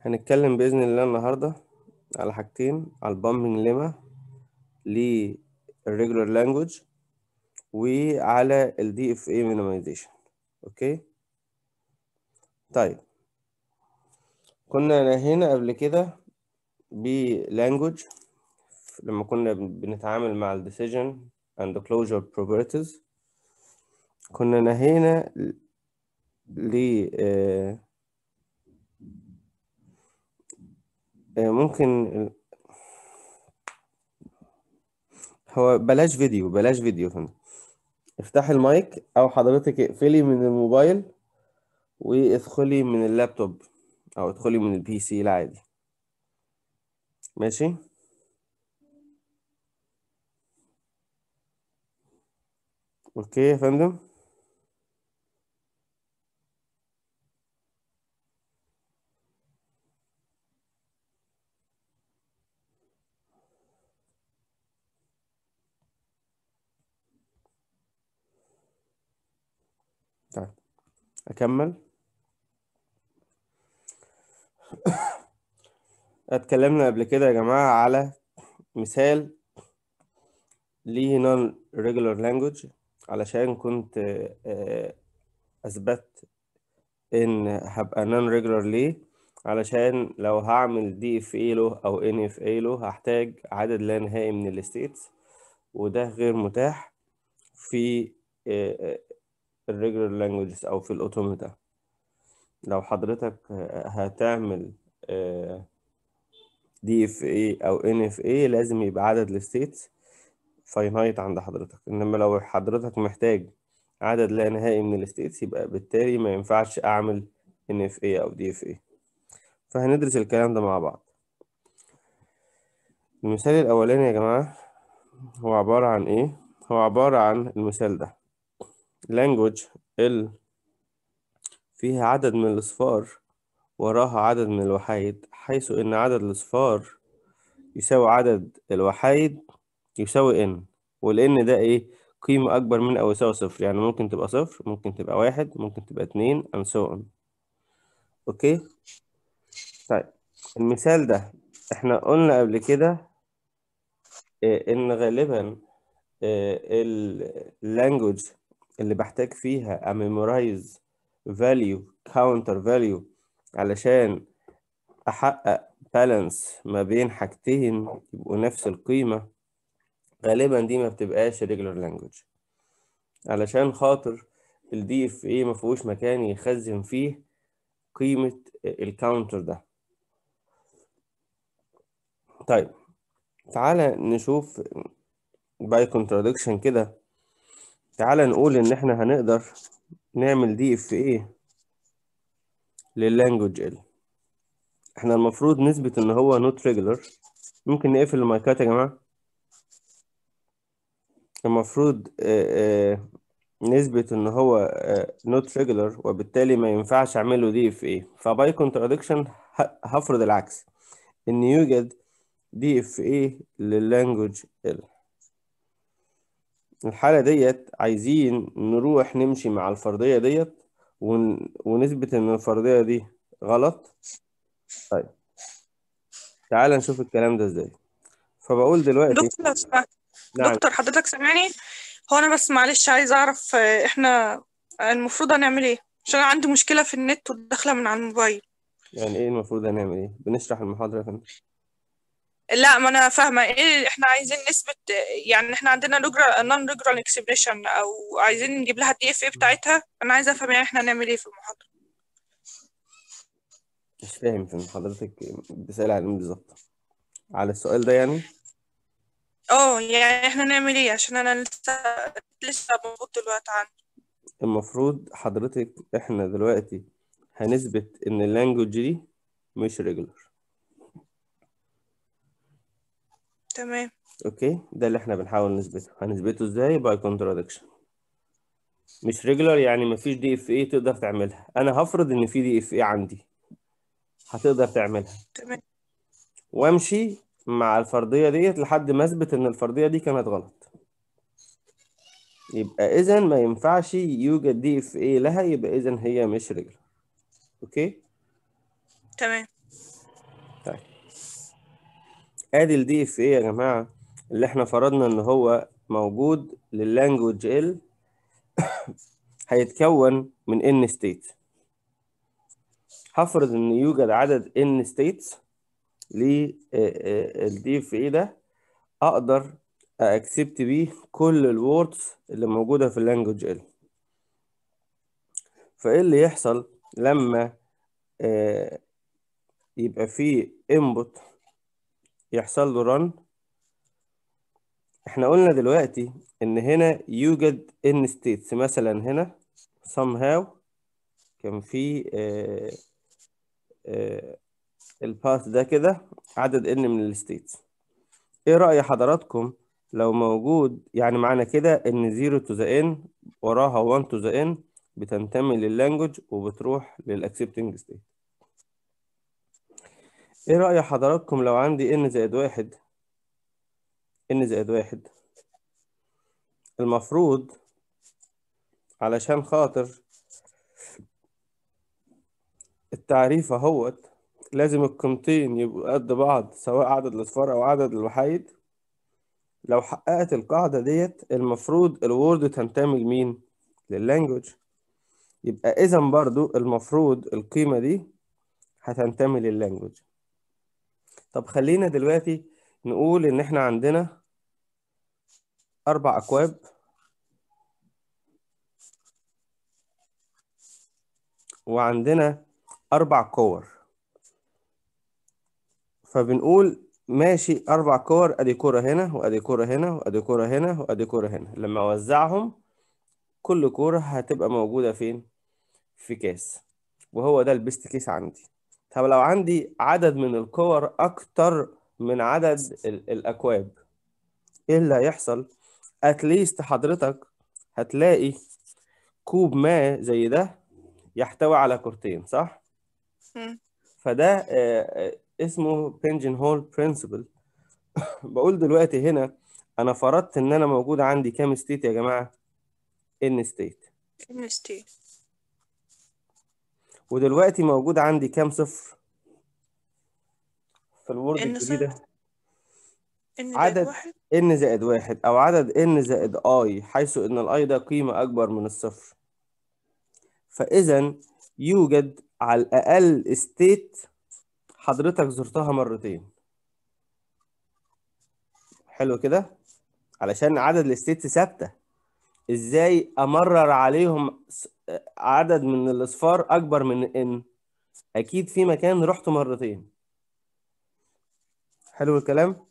هنتكلم بإذن الله النهاردة على حاجتين على البامبنج ليما للريجولار لانجوج وعلى ال DFA minimization اوكي طيب كنا هنا قبل كده بلانجوج لما كنا بنتعامل مع ال decision and closure properties كنا نهينا ل آه، آه، ممكن هو بلاش فيديو بلاش فيديو فندم افتحي المايك او حضرتك اقفلي من الموبايل وادخلي من اللابتوب او ادخلي من البي سي العادي ماشي اوكي يا فندم طيب اكمل اتكلمنا قبل كده يا جماعة على مثال ليه non regular language علشان كنت آه، اثبت ان هبقى non regular ليه علشان لو هعمل DFA له او NFA له هحتاج عدد لا نهائي من الستيتس وده غير متاح في الريجولار لانجويجز او في الاوتوماتا لو حضرتك آه، هتعمل دي اف اي او ان اف اي لازم يبقى عدد الستيتس فاينايت عند حضرتك انما لو حضرتك محتاج عدد لا نهائي من الستيتس يبقى بالتالي ما ينفعش اعمل ان اف اي او دي اف اي فهندرس الكلام ده مع بعض المثال الاولاني يا جماعة هو عبارة عن ايه هو عبارة عن المثال ده language ال فيها عدد من الأصفار وراها عدد من الوحايد حيث إن عدد الأصفار يساوي عدد الوحايد يساوي n والn ده إيه قيمة أكبر من أو يساوي صفر يعني ممكن تبقى صفر ممكن تبقى واحد ممكن تبقى اتنين and so on أوكي طيب المثال ده إحنا قلنا قبل كده إيه، إن غالبا اللانجوج اللي بحتاج فيها amemorize value counter value علشان أحقق بالانس ما بين حاجتين يبقوا نفس القيمة غالبا دي ما بتبقاش regular language علشان خاطر ال DFA ما فيهوش مكان يخزن فيه قيمة الكاونتر ده طيب تعالى نشوف باي contradiction كده تعالى نقول إن إحنا هنقدر نعمل دي اف ايه لللانجوج ال احنا المفروض نثبت ان هو نوت ريجولار ممكن نقفل المايكات يا جماعة المفروض آه، آه، نثبت ان هو نوت ريجولار وبالتالي ما ينفعش اعمل له دي اف ايه فباي كونتراديكشن هفرض العكس ان يوجد دي اف ايه لللانجوج ال الحالة ديت عايزين نروح نمشي مع الفرضية ديت ون... ونثبت إن الفرضية دي غلط طيب تعال نشوف الكلام ده إزاي فبقول دلوقتي دكتور لو سمحت نعم دكتور حضرتك سامعني هو انا بس معلش عايزه اعرف آه، احنا المفروض هنعمل ايه عشان انا عندي مشكله في النت والداخله من على الموبايل يعني إيه المفروض هنعمل إيه؟ بنشرح المحاضرة يا فندم لا ما انا فاهمه ايه احنا عايزين نثبت آه، يعني احنا عندنا نون ريجرال اكسبريشن او عايزين نجيب لها الدي اف اي بتاعتها انا عايزه افهم يعني احنا هنعمل ايه في المحاضره مش فاهم فندم حضرتك بتسأل على إيه بالظبط على السؤال ده يعني اه يعني احنا نعمل ايه عشان انا لسه لسه موجود دلوقتي عندي المفروض حضرتك إحنا دلوقتي هنثبت إن اللانجوج دي مش ريجولار تمام أوكي ده اللي إحنا بنحاول نثبته هنثبته إزاي؟ باي كونتراديكشن مش ريجولار يعني مفيش دي اف اي تقدر تعملها انا هفرض ان في دي اف اي عندي هتقدر تعملها تمام وامشي مع الفرضيه ديت لحد ما اثبت ان الفرضيه دي كانت غلط يبقى اذا ما ينفعش يوجد دي اف اي لها يبقى اذا هي مش ريجولار اوكي تمام ادي الدي اف ايه يا جماعه اللي احنا فرضنا ان هو موجود لللانجوج ال هيتكون من ان ستيت هفرض ان يوجد عدد ان ستيتس للدي اف اي ده اقدر اكسبت بيه كل الوردز اللي موجوده في اللانجوج ال فايه اللي يحصل لما آه، يبقى فيه input يحصل له run احنا قلنا دلوقتي ان هنا يوجد ان states مثلا هنا somehow كان في آه، آه، الباث ده كده عدد ان من الستيتس ايه رأي حضراتكم لو موجود يعني معنى كده ان 0 to the n وراها 1 to the n بتنتمي لللانجوج وبتروح للاكسبتنج ستيت ايه رأي حضراتكم لو عندي n زائد واحد n زائد واحد المفروض علشان خاطر التعريف اهوت لازم القيمتين يبقوا قد بعض سواء عدد الاصفار او عدد الوحيد لو حققت القاعدة ديت المفروض الوورد تنتمي لمين لللانجوج يبقى اذا برضو المفروض القيمة دي هتنتمي لللانجوج طب خلينا دلوقتي نقول ان احنا عندنا اربع اكواب وعندنا اربع كور فبنقول ماشي اربع كور ادي كوره هنا وادي كوره هنا وادي كوره هنا وادي كوره هنا لما اوزعهم كل كوره هتبقى موجوده فين في كاس وهو ده البيست كيس عندي طب لو عندي عدد من الكور اكتر من عدد ال- الاكواب ايه اللي هيحصل اتليست حضرتك هتلاقي كوب ما زي ده يحتوي على كورتين صح مم. فده آه، آه، اسمه بنجن هول برنسبل بقول دلوقتي هنا انا فرضت ان انا موجود عندي كام ستيت يا جماعه ان ستيت NST ودلوقتي موجود عندي كام صفر في الوورد N الجديده صفر N زائد عدد واحد n زائد واحد او عدد n زائد i حيث ان الاي ده قيمه اكبر من الصفر فاذا يوجد على الاقل ستيت حضرتك زرتها مرتين حلو كده علشان عدد الستيتس ثابته ازاي امرر عليهم س- عدد من الاصفار اكبر من ان اكيد في مكان رحت مرتين حلو الكلام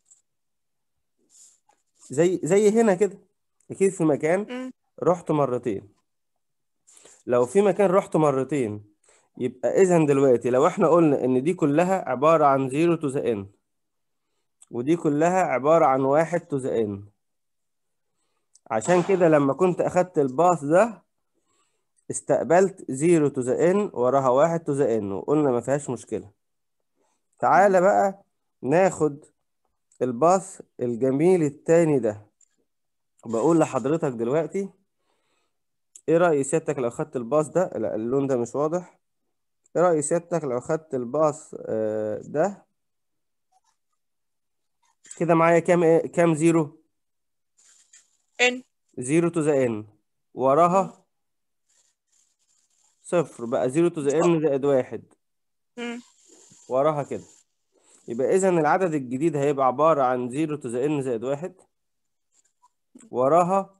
زي زي هنا كده اكيد في مكان مم. رحت مرتين لو في مكان رحت مرتين يبقى اذا دلوقتي لو احنا قلنا ان دي كلها عبارة عن 0 to the n ودي كلها عبارة عن 1 to the n عشان كده لما كنت اخدت الباث ده استقبلت 0 to the n وراها 1 to the n وقلنا ما فيهاش مشكلة تعالى بقى ناخد الباث الجميل التاني ده بقول لحضرتك دلوقتي ايه رأي سيادتك لو خدت الباص ده لا اللون ده مش واضح ايه رأي سيادتك لو خدت الباص آه، ده كده معايا كام إيه؟ كام زيرو N زيرو تو ذا ان وراها صفر بقى زيرو تو ذا ان زائد واحد مم. وراها كده يبقى اذا العدد الجديد هيبقى عبارة عن زيرو تو ذا ان زائد واحد وراها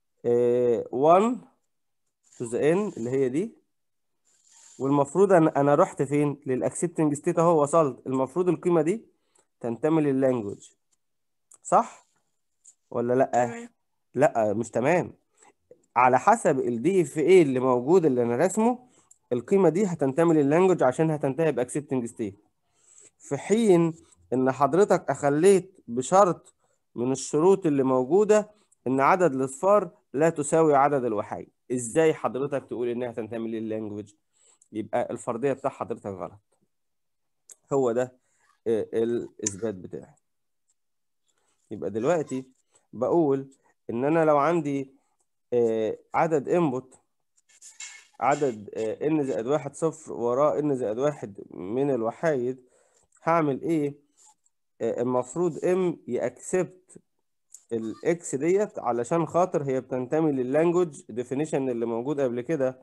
1 تو ذا ان اللي هي دي والمفروض انا انا رحت فين للاكسبتنج ستيت اهو وصلت المفروض القيمة دي تنتمي لللانجوج صح ولا لا تمام لا مش تمام على حسب الدي اف اي اللي موجود اللي انا راسمه القيمه دي هتنتمي لللانجوج عشان هتنتهي باكسبتنج ستيت في حين ان حضرتك اخليت بشرط من الشروط اللي موجوده ان عدد الاصفار لا تساوي عدد الوحيد ازاي حضرتك تقول انها تنتمي لللانجوج يبقى الفرضيه بتاع حضرتك غلط هو ده آه، الاثبات بتاعي يبقى دلوقتي بقول ان انا لو عندي آه، عدد انبوت عدد ان زائد واحد صفر وراه ان زائد واحد من الوحايد هعمل ايه آه، المفروض ام يأكسبت الاكس ديت علشان خاطر هي بتنتمي لللانجوج ديفينيشن اللي موجود قبل كده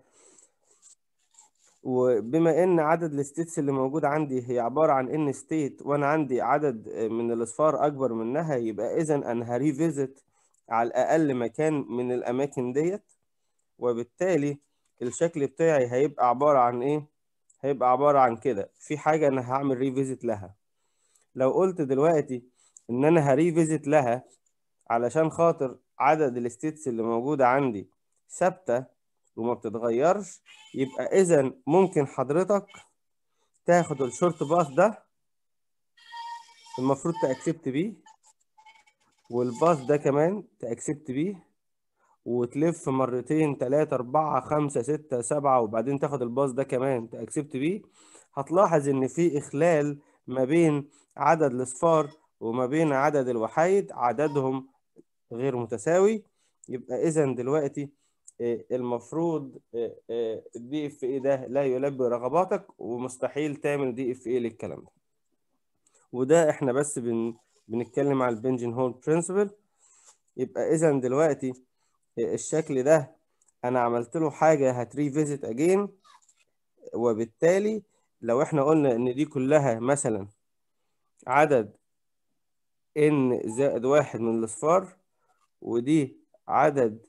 وبما ان عدد الستيتس اللي موجود عندي هي عبارة عن ان ستيت وانا عندي عدد من الاصفار اكبر منها يبقى اذا انا هريفيزت على الاقل مكان من الاماكن ديت وبالتالي الشكل بتاعي هيبقى عبارة عن ايه هيبقى عبارة عن كده في حاجة انا هعمل ريفيزت لها لو قلت دلوقتي ان انا هريفيزت لها علشان خاطر عدد الستيتس اللي موجودة عندي ثابتة وما بتتغيرش يبقى اذا ممكن حضرتك تاخد الشورت باث ده المفروض تأكسبت بيه والباث ده كمان تأكسبت بيه وتلف مرتين تلاتة أربعة خمسة ستة سبعة وبعدين تاخد الباص ده كمان تأكسبت بيه هتلاحظ إن في إخلال ما بين عدد الأصفار وما بين عدد الوحايد عددهم غير متساوي يبقى إذا دلوقتي آه، المفروض الدي اف اي ده لا يلبي رغباتك ومستحيل تعمل دي اف اي للكلام ده وده احنا بس بن بنتكلم على البنجن هول برنسبل يبقى اذا دلوقتي الشكل ده انا عملت له حاجه هتريفيزيت اجين وبالتالي لو احنا قلنا ان دي كلها مثلا عدد ان زائد واحد من الاصفار ودي عدد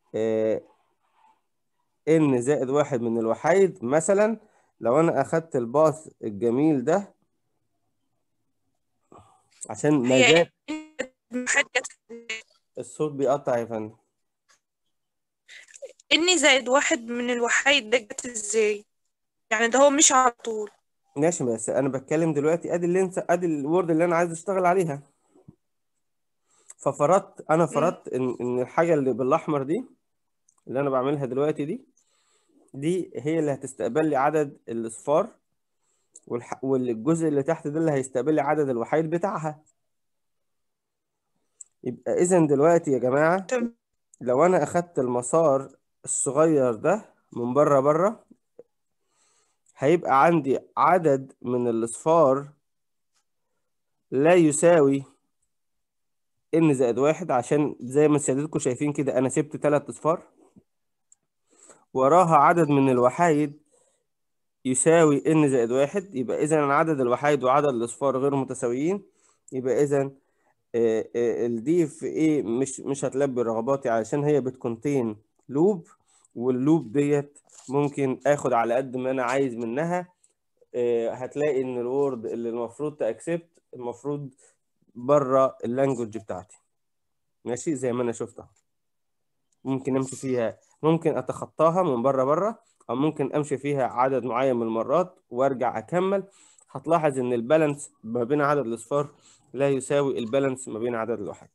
ان زائد واحد من الوحيد مثلا لو انا اخدت الباص الجميل ده عشان ما هي زال حاجة الصوت بيقطع يا فندم إني زائد واحد من الوحيد ده جت ازاي يعني ده هو مش على طول ماشي بس انا بتكلم دلوقتي ادي اللي انت ادي الوورد اللي انا عايز اشتغل عليها ففرضت انا فرضت ان ان الحاجه اللي بالاحمر دي اللي انا بعملها دلوقتي دي دي هي اللي هتستقبل لي عدد الاصفار والح... والجزء اللي تحت ده اللي هيستقبل لي عدد الوحيد بتاعها يبقى اذا دلوقتي يا جماعه تمام لو انا اخدت المسار الصغير ده من بره بره هيبقى عندي عدد من الاصفار لا يساوي ان زائد واحد عشان زي ما سيادتكم شايفين كده انا سبت ثلاث اصفار وراها عدد من الوحايد يساوي ان زائد واحد يبقى اذا عدد الوحايد وعدد الاصفار غير متساويين يبقى اذا الدي اف اي مش مش هتلبي رغباتي علشان هي بتكونتين لوب واللوب ديت ممكن اخد على قد ما انا عايز منها آه، هتلاقي ان الوورد اللي المفروض تاكسبت المفروض بره اللانجوج بتاعتي ماشي زي ما انا شفتها ممكن امشي فيها ممكن اتخطاها من بره بره او ممكن امشي فيها عدد معين من المرات وارجع اكمل هتلاحظ ان البالانس ما بين عدد الاصفار لا يساوي البالانس ما بين عدد الوحيد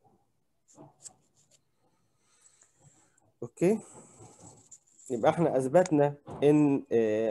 اوكي يبقى احنا اثبتنا ان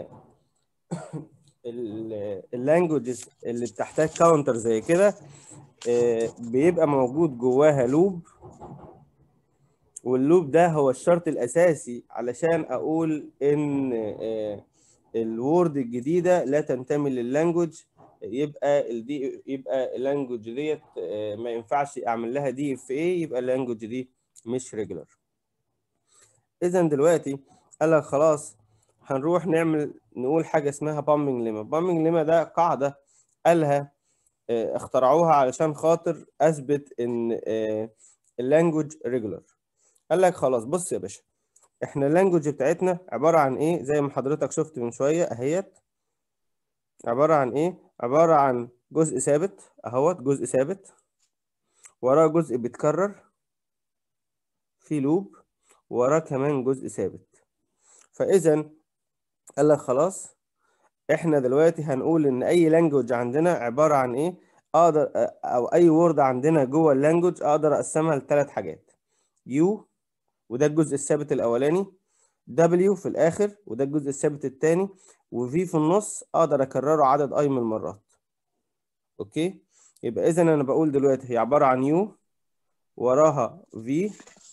اللانجوجز اللي بتحتاج كاونتر زي كده آه، بيبقى موجود جواها لوب واللوب ده هو الشرط الاساسي علشان اقول ان آه، الوورد الجديده لا تنتمي لللانجوج يبقى الدي يبقى اللانجوج ديت آه، ما ينفعش اعمل لها دي اف اي يبقى اللانجوج دي مش ريجولار اذا دلوقتي قال لك خلاص هنروح نعمل نقول حاجه اسمها بامبنج ليما بامبنج ليما ده قاعده قالها آه، اخترعوها علشان خاطر اثبت ان اللانجوج ريجولار قال لك خلاص بص يا باشا احنا اللانجوج بتاعتنا عباره عن ايه زي ما حضرتك شفت من شويه اهيت عباره عن ايه عباره عن جزء ثابت اهوت جزء ثابت وراه جزء بيتكرر في لوب وراه كمان جزء ثابت فاذا قال لك خلاص احنا دلوقتي هنقول ان اي لانجوج عندنا عباره عن ايه اقدر او اي وورد عندنا جوه اللانجوج اقدر اقسمها لثلاث حاجات يو وده الجزء الثابت الاولاني W في الاخر وده الجزء الثابت الثاني وفي في النص اقدر اكرره عدد اي من المرات اوكي يبقى اذا انا بقول دلوقتي هي عباره عن يو وراها في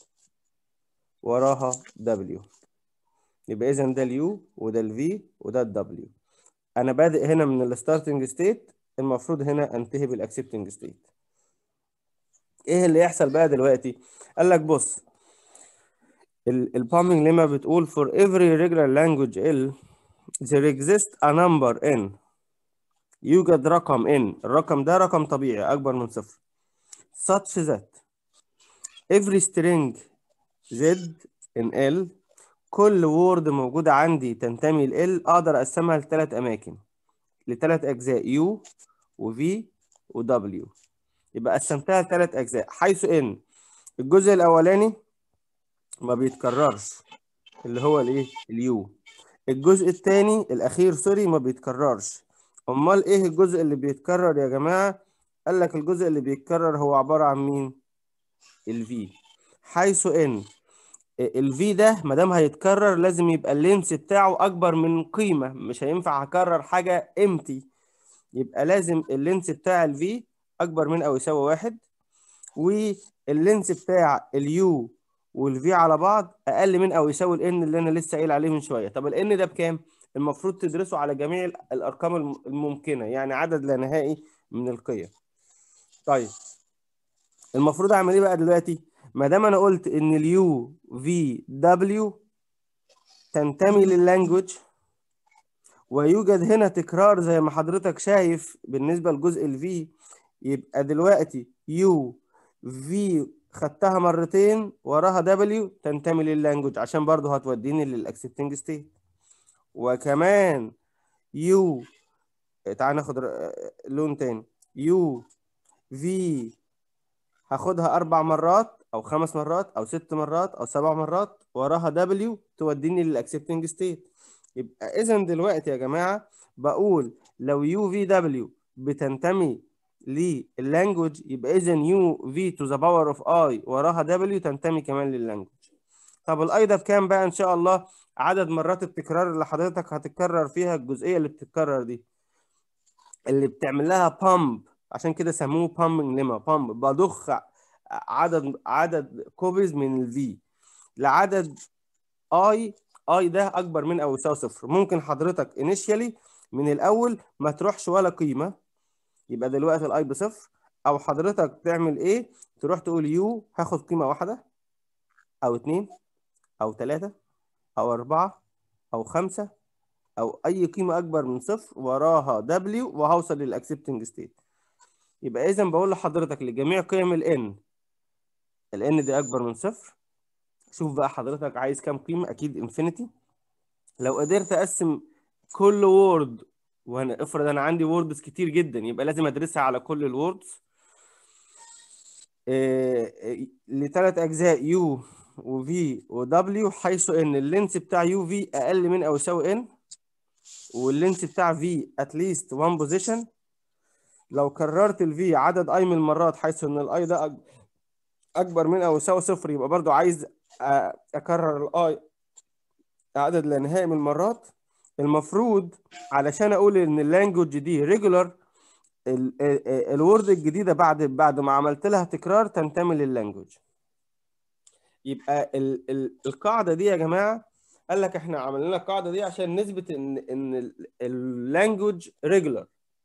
وراها W يبقى اذا ده اليو وده الفي وده الدبليو انا بادئ هنا من الستارتنج ستيت المفروض هنا انتهي بالاكسبتنج ستيت ايه اللي يحصل بقى دلوقتي قال لك بص البامبنج لما بتقول for every regular language L there exists a number n يوجد رقم n الرقم ده رقم طبيعي اكبر من صفر such that every string z in L كل وورد موجودة عندي تنتمي ل L اقدر اقسمها لثلاث اماكن لثلاث اجزاء U و V و W يبقى قسمتها لثلاث اجزاء حيث ان الجزء الاولاني ما بيتكررش اللي هو الايه اليو الجزء الثاني الاخير سوري ما بيتكررش امال ايه الجزء اللي بيتكرر يا جماعه قال لك الجزء اللي بيتكرر هو عباره عن مين الفي حيث ان الفي ده ما دام هيتكرر لازم يبقى اللينس بتاعه اكبر من قيمه مش هينفع اكرر حاجه امتي يبقى لازم اللينس بتاع الفي اكبر من او يساوي واحد واللينس بتاع اليو والفي على بعض اقل من او يساوي الان اللي انا لسه قايل عليه من شويه طب الان ده بكام المفروض تدرسه على جميع الارقام الممكنه يعني عدد لا نهائي من القيم طيب المفروض اعمل ايه بقى دلوقتي ما دام انا قلت ان اليو في دبليو تنتمي لللانجوج ويوجد هنا تكرار زي ما حضرتك شايف بالنسبه لجزء الفي يبقى دلوقتي يو في خدتها مرتين وراها دبليو تنتمي لللانجوج عشان برضه هتوديني للاكسبتنج ستيت وكمان يو تعال ناخد لون تاني يو في هاخدها اربع مرات او خمس مرات او ست مرات او سبع مرات وراها دبليو توديني للاكسبتنج ستيت يبقى اذا دلوقتي يا جماعه بقول لو يو في دبليو بتنتمي لللانجوج يبقى اذا يو في تو ذا باور اوف اي وراها دبليو تنتمي كمان لللانجوج طب الاي ده بكام بقى ان شاء الله عدد مرات التكرار اللي حضرتك هتتكرر فيها الجزئيه اللي بتتكرر دي اللي بتعمل لها بامب عشان كده سموه بامبنج لما بامب بضخ عدد عدد كوبيز من الفي لعدد اي اي ده اكبر من او يساوي صفر ممكن حضرتك انيشيالي من الاول ما تروحش ولا قيمه يبقى دلوقتي الاي بصفر او حضرتك تعمل ايه تروح تقول يو هاخد قيمه واحده او اتنين او تلاته او اربعه او خمسه او اي قيمه اكبر من صفر وراها دبليو وهوصل للاكسبتنج ستيت يبقى اذا بقول لحضرتك لجميع قيم الان الان دي اكبر من صفر شوف بقى حضرتك عايز كام قيمه اكيد انفينيتي لو قدرت اقسم كل وورد وانا افرض انا عندي ووردز كتير جدا يبقى لازم ادرسها على كل الووردز إيه لثلاث اجزاء يو وفي ودبليو حيث ان اللينس بتاع يو في اقل من او يساوي ان واللينس بتاع في اتليست 1 بوزيشن لو كررت الفي عدد اي من المرات حيث ان الاي ده اكبر من او يساوي صفر يبقى برضو عايز اكرر الاي عدد لا نهائي من المرات المفروض علشان اقول ان اللانجوج دي ريجولار الورد الجديده بعد بعد ما عملت لها تكرار تنتمي لللانجوج يبقى ال ال القاعده دي يا جماعه قال لك احنا عملنا القاعده دي عشان نثبت ان ان اللانجوج ريجولار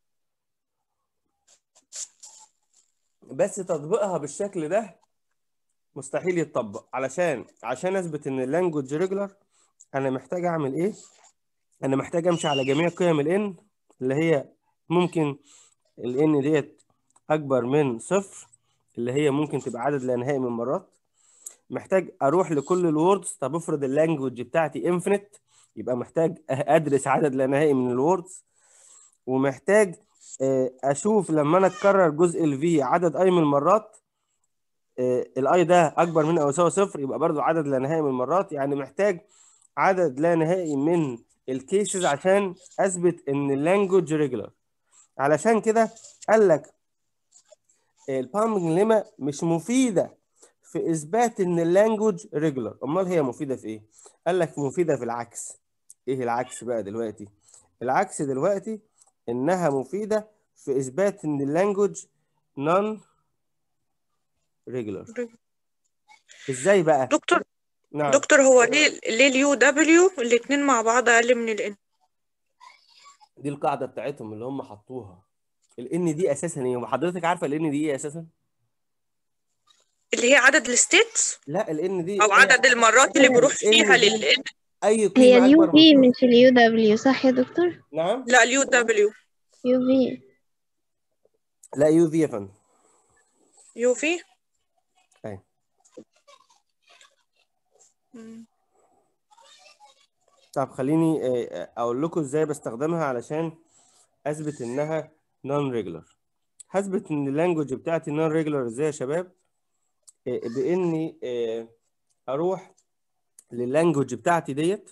بس تطبيقها بالشكل ده مستحيل يتطبق علشان عشان اثبت ان اللانجوج ريجولار انا محتاج اعمل ايه انا محتاج امشي على جميع قيم الان اللي هي ممكن الان ديت اكبر من صفر اللي هي ممكن تبقى عدد لا نهائي من المرات محتاج اروح لكل الوردز طب افرض اللانجوج بتاعتي انفينيت يبقى محتاج ادرس عدد لا نهائي من الوردز ومحتاج اشوف لما انا اكرر جزء الفي عدد اي من المرات الاي ده اكبر من او يساوي صفر يبقى برضو عدد لا نهائي من المرات يعني محتاج عدد لا نهائي من الكيسز عشان اثبت ان اللانجوج ريجولار علشان كده قال لك البامبنج ليما مش مفيده في اثبات ان اللانجوج ريجولار امال هي مفيده في ايه قال لك مفيده في العكس ايه العكس بقى دلوقتي العكس دلوقتي انها مفيده في اثبات ان اللانجوج نون ريجولار ازاي بقى دكتور نعم دكتور هو ليه ليه اليو دبليو الاتنين مع بعض اقل من الان دي القاعده بتاعتهم اللي هم حطوها الان دي اساسا ايه وحضرتك عارفه الان دي ايه اساسا اللي هي عدد الستيتس لا الان دي او عدد المرات اللي بروح فيها ال دي لل اي هي قيمه اليو اكبر في من مش اليو دبليو صح يا دكتور نعم لا اليو دبليو يو في لا يو في يا فندم يو في أيوة. مم. طب خليني آه، آه، اقول لكم ازاي بستخدمها علشان اثبت انها نون ريجولار هثبت ان اللانجوج بتاعتي نون ريجولار ازاي يا شباب آه، باني آه، اروح لللانجوج بتاعتي ديت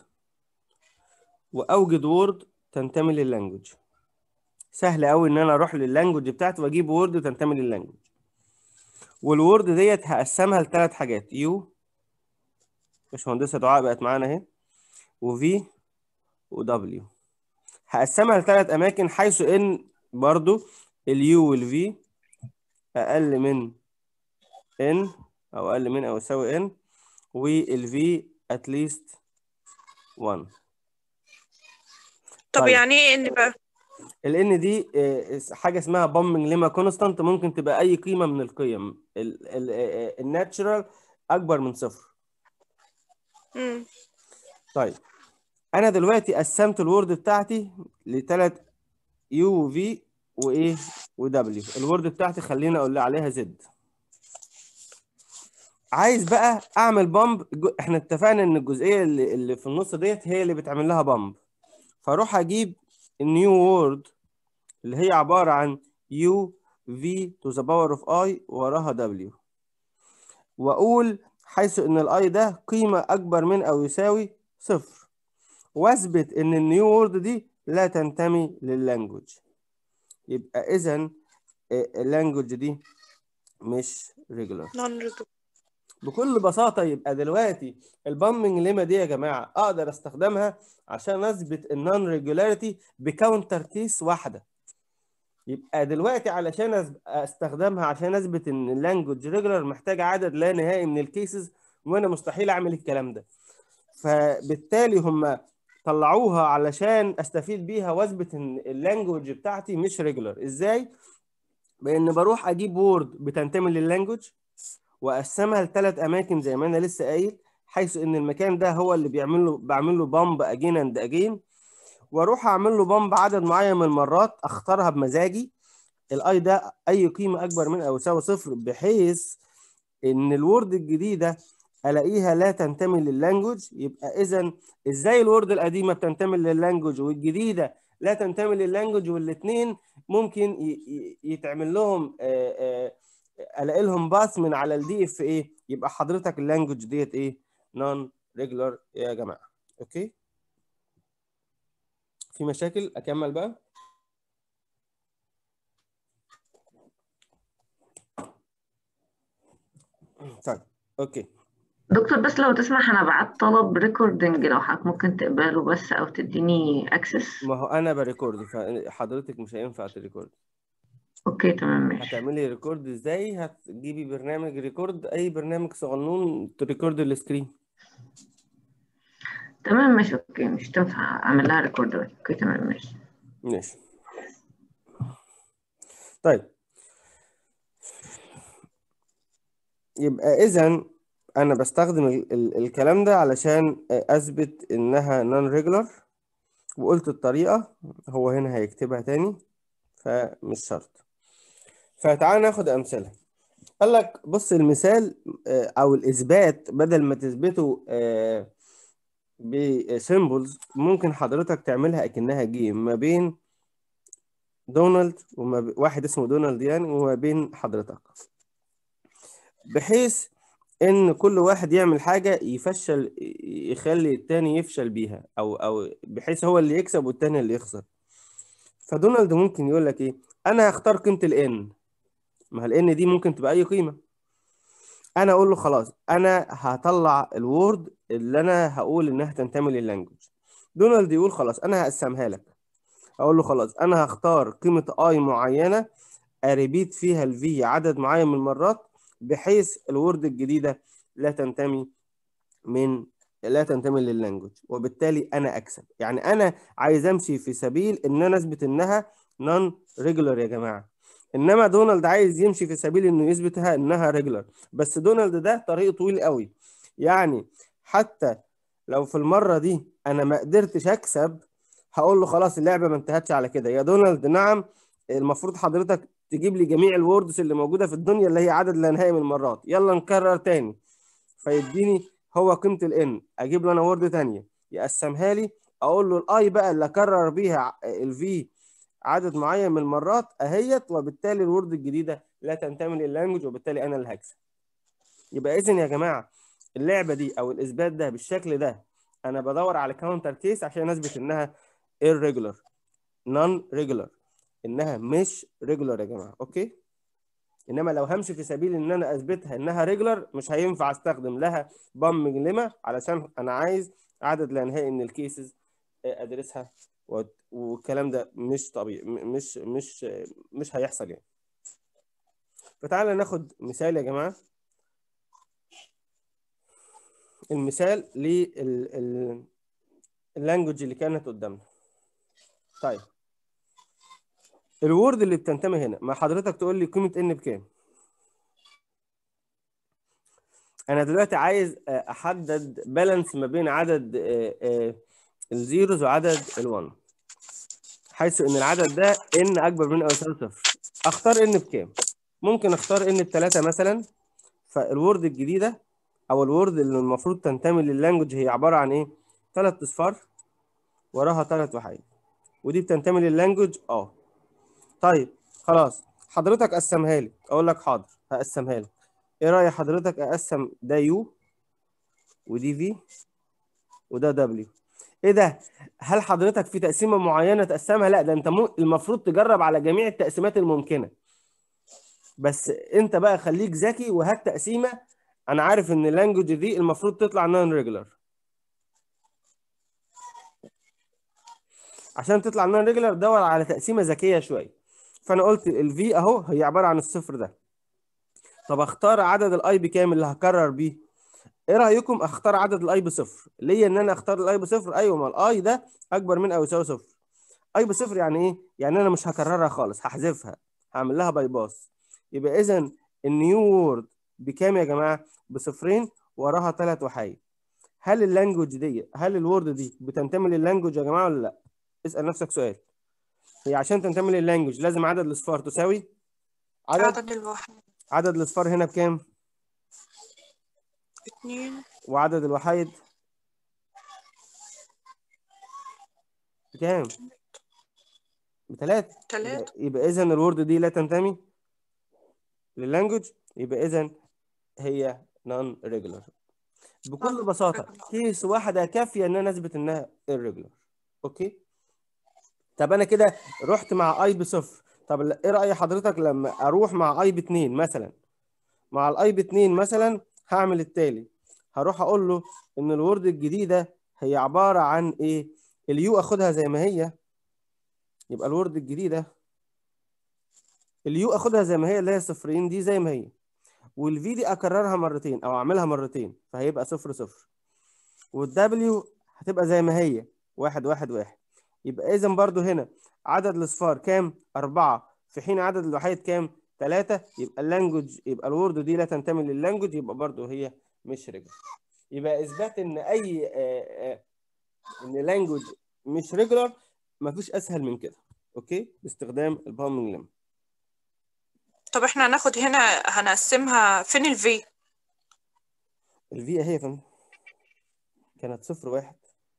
واوجد وورد تنتمي لللانجوج سهل قوي ان انا اروح لللانجوج بتاعتي واجيب وورد تنتمي لللانجوج والوورد ديت هقسمها لثلاث حاجات يو باشمهندسه دعاء بقت معانا اهي وفي ودبليو هقسمها لثلاث اماكن حيث ان برضو اليو والفي اقل من ان او اقل من او يساوي ان والفي اتليست 1 طب طيب. يعني ايه ان بقى الان دي آه، حاجه اسمها بامبنج ليما كونستانت ممكن تبقى اي قيمه من القيم الناتشرال اكبر من صفر مم. طيب انا دلوقتي قسمت الوورد بتاعتي لثلاث يو وفي وايه ودبليو الوورد بتاعتي خلينا اقول عليها زد عايز بقى اعمل بامب جو- احنا اتفقنا ان الجزئيه اللي, اللي في النص ديت هي اللي بتعمل لها بامب فاروح اجيب النيو وورد اللي هي عباره عن يو في تو ذا باور اوف اي وراها دبليو واقول حيث ان الاي ده قيمه اكبر من او يساوي صفر واثبت ان النيو وورد دي لا تنتمي لللانجوج يبقى اذا اللانجوج دي مش ريجولار نون ريجولار بكل بساطة يبقى دلوقتي البامبنج ليما دي يا جماعة أقدر أستخدمها عشان أثبت النون ريجولاريتي بكاونتر كيس واحدة يبقى دلوقتي علشان أز- أستخدمها عشان أثبت إن اللانجوج ريجولار محتاج عدد لا نهائي من الكيسز وأنا مستحيل أعمل الكلام ده فبالتالي هم طلعوها علشان أستفيد بيها وأثبت إن اللانجوج بتاعتي مش ريجولار إزاي؟ بإن بروح أجيب وورد بتنتمي لللانجوج واقسمها لثلاث اماكن زي ما انا لسه قايل حيث ان المكان ده هو اللي بيعمل له بعمل له بامب اجين اند اجين واروح اعمل له بامب عدد معين من المرات اختارها بمزاجي الاي ده اي قيمه اكبر من او يساوي صفر بحيث ان الوورد الجديده الاقيها لا تنتمي لللانجوج يبقى اذا ازاي الوورد القديمه بتنتمي لللانجوج والجديده لا تنتمي لللانجوج والاثنين ممكن ي- ي- يتعمل لهم آه، آه، الاقي لهم باث من على الدي اف ايه يبقى حضرتك اللانجوج ديت ايه نون ريجولار يا جماعه اوكي في مشاكل اكمل بقى طيب اوكي دكتور بس لو تسمح انا بعت طلب ريكوردنج لو حضرتك ممكن تقبله بس او تديني اكسس ما هو انا بريكورد فحضرتك مش هينفع تريكورد اوكي تمام ماشي هتعملي ريكورد ازاي هتجيبي برنامج ريكورد اي برنامج صغنون تريكورد السكرين تمام ماشي اوكي مش تنفع اعمل لها ريكورد دلوقتي اوكي تمام ماشي ماشي طيب يبقى اذا انا بستخدم ال ال الكلام ده علشان اثبت انها نون ريجولار وقلت الطريقة هو هنا هيكتبها تاني فمش شرط فتعال ناخد امثلة قال لك بص المثال آه، او الاثبات بدل ما تثبته بسيمبلز ممكن حضرتك تعملها اكنها جيم ما بين دونالد وما ب... واحد اسمه دونالد يعني وما بين حضرتك بحيث ان كل واحد يعمل حاجة يفشل يخلي التاني يفشل بيها او او بحيث هو اللي يكسب والتاني اللي يخسر فدونالد ممكن يقول لك ايه انا هختار قيمة الان ما الان دي ممكن تبقى اي قيمة انا اقول له خلاص انا هطلع الوورد اللي انا هقول انها تنتمي لللانجوج دونالد يقول خلاص انا هقسمها لك اقول له خلاص انا هختار قيمة اي معينة اريبيت فيها الفي عدد معين من المرات بحيث الوورد الجديدة لا تنتمي من لا تنتمي لللانجوج وبالتالي انا اكسب يعني انا عايز امشي في سبيل ان انا اثبت انها نون ريجولار يا جماعه انما دونالد عايز يمشي في سبيل انه يثبتها انها ريجولار بس دونالد ده طريق طويل قوي يعني حتى لو في المره دي انا ما قدرتش اكسب هقول له خلاص اللعبه ما انتهتش على كده يا دونالد نعم المفروض حضرتك تجيب لي جميع الوردز اللي موجوده في الدنيا اللي هي عدد لا نهائي من المرات يلا نكرر تاني فيديني هو قيمه الان اجيب له انا وورد تانية يقسمها لي اقول له الاي بقى اللي اكرر بيها الفي عدد معين من المرات اهيت وبالتالي الورد الجديده لا تنتمي لللانجوج وبالتالي انا اللي هكسب يبقى اذا يا جماعه اللعبه دي او الاثبات ده بالشكل ده انا بدور على كاونتر كيس عشان اثبت انها irregular non regular انها مش ريجولار يا جماعه اوكي انما لو همشي في سبيل ان انا اثبتها انها ريجولار مش هينفع استخدم لها بامنج لما علشان انا عايز عدد لا نهائي من الكيسز ادرسها و- والكلام ده مش طبيعي م- مش مش مش هيحصل يعني فتعالى ناخد مثال يا جماعه المثال لل اللانجوج اللي كانت قدامنا طيب الوورد اللي بتنتمي هنا ما حضرتك تقول لي قيمة ان بكام انا دلوقتي عايز آه، احدد بالانس ما بين عدد آه، آه، الزيروز وعدد الوان حيث ان العدد ده ان اكبر من او يساوي صفر اختار ان بكام ممكن اختار ان بثلاثة مثلا فالوورد الجديدة او الوورد اللي المفروض تنتمي لللانجوج هي عبارة عن ايه ثلاث اصفار وراها ثلاث وحيد ودي بتنتمي لللانجوج اه طيب خلاص حضرتك قسمها لي اقول لك حاضر هقسمها لك ايه راي حضرتك اقسم ده يو ودي في وده دبليو ايه ده هل حضرتك في تقسيمه معينه تقسمها لا ده انت مو... المفروض تجرب على جميع التقسيمات الممكنه بس انت بقى خليك ذكي وهات تقسيمه انا عارف ان اللانجوج دي المفروض تطلع نون ريجولار عشان تطلع نون ريجولار دور على تقسيمه ذكيه شويه فانا قلت الفي اهو هي عباره عن الصفر ده طب اختار عدد الاي بكام اللي هكرر بيه ايه رايكم اختار عدد الاي بصفر ليه ان انا اختار الاي بصفر ايوه ما الاي ده اكبر من او يساوي صفر اي بصفر يعني ايه يعني انا مش هكررها خالص هحذفها هعمل لها باي باس يبقى اذا النيو وورد بكام يا جماعه بصفرين وراها ثلاث وحيد هل اللانجوج دي هل الوورد دي بتنتمي لللانجوج يا جماعه ولا لا اسال نفسك سؤال هي عشان تنتمي لللانجوج لازم عدد الاصفار تساوي عدد عدد الواحد عدد الاصفار هنا بكام اتنين وعدد الوحيد بكام بثلاثة تلاتة يبقى اذا الورد دي لا تنتمي لللانجوج يبقى اذا هي نون ريجولار بكل Non بساطة regular. كيس واحدة كافية ان انا اثبت انها irregular اوكي طب انا كده رحت مع اي بصفر طب ايه رأي حضرتك لما اروح مع اي باتنين مثلا مع الاي باتنين مثلا هعمل التالي هروح اقول له ان الورد الجديدة هي عبارة عن ايه اليو اخدها زي ما هي يبقى الورد الجديدة اليو اخدها زي ما هي اللي هي صفرين دي زي ما هي والفي دي اكررها مرتين او اعملها مرتين فهيبقى صفر صفر والدبليو هتبقى زي ما هي واحد واحد واحد يبقى اذا برضو هنا عدد الاصفار كام أربعة في حين عدد الوحيد كام ثلاثة يبقى اللانجوج يبقى الورد دي لا تنتمي لللانجوج يبقى برضو هي مش ريجولار يبقى اثبات ان اي آه، آه، ان لانجوج مش ريجولار مفيش اسهل من كده اوكي باستخدام البالمنج ليم طب احنا هناخد هنا هنقسمها فين الفي الفي اهي يا فندم كانت صفر واحد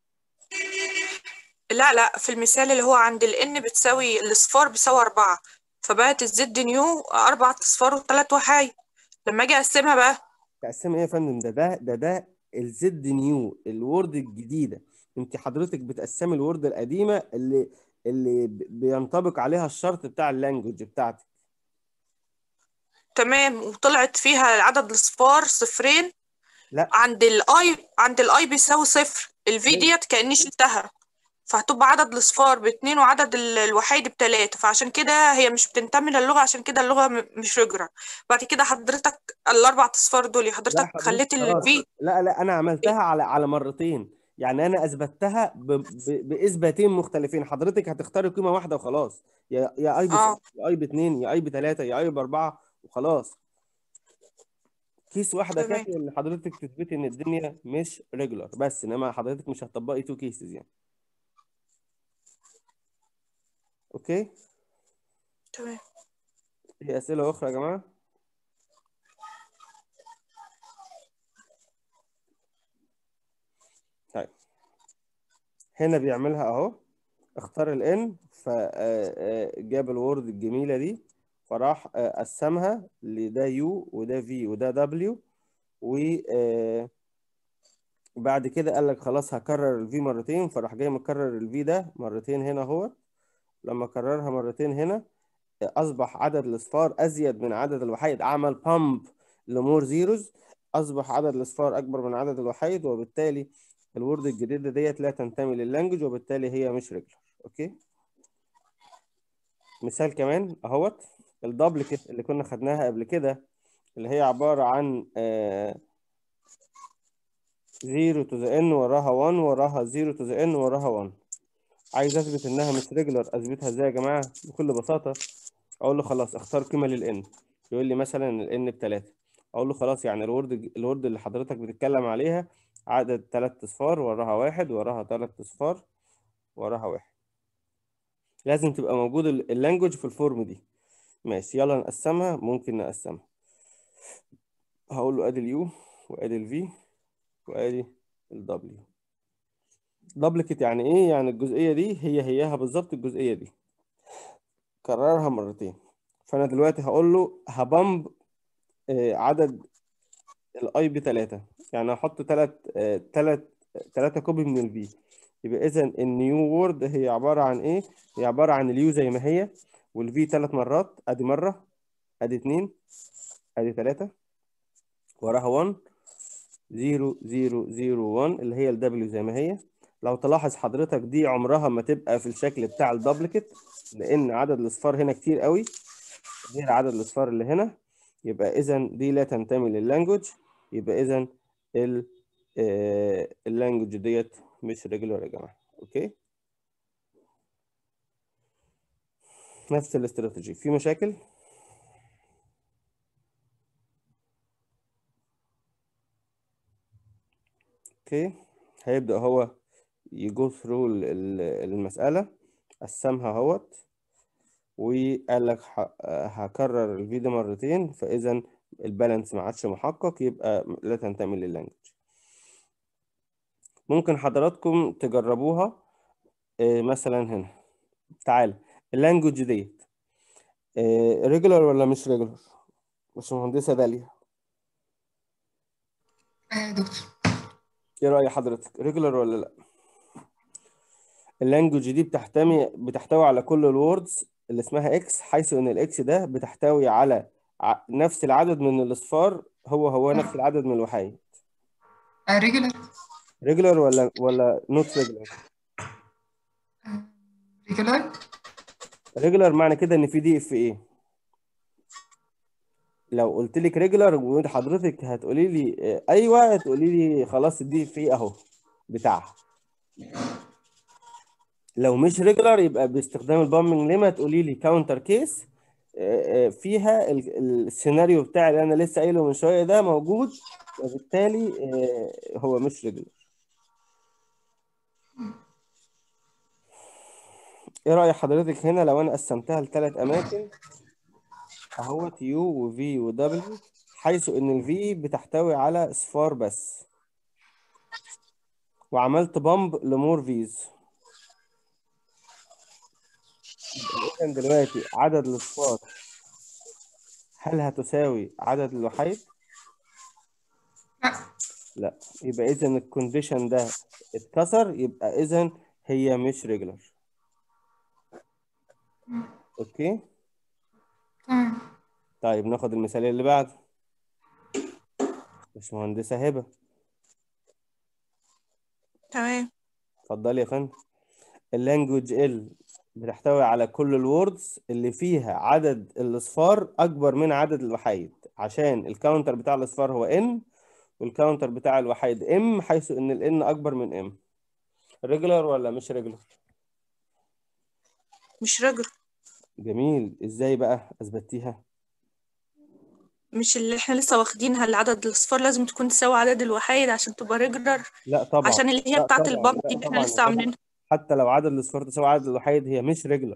لا لا في المثال اللي هو عند الان بتساوي الاصفار بيساوي أربعة فبقت الزد نيو أربع أصفار وثلاث وحايد لما أجي أقسمها بقى تقسم ايه يا فندم ده ده ده ده الزد نيو الوورد الجديده انت حضرتك بتقسمي الوورد القديمه اللي اللي ب- بينطبق عليها الشرط بتاع اللانجوج بتاعتك تمام وطلعت فيها عدد الأصفار صفرين لا عند الاي عند الاي بيساوي صفر الفي ليه؟ ديت كأني شلتها فهتبقى عدد الاصفار باتنين وعدد ال- الوحيد بتلاتة فعشان كده هي مش بتنتمي للغة عشان كده اللغة م- مش ريجولار بعد كده حضرتك الاربع اصفار دول لا حضرتك حضرتك خليت خلاص الفي لا لا انا عملتها على على مرتين يعني انا اثبتها ب... ب... باثباتين مختلفين حضرتك هتختاري قيمه واحده وخلاص يا يا اي اه بصفر يا اي باتنين يا اي بتلاته يا اي باربعه وخلاص كيس واحده تمام كافيه ان حضرتك تثبتي ان الدنيا مش ريجولار بس انما حضرتك مش هتطبقي تو كيسز يعني اوكي تمام في اسئله اخرى يا جماعه طيب هنا بيعملها اهو اختار الان فجاب الوورد الجميله دي فراح آه، قسمها لده يو وده في وده دبليو وبعد كده قال لك خلاص هكرر الفي مرتين فراح جاي مكرر الفي ده مرتين هنا اهو لما كررها مرتين هنا اصبح عدد الاصفار ازيد من عدد الوحيد عمل بامب لمور زيروز اصبح عدد الاصفار اكبر من عدد الوحيد وبالتالي الورد الجديده ديت لا تنتمي لللانجوج وبالتالي هي مش ريجولار اوكي مثال كمان اهوت الدبلكت اللي كنا خدناها قبل كده اللي هي عباره عن 0 to the n وراها 1 وراها 0 to the n وراها 1 عايز اثبت انها مش ريجولار اثبتها ازاي يا جماعه بكل بساطه اقول له خلاص اختار قيمه للان يقول لي مثلا الان بثلاثة اقول له خلاص يعني الورد الورد اللي حضرتك بتتكلم عليها عدد ثلاث اصفار وراها واحد وراها ثلاث اصفار وراها واحد لازم تبقى موجود ال- اللانجوج في الفورم دي ماشي يلا نقسمها ممكن نقسمها هقول له ادي اليو وادي الفي وادي الدبليو دبلكت يعني ايه يعني الجزئيه دي هي هيها بالظبط الجزئيه دي كررها مرتين فانا دلوقتي هقول له هبمب آه، عدد الاي بتلاتة يعني هحط تلات آه، تلات تلاتة كوبي من الفي يبقى اذا النيو وورد هي عباره عن ايه هي عباره عن اليو زي ما هي والفي ثلاث مرات ادي مره ادي اتنين ادي تلاتة وراها 1 0 0 0 1 اللي هي الدبليو زي ما هي لو تلاحظ حضرتك دي عمرها ما تبقى في الشكل بتاع الدبلكت لان عدد الاصفار هنا كتير قوي غير عدد الاصفار اللي هنا يبقى اذا دي لا تنتمي لللانجوج يبقى اذا ال آه، اللانجوج ديت مش ريجولار يا جماعه اوكي نفس الاستراتيجي في مشاكل اوكي هيبدأ هو يجو ثرو المسألة قسمها اهوت وقال لك ه- هكرر الفيديو مرتين فإذا البالانس ما عادش محقق يبقى لا تنتمي لللانجوج ممكن حضراتكم تجربوها آه، مثلا هنا تعال اللانجوج ديت ريجولار ولا مش ريجولار مش مهندسة داليا آه يا دكتور ايه رأي حضرتك ريجولار ولا لا اللانجوج دي بتحتوي بتحتوي على كل الوردز اللي اسمها اكس حيث ان الاكس ده بتحتوي على ع- نفس العدد من الاصفار هو هو نفس العدد من الوحيد آه ريجولار ريجولار ولا ولا نوت ريجولار ريجولار ريجولار معنى كده ان في دي اف ايه لو قلت لك ريجولار وانت حضرتك هتقولي لي آه، ايوه تقولي لي خلاص الدي اف ايه اهو بتاعها لو مش ريجولار يبقى باستخدام البامبنج ليما تقولي لي كاونتر كيس فيها ال- السيناريو بتاع اللي انا لسه قايله من شويه ده موجود وبالتالي آه، هو مش ريجولار ايه رأي حضرتك هنا لو انا قسمتها لثلاث اماكن اهوت يو وفي ودبليو حيث ان الفي بتحتوي على اصفار بس وعملت بامب لمور فيز اذا دلوقتي عدد الاصفار هل هتساوي عدد الوحيد؟ لا لا يبقى اذا الكونديشن ده اتكسر يبقى اذا هي مش ريجولار اوكي تمام طيب ناخد المثال اللي بعده باشمهندسة هبة تمام اتفضلي يا فندم اللانجوج ال بتحتوي على كل الوردز اللي فيها عدد الاصفار اكبر من عدد الوحيد عشان الكاونتر بتاع الاصفار هو ان والكاونتر بتاع الوحيد ام حيث ان الان اكبر من ام ريجولار ولا مش ريجولار مش رجل جميل ازاي بقى اثبتيها مش اللي احنا لسه واخدينها العدد الاصفار لازم تكون تساوي عدد الوحيد عشان تبقى ريجولار لا طبعا عشان اللي هي لا بتاعت طبعا البامب لا دي اللي احنا طبعا لسه طبعا عاملينها حتى لو عدد الاصفار تساوي عدد الوحيد هي مش ريجولار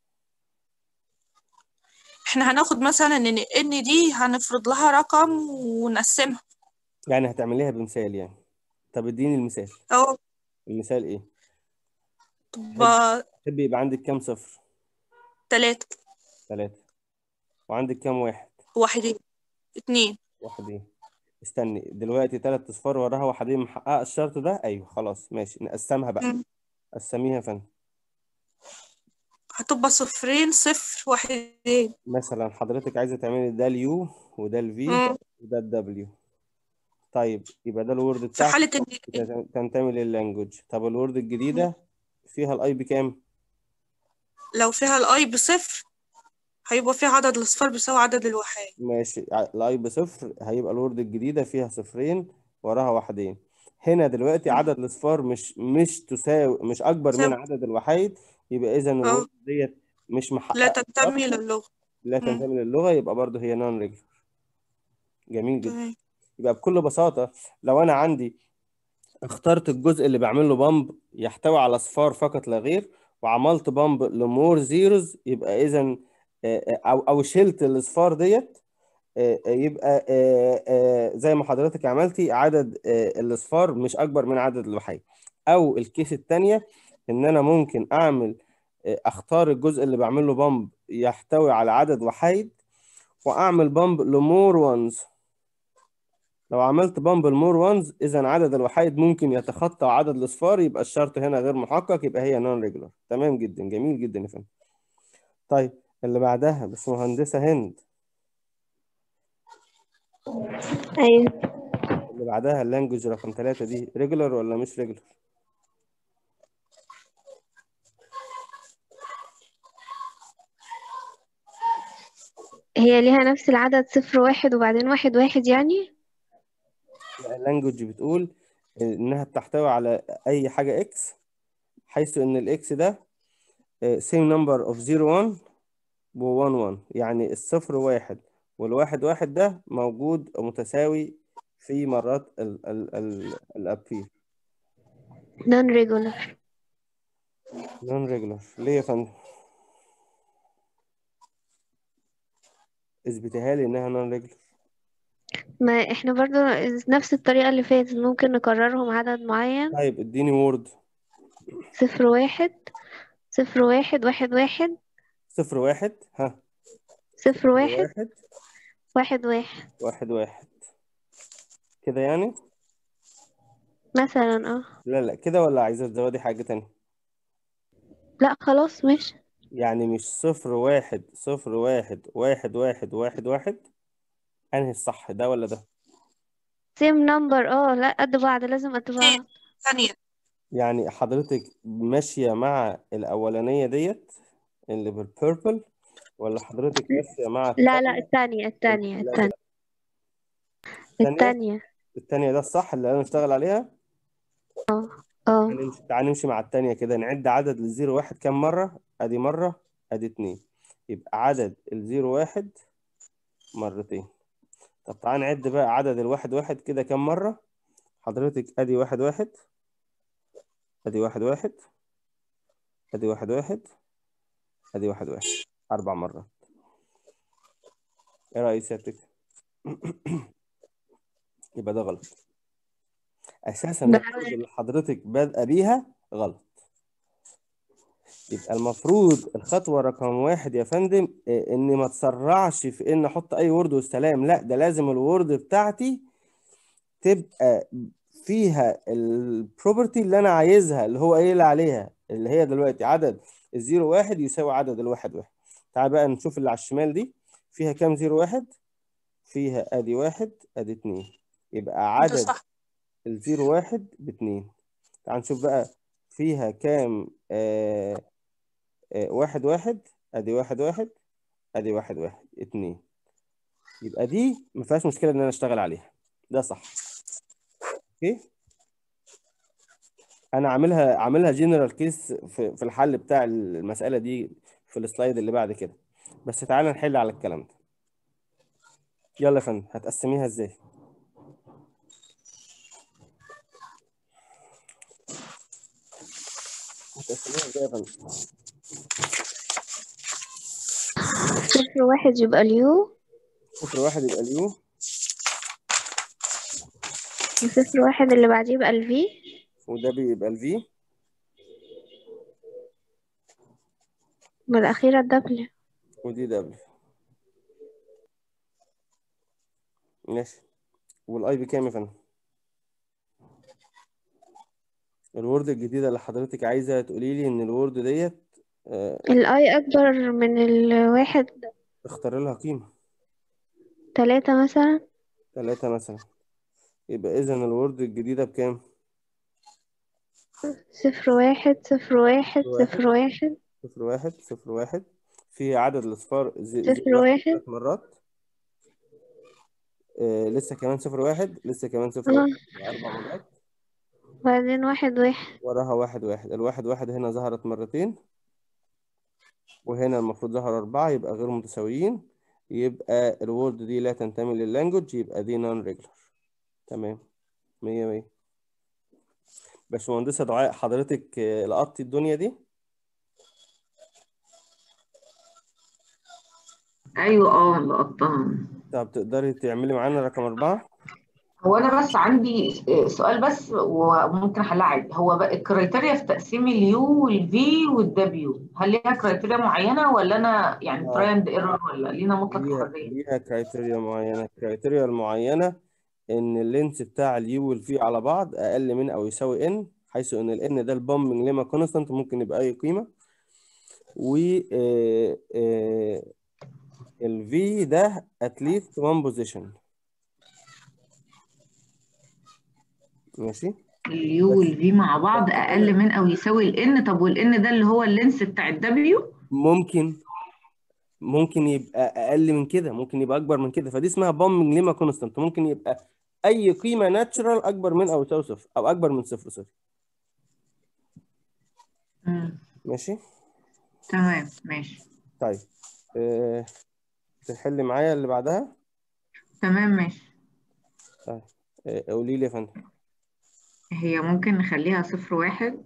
احنا هناخد مثلا ان ان دي هنفرض لها رقم ونقسمها يعني هتعمليها بمثال يعني طب اديني المثال اهو المثال ايه تبقى تحبي يبقى عندك كام صفر تلاتة ثلاثة وعندك كام واحد واحدين اتنين واحدين استني دلوقتي ثلاث اصفار وراها واحدين محققة الشرط ده ايوه خلاص ماشي نقسمها بقى مم. قسميها يا فندم هتبقى صفرين صفر واحدين مثلا حضرتك عايزة تعملي ده اليو وده الفي مم. وده الدبليو طيب يبقى ده الوورد في بتاعك حالة ان كده تنتمي لللانجوج طب الوورد الجديدة فيها الاي بكام لو فيها الاي بصفر هيبقى فيها عدد الاصفار بيساوي عدد الوحيد ماشي ع- الاي بصفر هيبقى الوورد الجديدة فيها صفرين وراها واحدين هنا دلوقتي عدد الاصفار مش مش تساوي مش اكبر من تساوي. عدد الوحيد يبقى اذا الوورد ديت مش لا محققة تنتمي للغة لا مم. تنتمي للغة يبقى برضه هي نون ريجولار جميل جدا تمام يبقى بكل بساطة لو أنا عندي اخترت الجزء اللي بعمل له بامب يحتوي على أصفار فقط لا غير وعملت بامب لمور زيروز يبقى إذا أو أو شلت الأصفار ديت آه، آه، يبقى آه، آه، زي ما حضرتك عملتي عدد آه، الأصفار مش أكبر من عدد الوحيد أو الكيس التانية إن أنا ممكن أعمل آه، أختار الجزء اللي بعمل له بامب يحتوي على عدد وحيد وأعمل بامب لمور وانز لو عملت بامب المور وانز اذا عدد الوحيد ممكن يتخطى عدد الاصفار يبقى الشرط هنا غير محقق يبقى هي نون ريجولار تمام جدا جميل جدا يا فندم طيب اللي بعدها بس مهندسة هند أيوة اللي بعدها اللانجوج رقم ثلاثة دي ريجولار ولا مش ريجولار هي ليها نفس العدد صفر واحد وبعدين واحد واحد يعني اللانجوج بتقول انها بتحتوي على اي حاجة اكس حيث ان الاكس ده same number of 0 1 و 1 1 يعني الصفر واحد والواحد واحد ده موجود متساوي في مرات ال ال ال الابير non regular نون ريجولار ليه يا فندم اثبتها لي انها نون ريجولار ما احنا برضو نفس الطريقة اللي فاتت ممكن نكررهم عدد معين طيب اديني وورد صفر واحد صفر واحد واحد واحد صفر واحد ها صفر واحد واحد واحد واحد واحد واحد كده يعني مثلا اه لا لا كده ولا عايزة تزودي حاجة تانية لا خلاص ماشي يعني مش صفر واحد صفر واحد واحد واحد واحد واحد انهي الصح ده ولا ده same number اه لا قد بعض لازم قد بعض ثانية يعني حضرتك ماشية مع الأولانية ديت اللي بالبيربل ولا حضرتك ماشية مع لا لا التانية التانية التانية لا التانية التانية التانية التانية ده الصح اللي أنا اشتغل عليها اه هنمشي تعالى نمشي مع التانية كده نعد عدد الزيرو واحد كام مرة أدي مرة أدي اتنين يبقى عدد الزيرو واحد مرتين طب تعالى نعد بقى عدد الواحد واحد كده كام مرة حضرتك أدي واحد واحد أدي واحد واحد أدي واحد واحد أدي واحد واحد أربع مرات إيه رأي سيادتك؟ يبقى ده غلط أساسا ده الخطوة اللي حضرتك بادئة بيها غلط يبقى المفروض الخطوة رقم واحد يا فندم إيه، إني ما تسرعش في إن أحط أي وورد والسلام لا ده لازم الوورد بتاعتي تبقى فيها البروبرتي اللي أنا عايزها اللي هو قايل عليها اللي هي دلوقتي عدد الزيرو واحد يساوي عدد الواحد واحد تعال بقى نشوف اللي على الشمال دي فيها كام زيرو واحد فيها أدي واحد أدي اتنين يبقى ده عدد صح الزيرو واحد باتنين تعال نشوف بقى فيها كام آه آه واحد واحد ادي واحد واحد ادي واحد واحد اتنين يبقى دي ما فيهاش مشكلة ان انا اشتغل عليها ده صح اوكي انا عاملها عاملها جنرال كيس في في الحل بتاع المسألة دي في السلايد اللي بعد كده بس تعالى نحل على الكلام ده يلا يا فندم هتقسميها ازاي هتقسميها ازاي يا فندم صفر واحد يبقى اليو صفر واحد يبقى اليو وصفر واحد اللي بعديه يبقى الفي وده بيبقى الفي والأخيرة الدبليو ودي دبليو ماشي والاي بكام يا فندم الوورد الجديدة اللي حضرتك عايزة تقولي لي ان الوورد ديت آه، الأي أكبر من الواحد اختار لها قيمة تلاتة مثلا ثلاثة مثلا يبقى اذا الوورد الجديدة بكام صفر واحد صفر واحد واحد. صفر واحد صفر واحد صفر واحد في عدد الأصفار زي صفر زي واحد. ثلاث مرات آه لسه كمان صفر واحد لسه كمان صفر اه واحد أربع مرات بعدين واحد واحد وراها واحد واحد الواحد واحد هنا ظهرت مرتين وهنا المفروض ظهر أربعة يبقى غير متساويين يبقى الوورد دي لا تنتمي لللانجوج يبقى دي نون ريجولار تمام مية مية باشمهندسة دعاء حضرتك آه، لقطتي الدنيا دي ايوه اه لقطتها طب تقدري تعملي معانا رقم أربعة هو انا بس عندي سؤال بس وممكن احلها عادي هو بقى الكرايتيريا في تقسيم اليو والفي والدبليو هل ليها كرايتيريا معينه ولا انا يعني آه. تراي اند ايرور ولا لينا مطلق ليها الحريه ليها كرايتيريا معينة الكرايتيريا المعينة إن اللينس بتاع اليو والفي على بعض أقل من أو يساوي إن حيث إن الإن ده البامبنج ليما كونستانت ممكن يبقى أي قيمة و الفي ده at least one position ماشي اليو بس- والفي مع بعض بس اقل أنا- من او يساوي الان طب والان ده اللي هو اللينس بتاع الدبليو ممكن ممكن يبقى أقل من كده ممكن يبقى أكبر من كده فدي اسمها بامبنج ليما كونستانت ممكن يبقى أي قيمة ناتشرال أكبر من أو يساوي صفر أو أكبر من صفر صفر ماشي تمام ماشي طيب أه... تحل معايا اللي بعدها تمام ماشي طيب أه... قولي لي يا فندم هي ممكن نخليها صفر واحد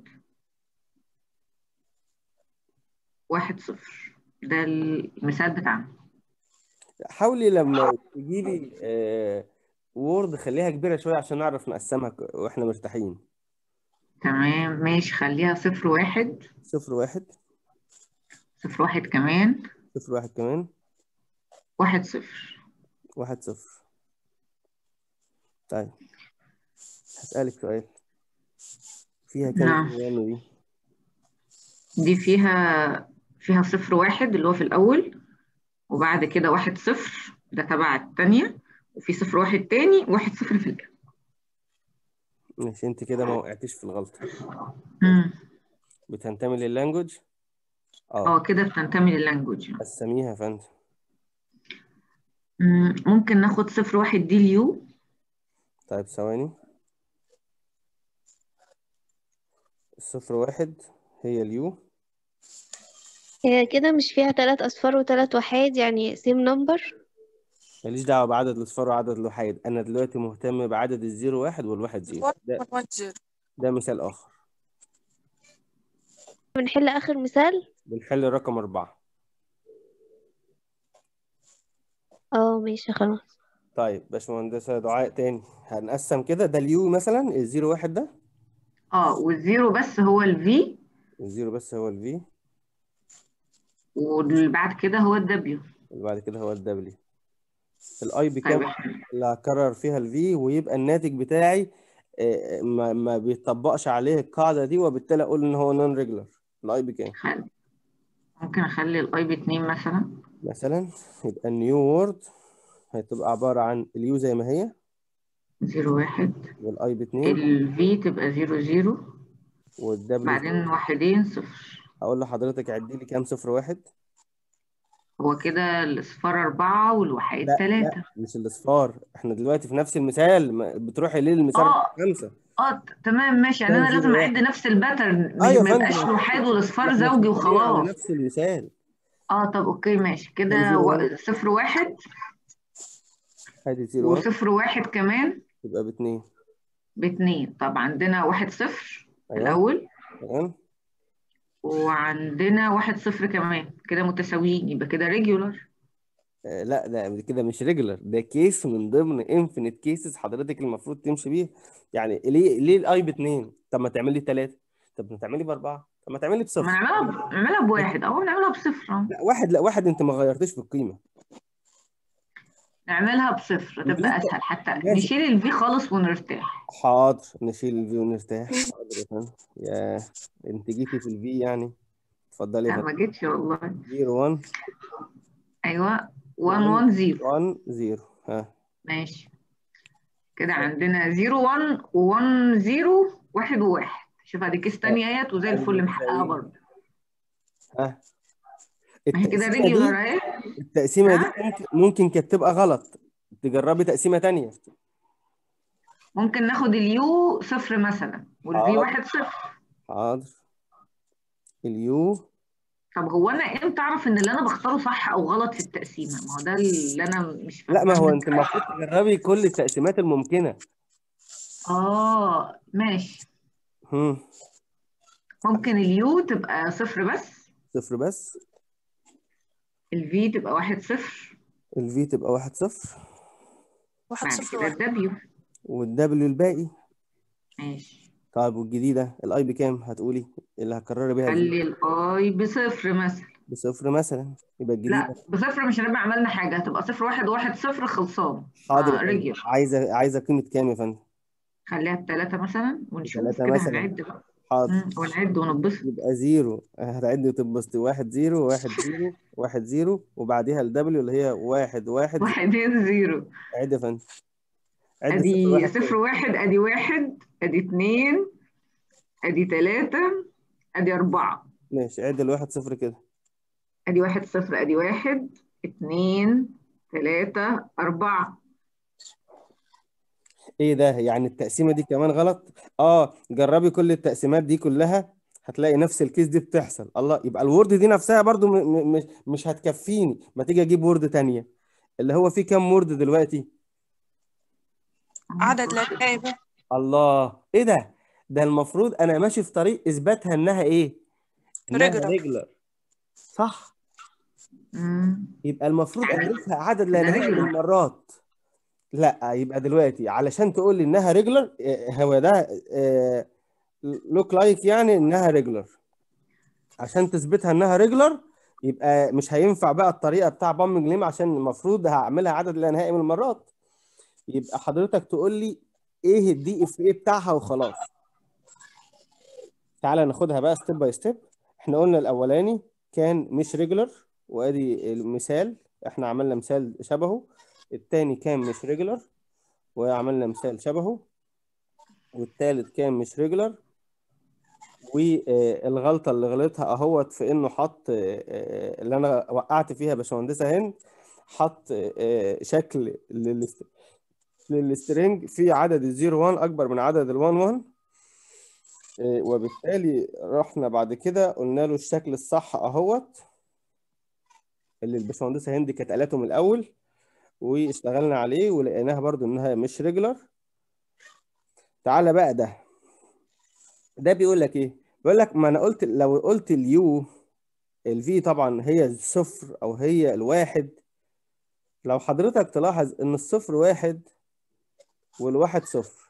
واحد صفر ده المثال بتاعنا حاولي لما تجيلي أه... وورد خليها كبيرة شوية عشان نعرف نقسمها ك- واحنا مرتاحين تمام ماشي خليها صفر واحد صفر واحد صفر واحد كمان صفر واحد كمان واحد صفر واحد صفر طيب هسألك سؤال فيها كام نعم. قيام دي دي فيها فيها صفر واحد اللي هو في الأول وبعد كده واحد صفر ده تبع التانية وفي صفر واحد تاني واحد صفر في الآخر ماشي انت كده ما وقعتيش في الغلطة مم. بتنتمي لللانجوج اه اه كده بتنتمي لللانجوج قسميها يا فندم مم. ممكن ناخد صفر واحد دي اليو طيب ثواني الصفر واحد هي اليو هي كده مش فيها تلات أصفار وتلات وحيد يعني سيم نمبر ماليش دعوة بعدد الأصفار وعدد الوحيد أنا دلوقتي مهتم بعدد الزيرو واحد والواحد زيرو ده, 110 ده مثال آخر بنحل آخر مثال بنحل رقم أربعة اه ماشي خلاص طيب باشمهندسة دعاء تاني هنقسم كده ده اليو مثلا الزيرو واحد ده اه والزيرو بس هو الفي الزيرو بس هو الفي واللي بعد كده هو الدبليو اللي بعد كده هو الدبليو الاي طيب بكام احنا اللي هكرر فيها الفي ويبقى الناتج بتاعي آه، ما, ما بيطبقش عليه القاعدة دي وبالتالي أقول إن هو نون ريجولار الاي بكام خلي. ممكن اخلي الاي باتنين مثلا مثلا يبقى النيو وورد هتبقى عبارة عن اليو زي ما هي زيرو واحد والاي باتنين الفي تبقى زيرو زيرو والدبليو بعدين واحدين صفر هقول لحضرتك عدي لي كام صفر واحد هو كده الأصفار أربعة والوحيد لا لا ثلاثة مش الاصفار احنا دلوقتي في نفس المثال ما- بتروحي ليه المثال اه رقم خمسة اه ت- تمام ماشي يعني كام أنا لازم زيرو أعد واحد نفس الباترن اه مش يا ما يبقاش فندم الوحيد والأصفار احنا زوجي شغالين على وخلاص نفس المثال اه طب أوكي ماشي كام كده زيرو و- واحد صفر واحد ادي زيرو واحد وصفر واحد كمان يبقى باتنين باتنين طب عندنا واحد صفر ايوه الأول تمام وعندنا واحد صفر كمان كده متساويين يبقى كده ريجولار آه لا ده كده مش ريجولار ده كيس من ضمن انفينيت كيسز حضرتك المفروض تمشي بيها يعني ليه ليه الاي باتنين طب ما تعمل لي تلاتة طب ما تعمل لي باربعة طب ما تعمل لي ما بصفر نعملها ب- نعملها بواحد أو نعملها بصفر اه لا واحد لا واحد انت ما غيرتش في القيمة نعملها بصفر تبقى لسه أسهل حتى ماشي نشيل الفي خالص ونرتاح حاضر نشيل الفي ونرتاح حاضر يا فندم يا انت جيتي في الفي يعني اتفضلي يا لا فندم ما جيتش والله 0 1 أيوه 1 1 1 0 1 0 ها ماشي كده عندنا 0 1 و1 0 1 و1 شوف ادي كيس تانية اهيت وزي ادي الفل محققها متساويين برضه ها ما هي كده التقسيمة ريجولار دي اهي التقسيمة دي ها ممكن ممكن كانت تبقى غلط تجربي تقسيمة تانية ممكن ناخد اليو صفر مثلا والفي حاضر واحد صفر حاضر اليو طب هو انا امتى اعرف ان اللي انا بختاره صح او غلط في التقسيمه ما هو ده اللي انا مش لا ما فاهماه هو من انت المفروض تجربي كل التقسيمات الممكنة اه ماشي هم. ممكن اليو تبقى صفر بس صفر بس الفي تبقى واحد صفر الفي تبقى واحد صفر واحد بعد صفر كده واحد الدبليو والدبليو الباقي ماشي طيب والجديدة الاي بكام هتقولي اللي هتكرري بيها الفي خلي الاي بصفر مثلا بصفر مثلا يبقى الجديدة لا بصفر مش هنبقى عملنا حاجة هتبقى صفر واحد واحد صفر خلصان حاضر يا آه فندم ريجل عايزة عايزة قيمة كام يا فندم خليها بتلاتة مثلا ونشوف بتلاتة كده مثلا هنعد بقى حاضر مم، ونعد ونبسط يبقى زيرو هتعدي وتبسطي واحد زيرو واحد زيرو واحد زيرو وبعديها الدبليو اللي هي واحد واحد زيرو واحدين زيرو عد يا فندم عد صفر ادي واحد صفر تاني واحد ادي واحد ادي اتنين ادي تلاتة ادي اربعة ماشي عد الواحد صفر كده ادي واحد صفر ادي واحد اتنين تلاتة اربعة ايه ده يعني التقسيمة دي كمان غلط اه جربي كل التقسيمات دي كلها هتلاقي نفس الكيس دي بتحصل الله يبقى الورد دي نفسها برضو م م مش مش هتكفيني ما تيجي اجيب وورد تانية اللي هو فيه كام وورد دلوقتي عدد لا نهائي الله ايه ده ده المفروض انا ماشي في طريق اثباتها انها ايه انها Regular. ريجولار صح مم. يبقى المفروض يعني ادرسها عدد لا ده نهائي من regular. المرات لا يبقى دلوقتي علشان تقول لي انها ريجولار هو ده لوك لايك يعني انها ريجولار عشان تثبتها انها ريجولار يبقى مش هينفع بقى الطريقه بتاع بامبنج ليم عشان المفروض هعملها عدد لا نهائي من المرات يبقى حضرتك تقول لي ايه الدي اف اي بتاعها وخلاص تعالى ناخدها بقى ستيب باي ستيب احنا قلنا الاولاني كان مش ريجولار وادي المثال احنا عملنا مثال شبهه التاني كان مش ريجولار وعملنا مثال شبهه والتالت كان مش ريجولار والغلطه اللي غلطها اهوت في انه حط آه، آه، اللي انا وقعت فيها باشمهندسه هند حط آه، شكل للست- للسترنج في عدد الزيرو 1 اكبر من عدد ال 1 1 آه، وبالتالي رحنا بعد كده قلنا له الشكل الصح اهوت اللي الباشمهندسه هند كانت قالته من الاول واشتغلنا عليه ولقيناها برضو انها مش ريجولار تعالى بقى ده ده بيقول لك ايه بيقول لك ما انا قلت لو قلت اليو الفي طبعا هي الصفر او هي الواحد لو حضرتك تلاحظ ان الصفر واحد والواحد صفر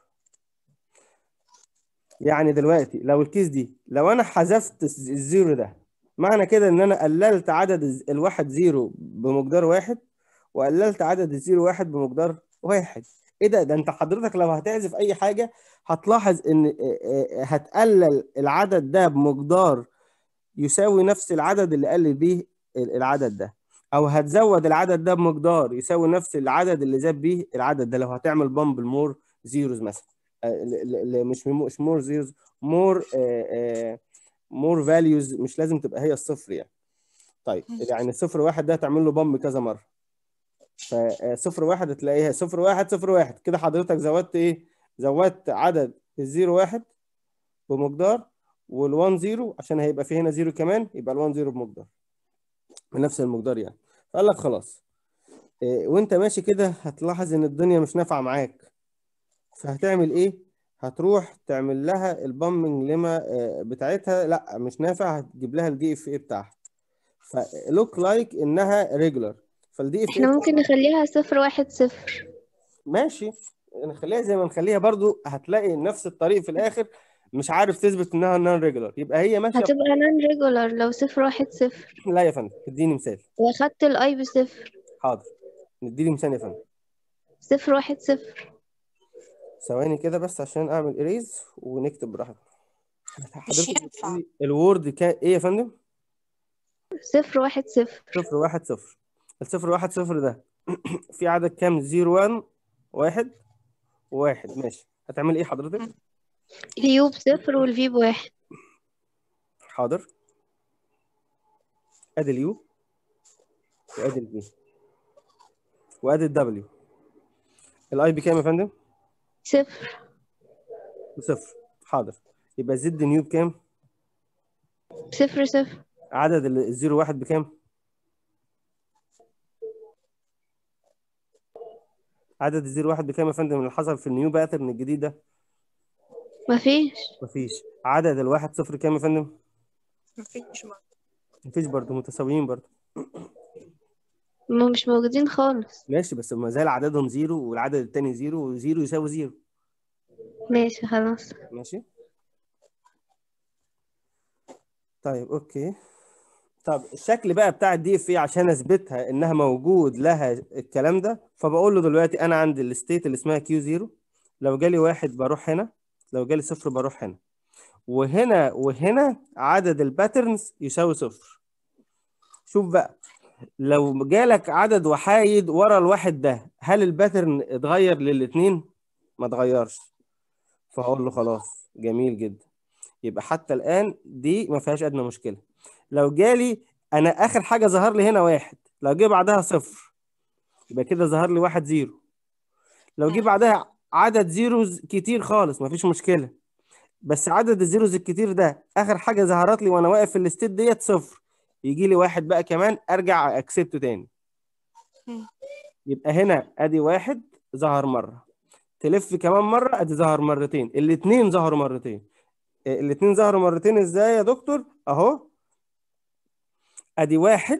يعني دلوقتي لو الكيس دي لو انا حذفت الز- الزيرو ده معنى كده ان انا قللت عدد الز- الواحد زيرو بمقدار واحد وقللت عدد الزيرو واحد بمقدار واحد ايه ده ده انت حضرتك لو هتعزف اي حاجة هتلاحظ ان آه، آه، هتقلل العدد ده بمقدار يساوي نفس العدد اللي قلل بيه ال- العدد ده او هتزود العدد ده بمقدار يساوي نفس العدد اللي زاد بيه العدد ده لو هتعمل بامب المور زيروز مثلا آه، ل- ل- ل- مش مو- مش مور زيروز مور مور فاليوز مش لازم تبقى هي الصفر يعني طيب يعني صفر واحد ده هتعمل له بامب كذا مره فصفر واحد هتلاقيها صفر واحد صفر واحد كده حضرتك زودت ايه زودت عدد الزيرو واحد بمقدار والوان زيرو عشان هيبقى في هنا زيرو كمان يبقى الوان زيرو بمقدار بنفس المقدار يعني فقال لك خلاص إيه وانت ماشي كده هتلاحظ ان الدنيا مش نافعه معاك فهتعمل ايه هتروح تعمل لها البامبنج لما آه، بتاعتها لا مش نافع هتجيب لها الدي اف اي بتاعها فلوك لايك انها ريجولار فالدي اف احنا ممكن نخليها صفر واحد صفر ماشي نخليها زي ما نخليها برضو هتلاقي نفس الطريق في الاخر مش عارف تثبت انها نون ريجولار يبقى هي ماشيه هتبقى نون ريجولار لو صفر واحد صفر لا يا فندم اديني مثال واخدت الاي بصفر حاضر نديني مثال يا فندم صفر واحد صفر ثواني كده بس عشان اعمل اريز ونكتب براحتنا حضرتك ينفع. بتقولي الوورد كان ايه يا فندم صفر واحد صفر صفر واحد صفر الصفر واحد صفر ده في عدد كام زيرو وان واحد واحد ماشي هتعمل ايه حضرتك اليو بصفر والفي بواحد حاضر ادي اليو وادي الفي وادي الدبليو الاي بكام يا فندم صفر بصفر حاضر يبقى زد نيو بكام صفر صفر عدد ال- الزيرو واحد بكام عدد الزيرو واحد بكام يا فندم اللي حصل في النيو باترن الجديد ده مفيش مفيش عدد الواحد صفر كام يا فندم مفيش ما. مفيش برضه متساويين برضه هما مش موجودين خالص ماشي بس ما زال عددهم زيرو والعدد التاني زيرو وزيرو يساوي زيرو ماشي خلاص ماشي طيب اوكي طب الشكل بقى بتاع الدي اف اي عشان اثبتها انها موجود لها الكلام ده فبقول له دلوقتي انا عندي الستيت اللي اسمها كيو زيرو لو جالي واحد بروح هنا لو جالي صفر بروح هنا وهنا وهنا عدد الباترنز يساوي صفر شوف بقى لو جالك عدد وحايد ورا الواحد ده هل الباترن اتغير للاتنين ما اتغيرش فهقول له خلاص جميل جدا يبقى حتى الآن دي ما فيهاش أدنى مشكلة لو جالي أنا آخر حاجة ظهر لي هنا واحد لو جه بعدها صفر يبقى كده ظهر لي واحد زيرو لو جه بعدها عدد زيروز كتير خالص مفيش مشكلة بس عدد الزيروز الكتير ده آخر حاجة ظهرت لي وأنا واقف في الستيت ديت صفر يجي لي واحد بقى كمان أرجع أكسبته تاني مم. يبقى هنا أدي واحد ظهر مرة تلف كمان مرة ادي ظهر مرتين الاتنين ظهروا مرتين إيه، الاتنين ظهروا مرتين ازاي يا دكتور اهو ادي واحد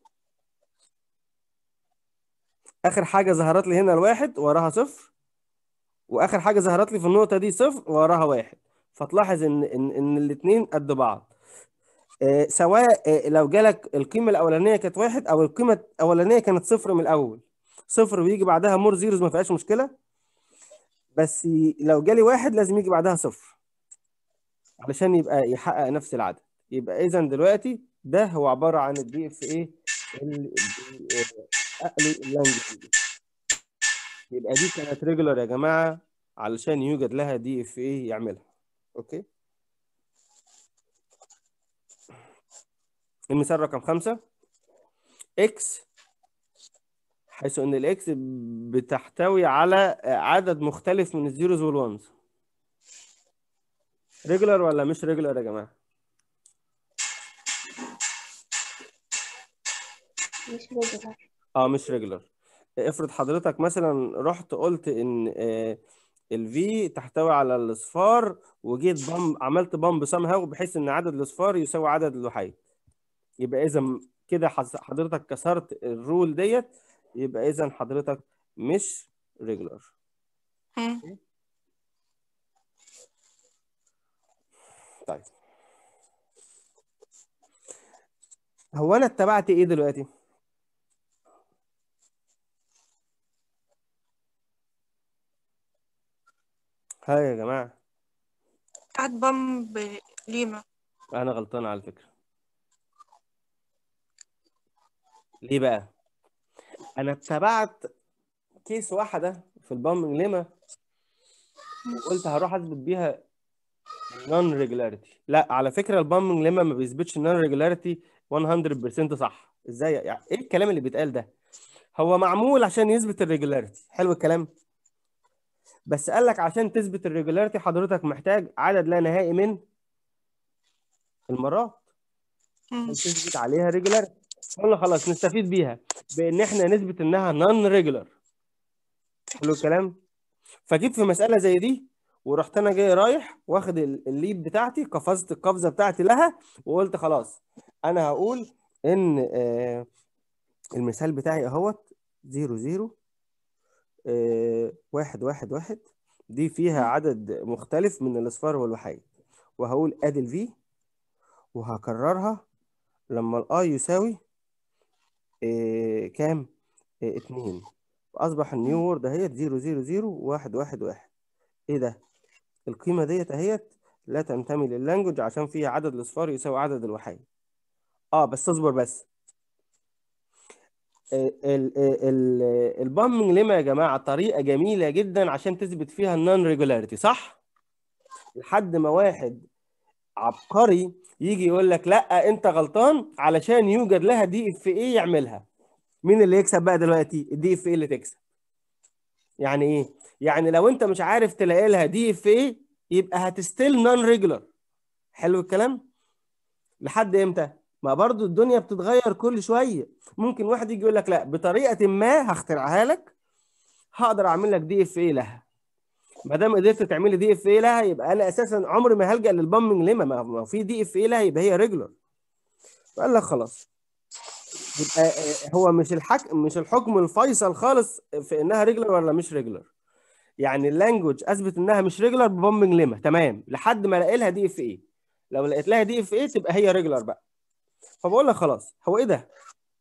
اخر حاجة ظهرت لي هنا الواحد وراها صفر واخر حاجة ظهرت لي في النقطة دي صفر وراها واحد فتلاحظ ان ان ان الاتنين قد بعض آه، سواء آه، لو جالك القيمة الأولانية كانت واحد أو القيمة الأولانية كانت صفر من الأول صفر ويجي بعدها مور زيروز ما فيهاش مشكلة بس ي- لو جالي واحد لازم يجي بعدها صفر علشان يبقى يحقق نفس العدد يبقى اذا دلوقتي ده هو عباره عن الدي اف ايه اقلي اللانجوج يبقى دي كانت ريجولار يا جماعه علشان يوجد لها دي اف ايه يعملها اوكي المثال رقم خمسة اكس حيث ان الاكس بتحتوي على عدد مختلف من الزيروز والونز ريجولار ولا مش ريجولار يا جماعه مش ريجولار اه مش ريجولار افرض حضرتك مثلا رحت قلت ان الفي تحتوي على الاصفار وجيت بامب عملت بامب سام هاو بحيث ان عدد الاصفار يساوي عدد الوحيد يبقى اذا كده حس- حضرتك كسرت الرول ديت يبقى اذا حضرتك مش ريجولار مم. طيب هو انا اتبعت ايه دلوقتي ها يا جماعه بتاعت بامب ليما انا غلطان على فكره ليه بقى انا اتبعت كيس واحده في البامبنج ليما وقلت هروح اثبت بيها نون ريجولاريتي لا على فكره البامبنج ليما ما بيثبتش النون ريجولاريتي 100% صح ازاي يعني ايه الكلام اللي بيتقال ده هو معمول عشان يثبت الريجولاريتي حلو الكلام بس قال لك عشان تثبت الريجولاريتي حضرتك محتاج عدد لا نهائي من المرات مم. عشان تثبت عليها ريجولاريتي قلنا خلاص نستفيد بيها بان احنا نثبت انها نون ريجولار حلو الكلام فجيت في مساله زي دي ورحت انا جاي رايح واخد ال- الليد بتاعتي قفزت القفزه بتاعتي لها وقلت خلاص انا هقول ان آه، المثال بتاعي اهوت زيرو زيرو آه، واحد واحد واحد دي فيها عدد مختلف من الاصفار والوحيد وهقول ادي الفي وهكررها لما الاي يساوي آه، كام؟ آه، اتنين واصبح النيو وورد اهيت زيرو زيرو زيرو واحد واحد واحد ايه ده؟ القيمه ديت اهيت لا تنتمي لللانجوج عشان فيها عدد الاصفار يساوي عدد الوحيد اه بس اصبر بس البامنج لما يا جماعه طريقه جميله جدا عشان تثبت فيها النون ريجولاريتي صح لحد ما واحد عبقري يجي يقول لك لا انت غلطان علشان يوجد لها دي اف ايه يعملها مين اللي يكسب بقى دلوقتي الدي اف ايه اللي تكسب يعني ايه يعني لو انت مش عارف تلاقي لها دي اف ايه يبقى هتستيل نون ريجولار حلو الكلام لحد امتى ما برضو الدنيا بتتغير كل شويه ممكن واحد يجي يقول لك لا بطريقه ما هخترعها لك هقدر اعمل لك دي اف ايه لها ما دام قدرت تعملي دي اف ايه لها يبقى انا اساسا عمري ما هلجا للبامنج لما ما ما في دي اف ايه لها يبقى هي ريجولار فقال لك خلاص يبقى آه، هو مش الحك مش الحكم الفيصل خالص في انها ريجولار ولا مش ريجولار يعني اللانجوج اثبت انها مش ريجولار ببامبنج ليما تمام لحد ما الاقي لها دي اف ايه لو لقيت لها دي اف ايه تبقى هي ريجولار بقى فبقول لك خلاص هو ايه ده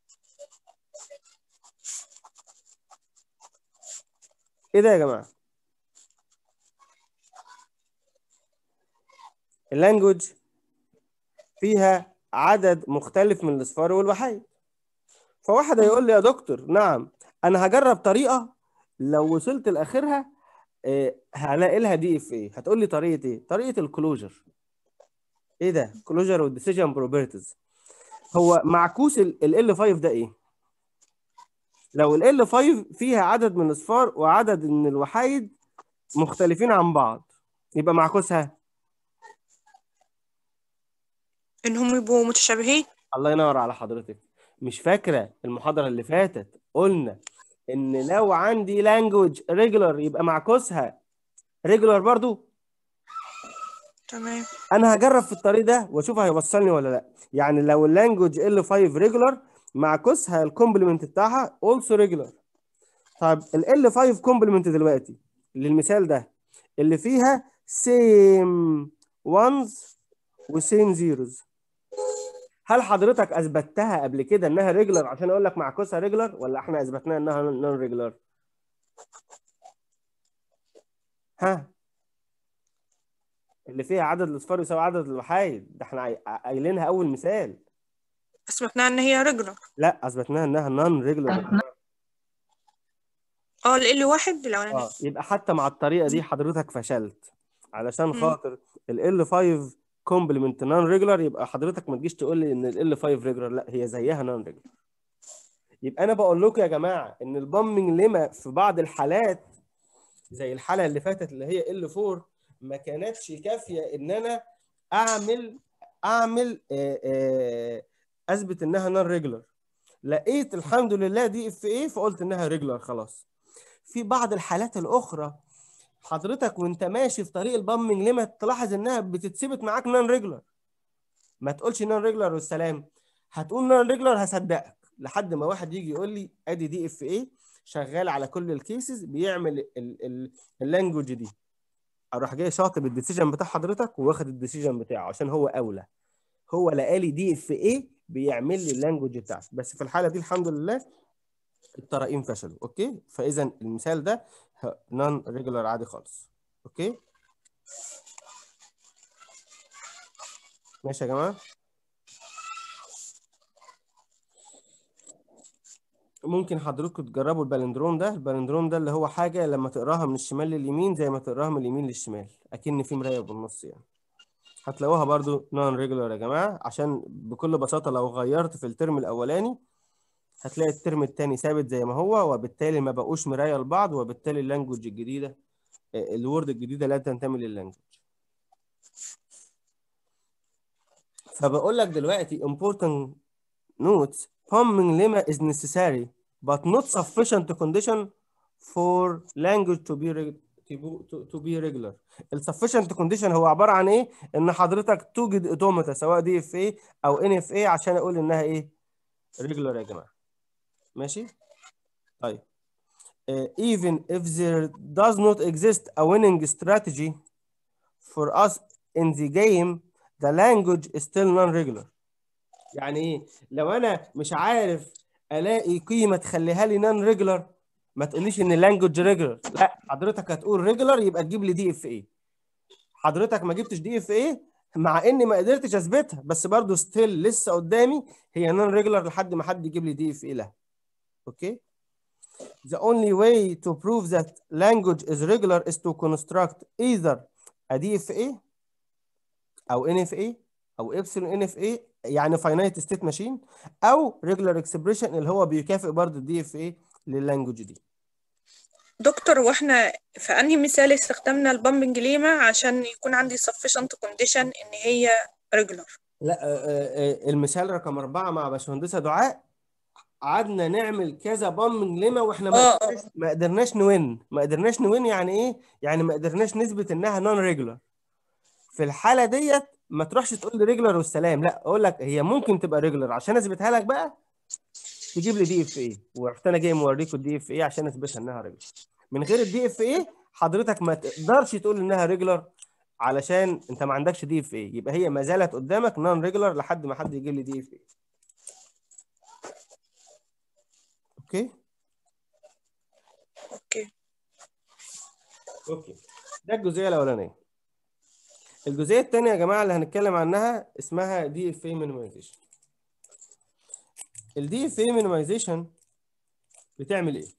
ايه ده يا جماعه اللانجوج فيها عدد مختلف من الاصفار والوحيد فواحد هيقول لي يا دكتور نعم انا هجرب طريقه لو وصلت لاخرها آه، هلاقي لها دي اف ايه هتقول لي طريقه ايه طريقه الكلوجر ايه ده كلوجر والديسيجن بروبرتيز هو معكوس ال L5 ده ايه لو ال L5 فيها عدد من الاصفار وعدد من الوحيد مختلفين عن بعض يبقى معكوسها انهم يبقوا متشابهين الله ينور على حضرتك مش فاكرة المحاضرة اللي فاتت قلنا إن لو عندي language regular يبقى معكوسها regular برضو تمام أنا هجرب في الطريق ده وأشوف هيوصلني ولا لأ يعني لو اللانجوج L5 regular معكوسها الكومبلمنت بتاعها also regular طيب ال L5 كومبلمنت دلوقتي للمثال ده اللي فيها same ones و same zeros هل حضرتك اثبتها قبل كده انها ريجولار عشان اقول لك معكوسها ريجولار ولا احنا اثبتناها انها نون ريجولار ها اللي فيها عدد الاصفار يساوي عدد الوحيد ده احنا عاي- قايلينها اول مثال اثبتنا ان هي ريجولار لا اثبتناها انها نون ريجولار اه ال واحد الاولاني اه يبقى حتى مع الطريقه دي حضرتك فشلت علشان مم. خاطر ال L5 كومبلمنت نون ريجولار يبقى حضرتك ما تجيش تقول لي ان ال L5 ريجولار لا هي زيها نون ريجولار يبقى انا بقول لكم يا جماعه ان البامنج لما في بعض الحالات زي الحاله اللي فاتت اللي هي L4 ما كانتش كافيه ان انا اعمل اعمل آه، آه، اثبت انها نون ريجولار لقيت الحمد لله دي اف ايه فقلت انها ريجولار خلاص في بعض الحالات الاخرى حضرتك وانت ماشي في طريق البامنج ليميت تلاحظ انها بتتثبت معاك نون ريجولار ما تقولش نون ريجولار والسلام هتقول نون ريجولار هصدقك لحد ما واحد يجي يقول لي ادي دي اف ايه شغال على كل الكيسز بيعمل اللانجوج دي اروح جاي شاطب الديسيجن بتاع حضرتك واخد الديسيجن بتاعه عشان هو اولى هو لقالي دي اف ايه بيعمل لي اللانجوج بتاعتي بس في الحاله دي الحمد لله الطرائين فشلوا اوكي فاذا المثال ده نون ريجولار عادي خالص اوكي ماشي يا جماعه ممكن حضرتكم تجربوا البالندروم ده البالندروم ده اللي هو حاجه لما تقراها من الشمال لليمين زي ما تقراها من اليمين للشمال اكن في مرايه بالنص يعني هتلاقوها برضو نون ريجولار يا جماعه عشان بكل بساطه لو غيرت في الترم الاولاني هتلاقي الترم الثاني ثابت زي ما هو وبالتالي ما بقوش مرايه لبعض وبالتالي اللانجوج الجديده آه، الورد الجديده لا تنتمي لللانجوج فبقول لك دلوقتي important notes pumping lemma is necessary but not sufficient condition for language to be reg- to be- to- to be regular. ال sufficient condition هو عبارة عن ايه؟ ان حضرتك توجد اوتوماتا سواء دي اف اي او ان اف اي عشان اقول انها ايه؟ regular يا جماعة. ماشي؟ طيب. Uh, even if there does not exist a winning strategy for us in the game, the language is still non-regular. يعني ايه؟ لو انا مش عارف الاقي قيمه تخليها لي نون ريجولار ما تقوليش ان اللانجوج ريجولار لا حضرتك هتقول ريجولار يبقى تجيب لي دي اف اي حضرتك ما جبتش دي اف اي مع اني ما قدرتش اثبتها بس برضو ستيل لسه قدامي هي نون ريجولار لحد ما حد يجيب لي دي اف اي لها اوكي The only way to prove that language is regular is to construct either a DFA او NFA او epsilon NFA يعني finite state machine او regular expression اللي هو بيكافئ برضه الدي اف اي لللانجوج دي دكتور واحنا في انهي مثال استخدمنا البامبنج ليما عشان يكون عندي sufficient condition ان هي regular لا آه، آه، آه، المثال رقم أربعة مع باشمهندسة دعاء قعدنا نعمل كذا بامبنج لما واحنا ما آه، آه. قدرناش ما قدرناش نوين ما قدرناش نوين يعني ايه؟ يعني ما قدرناش نثبت انها نون ريجولار في الحالة ديت ما تروحش تقول لي ريجولار والسلام لا اقول لك هي ممكن تبقى ريجولار عشان اثبتها لك بقى تجيب لي دي اف اي ورحت انا جاي موريكم الدي اف اي عشان اثبتها انها ريجولار من غير الدي اف اي حضرتك ما تقدرش تقول انها ريجولار علشان انت ما عندكش دي اف اي يبقى هي ما زالت قدامك نون ريجولار لحد ما حد يجيب لي دي اف اي اوكي اوكي اوكي ده الجزئيه الاولانيه الجزئيه الثانيه يا جماعه اللي هنتكلم عنها اسمها دي اف اي مينيمايزيشن الدي اف اي مينيمايزيشن بتعمل ايه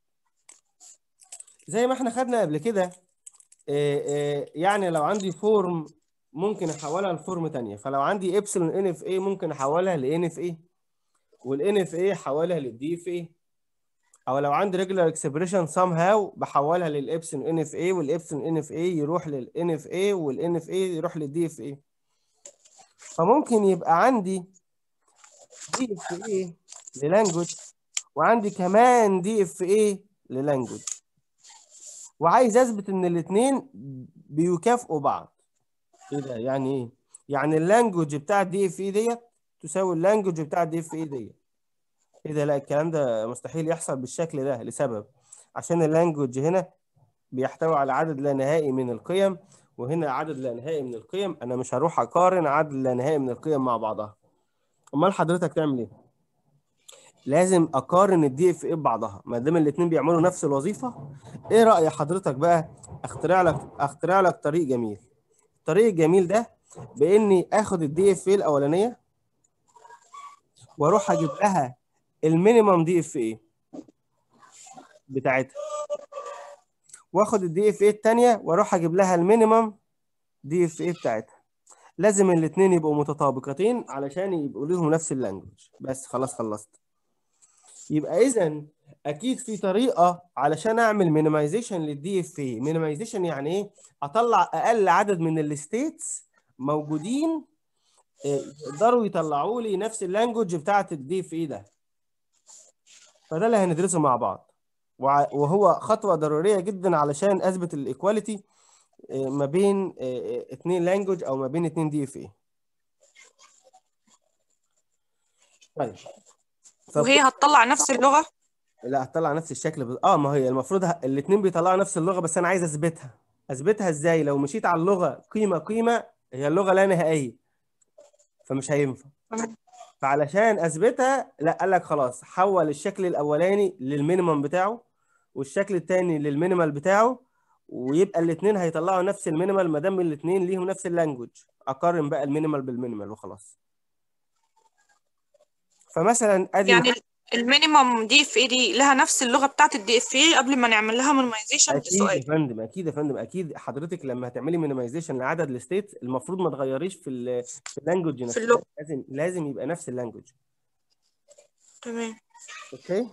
زي ما احنا خدنا قبل كده آه، آه، يعني لو عندي فورم ممكن احولها لفورم تانية فلو عندي ابسلون ان اف اي ممكن احولها لان اف اي والان اف اي احولها للدي اف اي او لو عندي ريجولار اكسبريشن سام هاو بحولها للابسلون ان اف اي والابسلون ان اف اي يروح للان اف اي والان اف اي يروح للدي اف اي فممكن يبقى عندي دي اف اي للانجوج وعندي كمان دي اف اي للانجوج وعايز اثبت ان الاثنين بيكافئوا بعض ايه ده يعني ايه يعني اللانجوج بتاع الدي اف اي ديت تساوي اللانجوج بتاع الدي اف اي ديت ايه ده لا الكلام ده مستحيل يحصل بالشكل ده لسبب عشان اللانجوج هنا بيحتوي على عدد لا نهائي من القيم وهنا عدد لا نهائي من القيم انا مش هروح اقارن عدد لا نهائي من القيم مع بعضها امال حضرتك تعمل ايه لازم اقارن الدي اف اي ببعضها ما دام الاثنين بيعملوا نفس الوظيفه ايه راي حضرتك بقى اخترع لك اخترع لك طريق جميل الطريق الجميل ده باني اخد الدي اف اي الاولانيه واروح اجيب لها المينيمم دي اف اي بتاعتها واخد الدي اف اي الثانيه واروح اجيب لها المينيمم دي اف اي بتاعتها لازم الاثنين يبقوا متطابقتين علشان يبقوا ليهم نفس اللانجوج بس خلاص خلصت يبقى اذا اكيد في طريقه علشان اعمل مينيمايزيشن للدي اف اي مينيمايزيشن يعني ايه اطلع اقل عدد من الستيتس موجودين آه، يقدروا يطلعوا لي نفس اللانجوج بتاعت الدي اف اي ده فده اللي هندرسه مع بعض وع- وهو خطوه ضروريه جدا علشان اثبت الايكواليتي ما بين آه، آه، اتنين لانجوج او ما بين اتنين دي اف اي طيب فب- وهي هتطلع نفس اللغة لا هتطلع نفس الشكل بز... اه ما هي المفروض ه... الاثنين بيطلعوا نفس اللغه بس انا عايز اثبتها اثبتها ازاي لو مشيت على اللغه قيمه قيمه هي اللغه لا نهائيه فمش هينفع فعلشان اثبتها لا قال لك خلاص حول الشكل الاولاني للمينيمم بتاعه والشكل الثاني للمينيمال بتاعه ويبقى الاثنين هيطلعوا نفس المينيمال ما دام الاثنين ليهم نفس اللانجوج اقارن بقى المينيمال بالمينيمال وخلاص فمثلا ادي يعني المينيمم دي اف اي دي لها نفس اللغة بتاعت الدي اف اي قبل ما نعمل لها مينيمايزيشن دي اكيد يا سؤال فندم اكيد يا فندم اكيد حضرتك لما هتعملي مينيمايزيشن لعدد الستيتس المفروض ما تغيريش في ال في اللانجوج نفسها اللغة. لازم لازم يبقى نفس اللانجوج تمام اوكي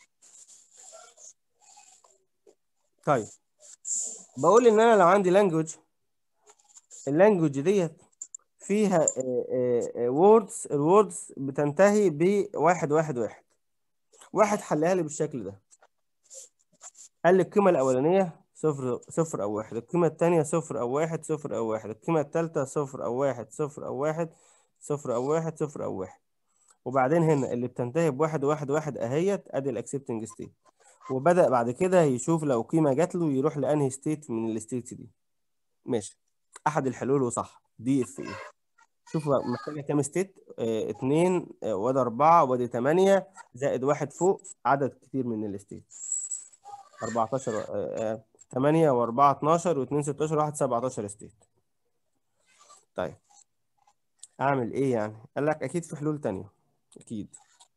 طيب بقول ان انا لو عندي لانجوج اللانجوج ديت فيها ووردز الووردز بتنتهي بواحد واحد واحد واحد حلها لي بالشكل ده قال لي القيمة الأولانية صفر صفر أو واحد القيمة التانية صفر أو واحد صفر أو واحد القيمة التالتة صفر أو واحد صفر أو واحد صفر أو واحد صفر أو واحد وبعدين هنا اللي بتنتهي بواحد واحد واحد أهيت أدي الأكسبتنج ستيت وبدأ بعد كده يشوف لو قيمة جات له يروح لأنهي ستيت من الستيتس دي ماشي أحد الحلول وصح دي اف ايه شوف بقى محتاجة كام ستيت اه اتنين اه وادي أربعة وادي تمانية زائد واحد فوق عدد كتير من الستيت 14 اه اه 8 و4 12 و2 16 واحد 17 ستيت طيب اعمل ايه يعني قال لك اكيد في حلول تانية اكيد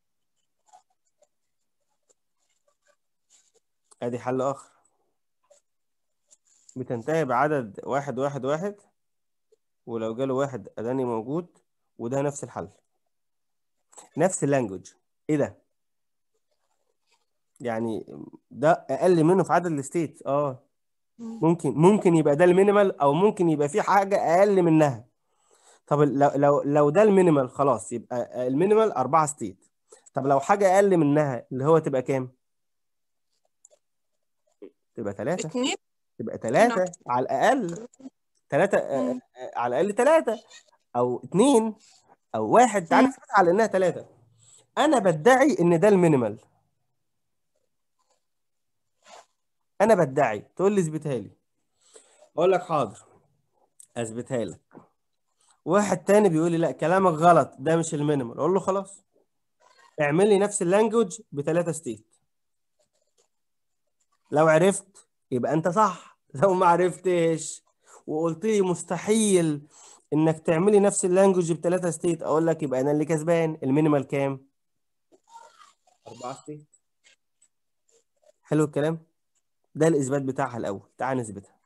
ادي حل اخر بتنتهي بعدد واحد واحد واحد ولو جاله واحد اداني موجود وده نفس الحل نفس اللانجوج ايه ده يعني ده اقل منه في عدد الستيت اه ممكن ممكن يبقى ده المينيمال او ممكن يبقى في حاجه اقل منها طب لو لو لو ده المينيمال خلاص يبقى المينيمال أربعة ستيت طب لو حاجه اقل منها اللي هو تبقى كام تبقى ثلاثة اتنين تبقى ثلاثة على الأقل ثلاثة مم. على الأقل ثلاثة أو اتنين أو واحد تعالى مم. نثبتها على إنها ثلاثة أنا بدعي إن ده المينيمال أنا بدعي تقول لي اثبتها لي أقول لك حاضر أثبتها لك واحد تاني بيقول لي لا كلامك غلط ده مش المينيمال أقول له خلاص اعمل لي نفس اللانجوج بثلاثة ستيت لو عرفت يبقى انت صح لو ما عرفتش وقلت لي مستحيل انك تعملي نفس اللانجوج بثلاثة ستيت اقول لك يبقى انا اللي كسبان المينيمال كام أربعة ستيت حلو الكلام ده الاثبات بتاعها الاول تعال نثبتها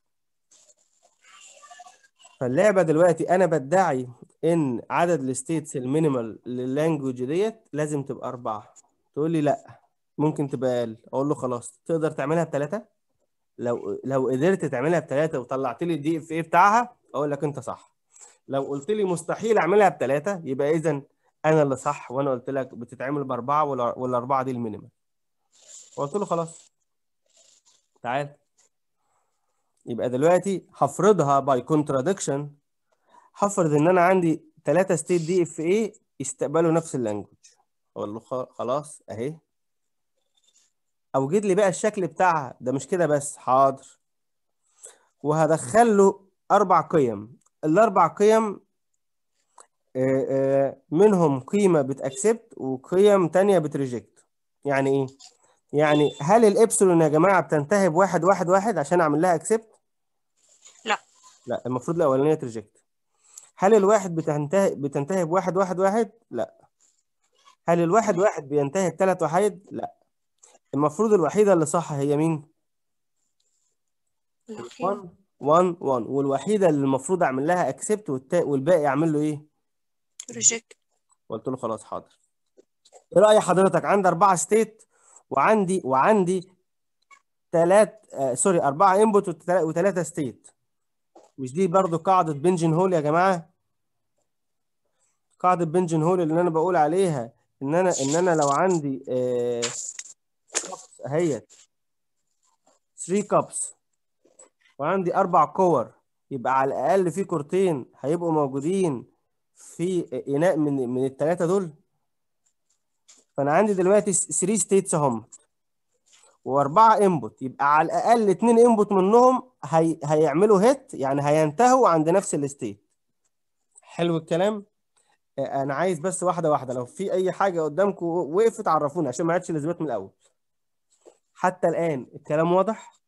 فاللعبه دلوقتي انا بدعي ان عدد الستيتس المينيمال لللانجوج ديت لازم تبقى اربعه تقول لي لا ممكن تبقى اقل اقول له خلاص تقدر تعملها بثلاثه لو لو قدرت تعملها بثلاثه وطلعت لي الدي اف اي بتاعها اقول لك انت صح لو قلت لي مستحيل اعملها بثلاثه يبقى اذا انا اللي صح وانا قلت لك بتتعمل باربعه ولا- والاربعه دي المينيمال قلت له خلاص تعال يبقى دلوقتي هفرضها باي كونتراديكشن هفرض ان انا عندي ثلاثة ستيت دي اف اي يستقبلوا نفس اللانجوج اقول له خ- خلاص اهي اوجد لي بقى الشكل بتاعها ده مش كده بس حاضر وهدخل له اربع قيم الاربع قيم آه، آه، منهم قيمة بتأكسبت وقيم تانية بتريجكت يعني ايه يعني هل الابسلون يا جماعة بتنتهي بواحد واحد واحد عشان اعمل لها اكسبت لا لا المفروض الاولانيه تريجكت هل الواحد بتنتهي بتنتهي بواحد واحد واحد لا هل الواحد واحد بينتهي بثلاث وحيد لا المفروض الوحيده اللي صح هي مين 1 1 1 والوحيده اللي المفروض اعمل لها اكسبت والباقي اعمل له ايه ريجكت قلت له خلاص حاضر ايه راي حضرتك عندي اربعه ستيت وعندي وعندي ثلاث آه سوري اربعه انبوت وثلاثه ستيت مش دي برضو قاعده بنجن هول يا جماعه قاعده بنجن هول اللي انا بقول عليها ان انا ان انا لو عندي آه كابس اهيت 3 كابس وعندي اربع كور يبقى على الاقل في كورتين هيبقوا موجودين في اناء من من الثلاثه دول فانا عندي دلوقتي 3 ستيتس هم واربعه انبوت يبقى على الاقل اتنين انبوت منهم هي... هيعملوا هيت يعني هينتهوا عند نفس الستيت حلو الكلام آه، انا عايز بس واحده واحده لو في اي حاجه قدامكم وقفت عرفوني عشان ما عادش الاثبات من الاول حتى الان الكلام واضح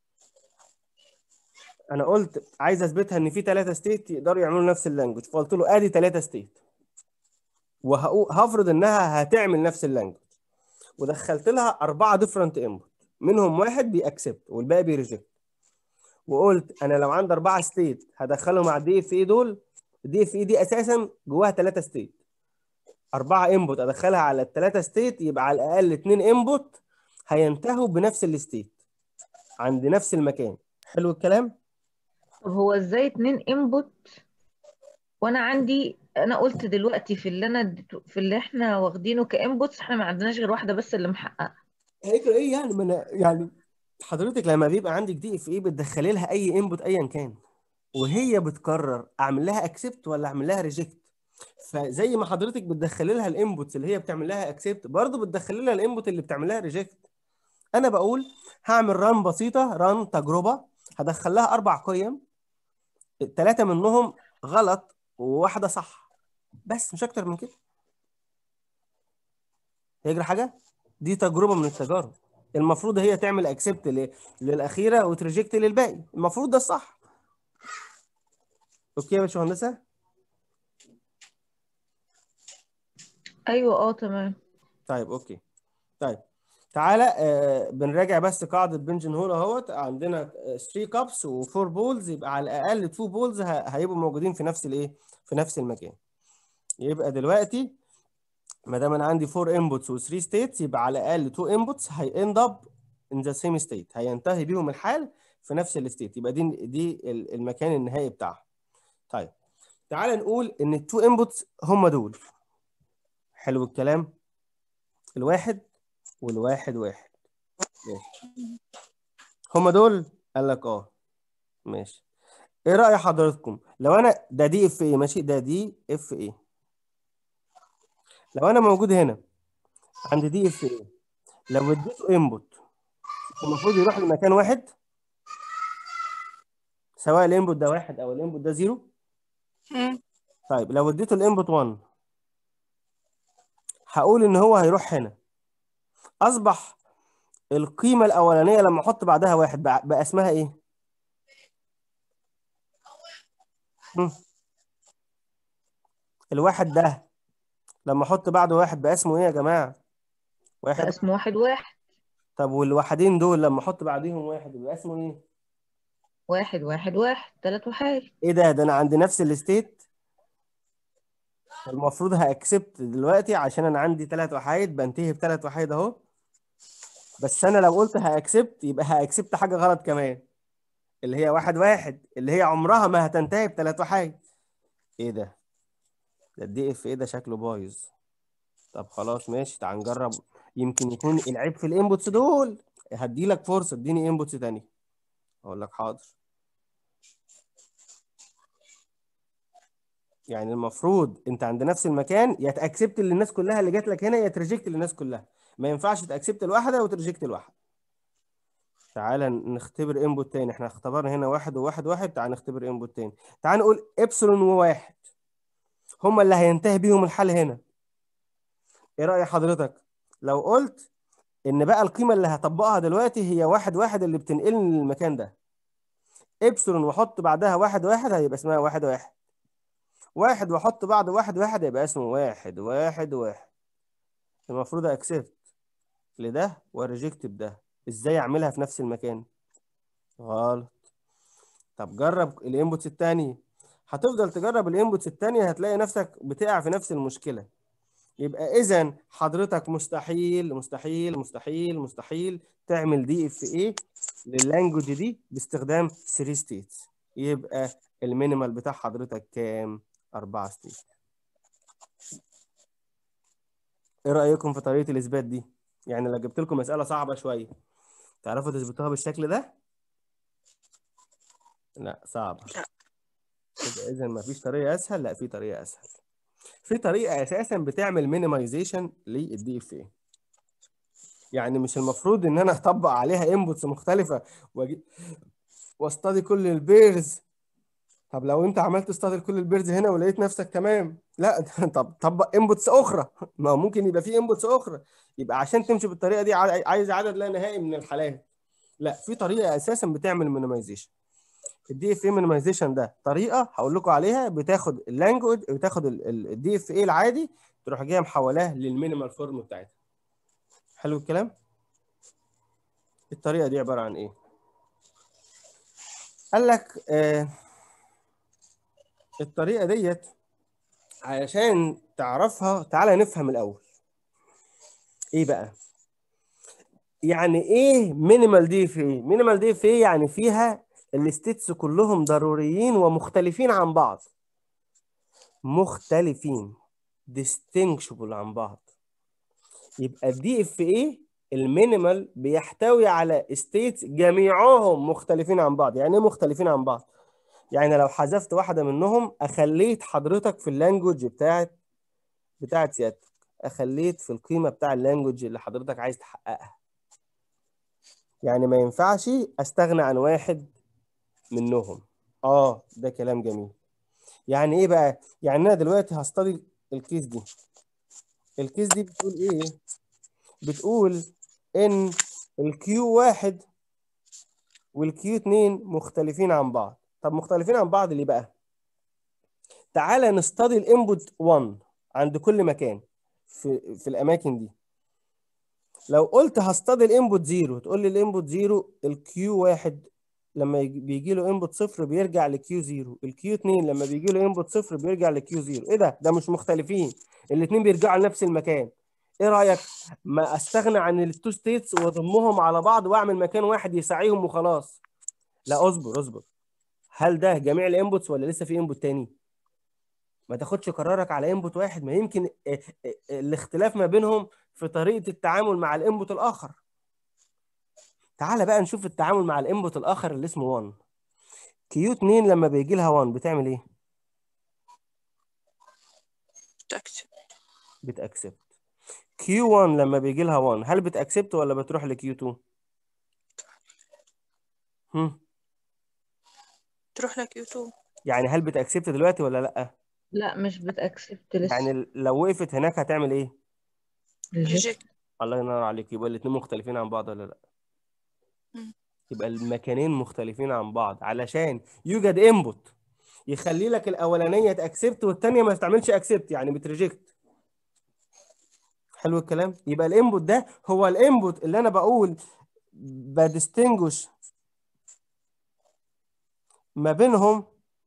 انا قلت عايز اثبتها ان في ثلاثه ستيت يقدروا يعملوا نفس اللانجوج فقلت له ادي ثلاثه ستيت وهفرض انها هتعمل نفس اللانجوج ودخلت لها اربعه ديفرنت انبوت منهم واحد بيأكسبت والباقي بيريجكت وقلت انا لو عندي اربعه ستيت هدخلهم على الدي اف اي دول الدي اف اي دي اساسا جواها ثلاثه ستيت اربعه انبوت ادخلها على الثلاثه ستيت يبقى على الاقل اثنين انبوت هينتهوا بنفس الستيت عند نفس المكان حلو الكلام طب هو ازاي اتنين انبوت وانا عندي انا قلت دلوقتي في اللي انا اديته- في اللي احنا واخدينه كانبوتس احنا ما عندناش غير واحده بس اللي محققه هيك ايه يعني من يعني حضرتك لما بيبقى عندك دي اف اي بتدخلي لها اي انبوت ايا كان وهي بتقرر اعمل لها اكسبت ولا اعمل لها ريجكت فزي ما حضرتك بتدخلي لها الانبوتس اللي هي بتعمل لها اكسبت برضه بتدخلي لها الانبوت اللي بتعمل لها ريجكت انا بقول هعمل ران بسيطه ران تجربه هدخل لها اربع قيم ثلاثه منهم غلط وواحده صح بس مش اكتر من كده هيجري حاجه دي تجربه من التجارب المفروض هي تعمل اكسبت للاخيره وتريجكت للباقي المفروض ده الصح اوكي يا باشمهندسه ايوه اه تمام طيب اوكي طيب تعالى آه بنراجع بس قاعده بنجن هول اهوت عندنا 3 كابس و4 بولز يبقى على الاقل 2 بولز هيبقوا موجودين في نفس الايه في نفس المكان يبقى دلوقتي ما دام انا عندي 4 انبوتس و3 ستيتس يبقى على الاقل 2 انبوتس هي اند اب ان ذا سيم ستيت هينتهي بيهم الحال في نفس الستيت يبقى دي دي المكان النهائي بتاعها طيب تعالى نقول ان التو انبوتس هم دول حلو الكلام الواحد والواحد واحد ماشي هم دول قال لك اه ماشي ايه رأي حضراتكم لو انا ده دي اف ايه ماشي ده دي اف ايه لو انا موجود هنا عند دي اف ايه لو اديته انبوت المفروض يروح لمكان واحد سواء الانبوت ده واحد او الانبوت ده زيرو مم. طيب لو اديته الانبوت 1 هقول ان هو هيروح هنا اصبح القيمه الاولانيه لما احط بعدها واحد بقى, بقى اسمها ايه هم. الواحد ده لما احط بعده واحد بقى اسمه ايه يا جماعه ده واحد اسمه واحد واحد طب والواحدين دول لما احط بعديهم واحد يبقى اسمه ايه واحد واحد واحد تلات وحايد ايه ده ده انا عند نفس الستيت المفروض هاكسبت دلوقتي عشان انا عندي ثلاث وحايد بنتهي بثلاث وحايد اهو بس انا لو قلت هاكسبت يبقى هاكسبت حاجه غلط كمان اللي هي واحد واحد اللي هي عمرها ما هتنتهي بثلاث وحايد ايه ده ده الدي اف ايه ده شكله بايظ طب خلاص ماشي تعال نجرب يمكن يكون العيب في الانبوتس دول هدي لك فرصه اديني انبوتس تاني اقول لك حاضر يعني المفروض انت عند نفس المكان يا تاكسبت للناس كلها اللي جات لك هنا يا تريجكت للناس كلها ما ينفعش تاكسبت الواحده وتريجكت الواحده تعالى نختبر انبوت تاني احنا اختبرنا هنا واحد وواحد واحد تعال نختبر انبوت تاني تعال نقول ابسلون وواحد هما اللي هينتهي بيهم الحل هنا ايه رأي حضرتك لو قلت ان بقى القيمة اللي هطبقها دلوقتي هي واحد واحد اللي بتنقلني للمكان ده ابسلون واحط بعدها واحد واحد هيبقى اسمها واحد واحد واحد واحط بعد واحد واحد يبقى اسمه واحد واحد واحد المفروض اكسبت لده وريجكت بده ازاي اعملها في نفس المكان غلط طب جرب الانبوتس التانية هتفضل تجرب الانبوتس التانية هتلاقي نفسك بتقع في نفس المشكلة يبقى اذا حضرتك مستحيل مستحيل مستحيل مستحيل تعمل دي اف ايه لللانجوج دي باستخدام 3 ستيتس يبقى المينيمال بتاع حضرتك كام 4 ستيت ايه رايكم في طريقه الاثبات دي يعني لو جبت لكم مساله صعبه شويه تعرفوا تثبتوها بالشكل ده لا صعبه اذا ما فيش طريقه اسهل لا في طريقه اسهل في طريقه اساسا بتعمل مينيمايزيشن للدي اف اي يعني مش المفروض ان انا اطبق عليها انبوتس مختلفه واجي واستدي كل البيرز طب لو انت عملت استدي كل البيرز هنا ولقيت نفسك تمام لا طب طبق انبوتس اخرى ما هو ممكن يبقى في انبوتس اخرى يبقى عشان تمشي بالطريقه دي عايز عدد لا نهائي من الحالات لا في طريقه اساسا بتعمل مينيمايزيشن الدي اف اي مينيمايزيشن ده طريقه هقول لكم عليها بتاخد اللانجوج بتاخد الدي اف اي العادي تروح جايه محولاه للمينيمال فورم بتاعتها حلو الكلام الطريقة دي عبارة عن ايه قال لك آه الطريقة ديت علشان تعرفها تعالى نفهم الأول ايه بقى يعني ايه مينيمال دي في ايه مينيمال دي في ايه يعني فيها الستيتس كلهم ضروريين ومختلفين عن بعض مختلفين distinguishable عن بعض يبقى الدي اف ايه المينيمال بيحتوي على ستيتس جميعهم مختلفين عن بعض يعني ايه مختلفين عن بعض يعني لو حذفت واحده منهم اخليت حضرتك في اللانجوج بتاعت بتاعت سيادتك اخليت في القيمه بتاع اللانجوج اللي حضرتك عايز تحققها يعني ما ينفعش استغنى عن واحد منهم اه ده كلام جميل يعني ايه بقى يعني انا دلوقتي هستضي الكيس دي الكيس دي بتقول ايه بتقول ان الكيو واحد والكيو اتنين مختلفين عن بعض طب مختلفين عن بعض ليه بقى تعالى نستضي الانبوت 1 عند كل مكان في في الاماكن دي لو قلت هستضي الانبوت 0 تقول لي الانبوت 0 الكيو واحد لما يجي- بيجي له انبوت صفر بيرجع لكيو 0 الكيو 2 لما بيجي له انبوت صفر بيرجع لكيو 0 ايه ده ده مش مختلفين الاثنين بيرجعوا لنفس المكان ايه رايك ما استغنى عن التو ستيتس واضمهم على بعض واعمل مكان واحد يساعيهم وخلاص لا اصبر اصبر هل ده جميع الانبوتس ولا لسه في انبوت تاني ما تاخدش قرارك على انبوت واحد ما يمكن اه- اه- الاختلاف ما بينهم في طريقة التعامل مع الانبوت الاخر تعال بقى نشوف التعامل مع الانبوت الاخر اللي اسمه 1 كيو 2 لما بيجي لها 1 بتعمل ايه تكتب بتاكسبت كيو 1 لما بيجي لها 1 هل بتاكسبت ولا بتروح لكيو 2 هم تروح لك يوتيوب يعني هل بتاكسبت دلوقتي ولا لا لا مش بتأكسبت لسه يعني لو وقفت هناك هتعمل ايه reject. ريجكت الله ينور عليك يبقى الاثنين مختلفين عن بعض ولا لا مم. يبقى المكانين مختلفين عن بعض علشان يوجد انبوت يخلي لك الاولانيه تاكسبت والثانيه ما تعملش اكسبت يعني بتريجكت حلو الكلام يبقى الانبوت ده هو الانبوت اللي انا بقول بدستنجش ما بينهم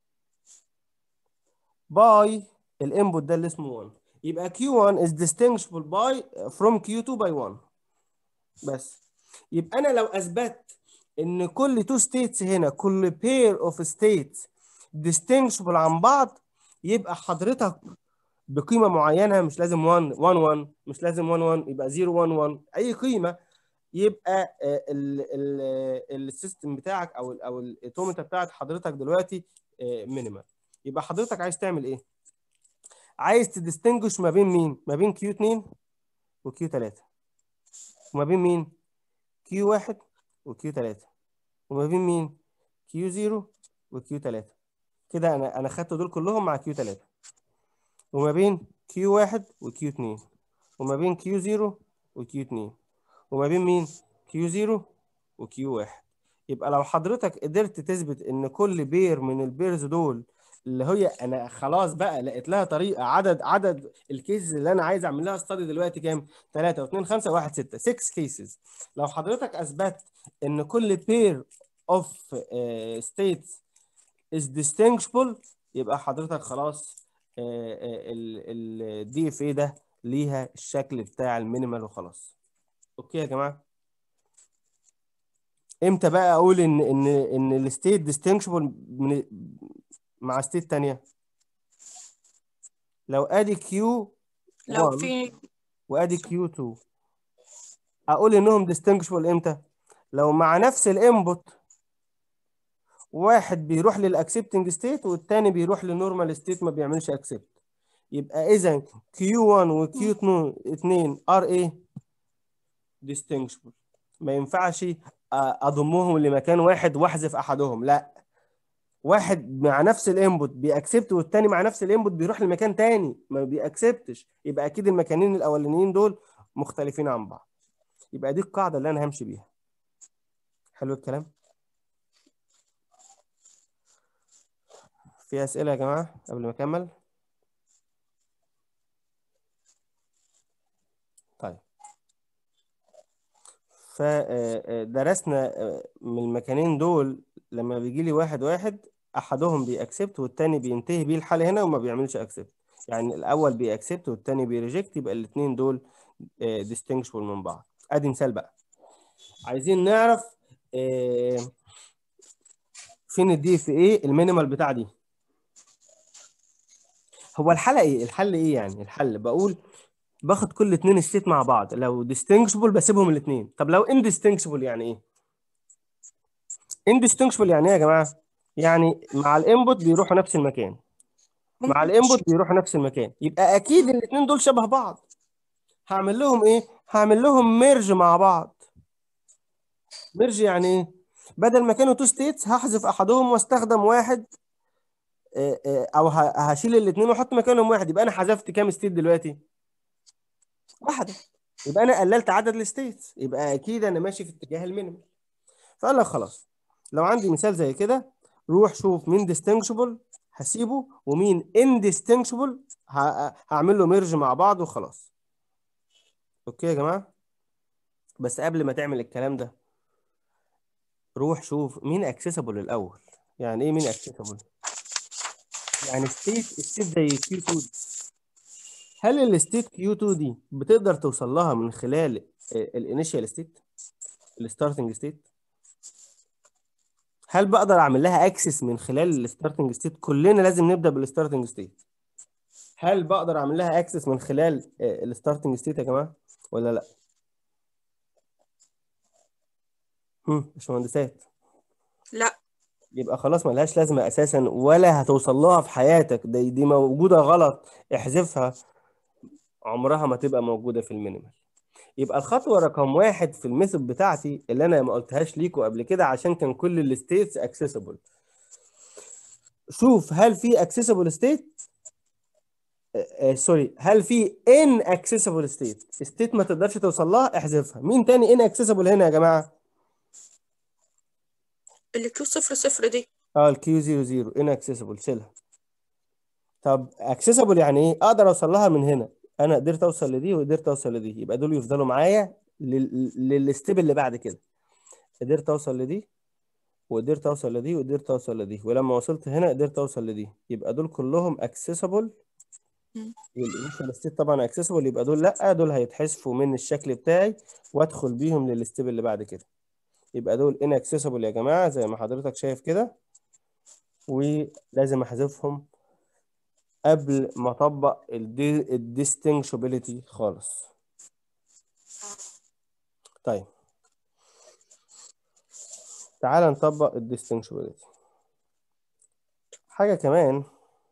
باي الانبوت ده اللي اسمه 1 يبقى Q1 is distinguishable by from Q2 by 1 بس يبقى انا لو اثبت ان كل تو ستيتس هنا كل pair of states distinguishable عن بعض يبقى حضرتك بقيمه معينه مش لازم 1 1 1 مش لازم 1 1 يبقى 0 1 1 اي قيمه يبقى السيستم بتاعك او ال او الاوتوماتا بتاعت حضرتك دلوقتي مينيمال يبقى حضرتك عايز تعمل ايه عايز تدستنجش ما بين مين ما بين كيو 2 وكيو 3 وما بين مين كيو 1 وكيو 3 وما بين مين كيو 0 وكيو 3 كده انا انا خدت دول كلهم مع كيو 3 وما بين كيو 1 وكيو 2 وما بين كيو 0 وكيو 2 وما بين مين كيو 0 وكيو 1 يبقى لو حضرتك قدرت تثبت ان كل بير من البيرز دول اللي هي انا خلاص بقى لقيت لها طريقه عدد عدد الكيسز اللي انا عايز اعمل لها استادي دلوقتي كام 3 و2 5 1 6 6 كيسز لو حضرتك اثبت ان كل بير اوف ستيتس is distinguishable يبقى حضرتك خلاص الدي اف اي ده ليها الشكل بتاع المينيمال وخلاص اوكي يا جماعه امتى بقى اقول ان ان ان الستيت ديستنكشبل من مع ستيت تانية لو ادي كيو لو 1 في وادي كيو 2 اقول انهم ديستنكشبل امتى لو مع نفس الانبوت واحد بيروح للاكسبتنج ستيت والتاني بيروح للنورمال ستيت ما بيعملش اكسبت يبقى اذا كيو 1 وكيو 2 2 ار ايه ديستنكشبل ما ينفعش اضمهم لمكان واحد واحذف احدهم لا واحد مع نفس الانبوت بيأكسبت والتاني مع نفس الانبوت بيروح لمكان تاني ما بيأكسبتش يبقى اكيد المكانين الاولانيين دول مختلفين عن بعض يبقى دي القاعده اللي انا همشي بيها حلو الكلام في اسئله يا جماعه قبل ما اكمل طيب فدرسنا من المكانين دول لما بيجي لي واحد واحد احدهم بيأكسبت والتاني بينتهي بيه الحال هنا وما بيعملش اكسبت يعني الاول بيأكسبت والتاني بيريجكت يبقى الاثنين دول ديستنكشبل من بعض ادي مثال بقى عايزين نعرف آه، فين الدي اف ايه المينيمال بتاع دي هو الحل ايه الحل ايه يعني الحل بقول باخد كل اتنين ستيت مع بعض لو ديستنكشبل بسيبهم الاثنين طب لو انديستنكشبل يعني ايه انديستنكشبل يعني ايه يا جماعه يعني مع الانبوت بيروحوا نفس المكان مع ممكن الانبوت بيروحوا نفس المكان يبقى اكيد الاثنين دول شبه بعض هعمل لهم ايه هعمل لهم ميرج مع بعض ميرج يعني ايه بدل ما كانوا تو ستيتس هحذف احدهم واستخدم واحد آه، آه، او ه- هشيل الاثنين واحط مكانهم واحد يبقى انا حذفت كام ستيت دلوقتي واحده يبقى انا قللت عدد الستيتس يبقى اكيد انا ماشي في اتجاه المينيمم فقال لك خلاص لو عندي مثال زي كده روح شوف مين ديستنكشبل هسيبه ومين انديستنكشبل هعمل له ميرج مع بعض وخلاص اوكي يا جماعه بس قبل ما تعمل الكلام ده روح شوف مين اكسسبل الاول يعني ايه مين اكسسبل يعني ستيت ستيت زي كيو 2 دي هل الستيت كيو 2 دي بتقدر توصل لها من خلال الانيشال ستيت الستارتنج ستيت هل بقدر اعمل لها اكسس من خلال الستارتنج ستيت كلنا لازم نبدا بالستارتنج ستيت هل بقدر اعمل لها اكسس من خلال الستارتنج ستيت يا جماعه ولا لا هم باشمهندسات لا يبقى خلاص ملهاش لازمة أساسا ولا هتوصل لها في حياتك دي, دي موجودة غلط احذفها عمرها ما تبقى موجودة في المينيمال يبقى الخطوة رقم واحد في الميثود بتاعتي اللي أنا ما قلتهاش ليكوا قبل كده عشان كان كل الستيتس اكسسبل شوف هل في اكسسبل ستيت سوري هل في ان اكسسبل ستيت ستيت ما تقدرش توصل لها احذفها مين تاني ان اكسسبل هنا يا جماعة اللي كيو صفر صفر دي اه الكيو 00 ان اكسسبل شيلها طب اكسسبل يعني ايه اقدر اوصل لها من هنا انا قدرت اوصل لدي وقدرت اوصل لدي يبقى دول يفضلوا معايا لل... للستيب اللي بعد كده قدرت اوصل لدي وقدرت اوصل لدي وقدرت اوصل لدي ولما وصلت هنا قدرت اوصل لدي يبقى دول كلهم اكسسبل مم. والانيشال ستيت طبعا اكسسبل يبقى دول لا دول هيتحذفوا من الشكل بتاعي وادخل بيهم للستيب اللي بعد كده يبقى دول ان اكسسبل يا جماعه زي ما حضرتك شايف كده ولازم احذفهم قبل ما اطبق الديستنكشابيليتي خالص طيب تعال نطبق الديستنكشابيليتي حاجه كمان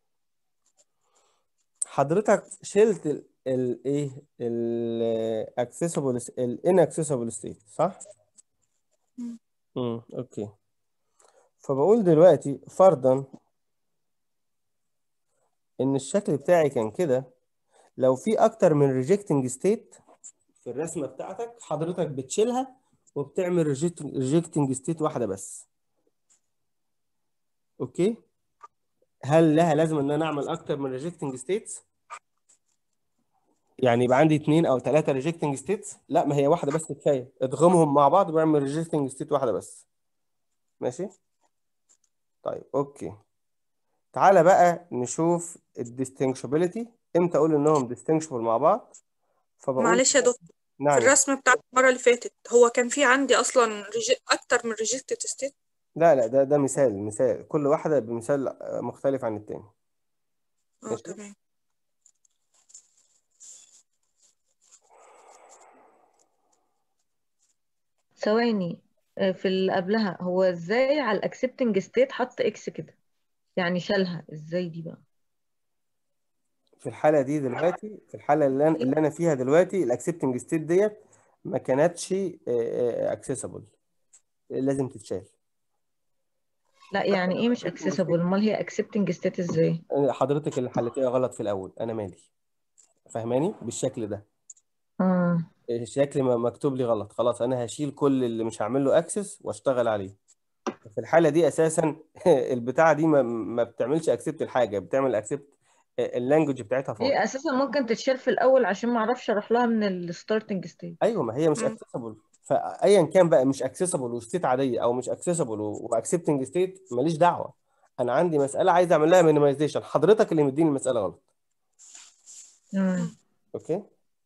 حضرتك شلت ال الايه الاكسسبل الان اكسسبل ستيت صح مم. امم اوكي فبقول دلوقتي فرضا ان الشكل بتاعي كان كده لو في اكتر من ريجكتنج ستيت في الرسمه بتاعتك حضرتك بتشيلها وبتعمل ريجكتنج ستيت واحده بس اوكي هل لها لازم ان انا اعمل اكتر من ريجكتنج ستيتس يعني يبقى عندي اثنين او ثلاثه ريجكتنج ستيتس لا ما هي واحده بس كفايه اضغمهم مع بعض واعمل ريجكتنج ستيت واحده بس ماشي طيب اوكي تعالى بقى نشوف الديستنكشابيلتي امتى اقول انهم ديستنكشبل مع بعض فبقول معلش يا دكتور في نعم الرسمة بتاعت المرة اللي فاتت هو كان في عندي أصلا ريجي... أكتر من ريجكتد ستيت لا لا ده ده مثال مثال كل واحده بمثال مختلف عن التاني اه ماشي. تمام ثواني آه، في اللي قبلها هو ازاي على الاكسبتنج ستيت حط اكس كده يعني شالها ازاي دي بقى في الحاله دي دلوقتي في الحاله اللي انا اللي انا فيها دلوقتي الاكسبتنج ستيت ديت ما كانتش اكسسبل لازم تتشال لا يعني ايه مش اكسسبل امال هي اكسبتنج ستيت ازاي حضرتك اللي حلتيها غلط في الاول انا مالي فاهماني بالشكل ده اه الشكل ما مكتوب لي غلط خلاص انا هشيل كل اللي مش هعمل له اكسس واشتغل عليه في الحاله دي اساسا البتاعه دي ما, ما بتعملش اكسبت الحاجه بتعمل اكسبت اللانجوج بتاعتها فاضي هي اساسا ممكن تتشال في الاول عشان ما اعرفش اروح لها من الستارتنج ستيت ايوه ما هي مش مم. اكسسبل فايا كان بقى مش اكسسبل وستيت عاديه او مش اكسسبل واكسبتنج ستيت ماليش دعوه انا عندي مساله عايز اعمل لها مينيمايزيشن حضرتك اللي مديني المساله غلط تمام اوكي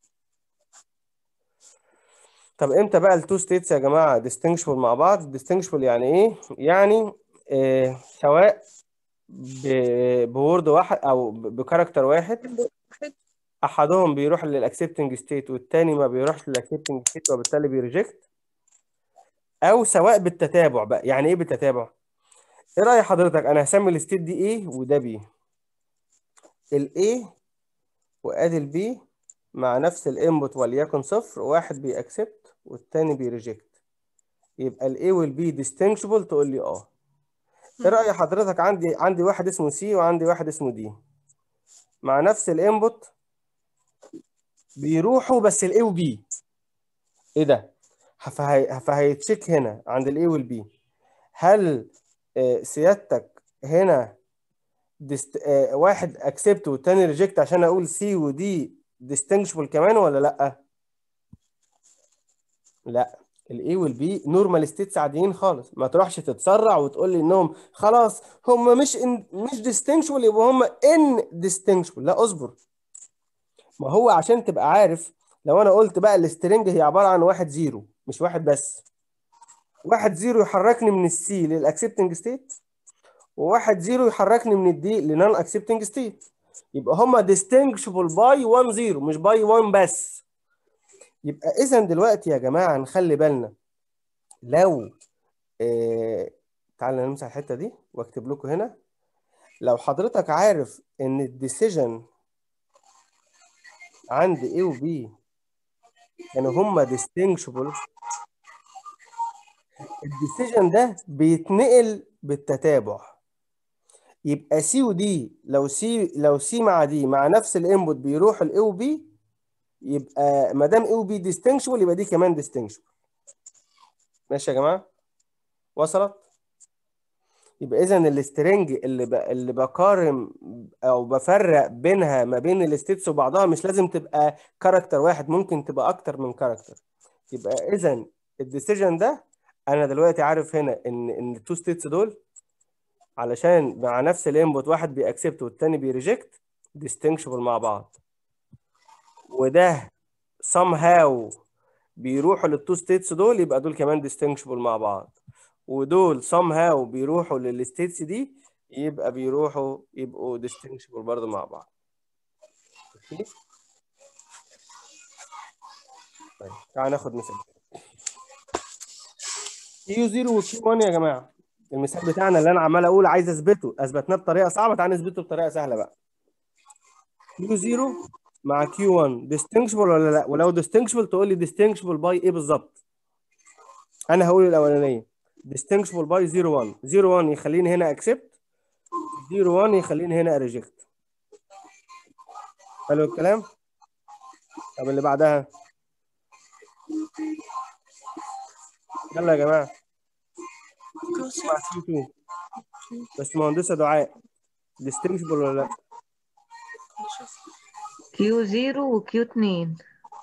طب امتى بقى التو ستيتس يا جماعه ديستنكشبل مع بعض ديستنكشبل يعني ايه يعني آه سواء ب- بورد واحد او ب- بكاركتر واحد احدهم بيروح للاكسبتنج ستيت والتاني ما بيروحش للاكسبتنج ستيت وبالتالي بيريجكت او سواء بالتتابع بقى يعني ايه بالتتابع ايه راي حضرتك انا هسمي الستيت دي ايه وده بي الاي وادي البي مع نفس الانبوت وليكن صفر واحد بيأكسبت والتاني بيريجكت يبقى الاي والبي ديستنكشبل تقول لي اه ايه رأي حضرتك عندي عندي واحد اسمه سي وعندي واحد اسمه دي مع نفس الانبوت بيروحوا بس الاي وبي ايه ده فهي- فهيتشيك هنا عند الاي والبي هل آه، سيادتك هنا ديست... آه، واحد اكسبت والتاني ريجكت عشان اقول سي ودي ديستنكشبل كمان ولا لا لا الاي والبي نورمال ستيتس عاديين خالص ما تروحش تتسرع وتقول لي انهم خلاص هم مش إن مش ديستنكشبل يبقى هم ان ديستنكشبل لا اصبر ما هو عشان تبقى عارف لو انا قلت بقى السترنج هي عباره عن واحد زيرو مش واحد بس واحد زيرو يحركني من السي للاكسبتنج ستيت وواحد زيرو يحركني من الدي لنون اكسبتنج ستيت يبقى هما ديستنكشبل باي 1 زيرو مش باي 1 بس يبقى اذا دلوقتي يا جماعه نخلي بالنا لو آه تعالى نمسح الحته دي واكتب لكم هنا لو حضرتك عارف ان الديسيجن عند A و B كانوا هما ديستنكشبل الديسيجن ده بيتنقل بالتتابع يبقى سي ودي لو سي لو سي مع دي مع نفس الانبوت بيروح الاي وبي يبقى ما دام اي وبي ديستنكشبل يبقى دي كمان ديستنكشبل ماشي يا جماعه وصلت يبقى اذا السترنج اللي ب... اللي بقارن او بفرق بينها ما بين الستيتس وبعضها مش لازم تبقى كاركتر واحد ممكن تبقى اكتر من كاركتر يبقى اذا الديسيجن ده انا دلوقتي عارف هنا ان ان التو ستيتس دول علشان مع نفس الانبوت واحد بيأكسبت والتاني بيريجكت ديستنكشبل مع بعض وده somehow بيروحوا للتو ستيتس دول يبقى دول كمان ديستنكشبل مع بعض ودول somehow بيروحوا للستيتس دي يبقى بيروحوا يبقوا ديستنكشبل برضه مع بعض اوكي طيب تعال ناخد مثال كيو 0 وكيو 1 يا جماعه المثال بتاعنا اللي انا عمال اقول عايز اثبته اثبتناه بطريقه صعبه تعال نثبته بطريقه سهله بقى كيو 0 مع كيو 1 ديستنكشبل ولا لا ولو ديستنكشبل تقول لي ديستنكشبل باي ايه بالظبط انا هقول الاولانيه ديستنكشبل باي 0 1 0 1 يخليني هنا اكسبت 0 1 يخليني هنا ريجكت حلو الكلام طب اللي بعدها يلا يا جماعه مع كيو 2 بس مهندسه دعاء ديستنكشبل ولا لا كيو زيرو وكيو اتنين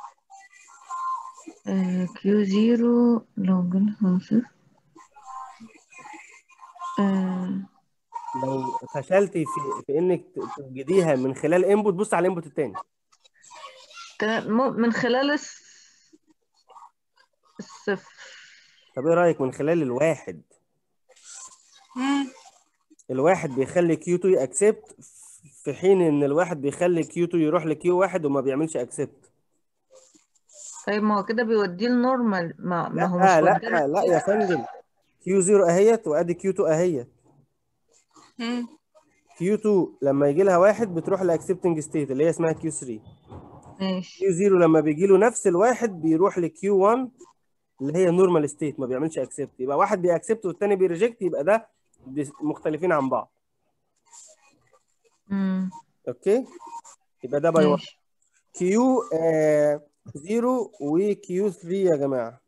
آه كيو زيرو لو جالها صفر آه لو فشلتي في في انك توجديها من خلال انبوت بص على الانبوت التاني تمام مو- من خلال الس- الصفر طب ايه رايك من خلال الواحد مم. الواحد بيخلي كيو 2 يأكسبت في حين ان الواحد بيخلي كيو 2 يروح لكيو واحد وما بيعملش اكسبت طيب ما هو كده بيوديه النورمال ما, ما هو مش لا وداه لا لا يا فندم كيو 0 اهيت وادي كيو 2 اهيت مم. كيو 2 لما يجي لها واحد بتروح لاكسبتنج ستيت اللي هي اسمها كيو 3 ماشي كيو 0 لما بيجي له نفس الواحد بيروح لكيو 1 اللي هي نورمال ستيت ما بيعملش اكسبت يبقى واحد بيأكسبت والتاني بيريجكت يبقى ده دي- مختلفين عن بعض مم. اوكي يبقى ده باي 1 ماشي كيو آه 0 وكيو 3 يا جماعه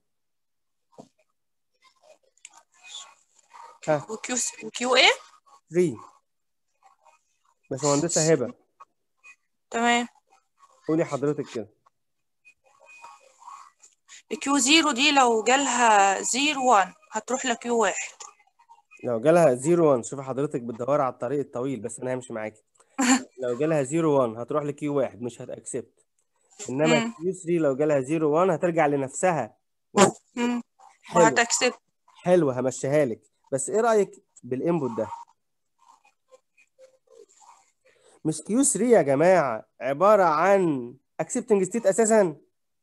ها وكيو وكيو ايه 3 باشمهندسه هبه تمام قولي حضرتك كده كيو زيرو دي لو جالها زيرو وان هتروح لكيو واحد لو جالها 0 1 شوف حضرتك بتدوري على الطريق الطويل بس انا همشي معاكي لو جالها 0 1 هتروح لكيو واحد مش هتاكسبت انما مم. كيو 3 لو جالها 0 1 هترجع لنفسها مم. حلو وهتكسب حلو همشيها لك بس ايه رايك بالانبوت ده مش كيو 3 يا جماعه عباره عن اكسبتنج ستيت اساسا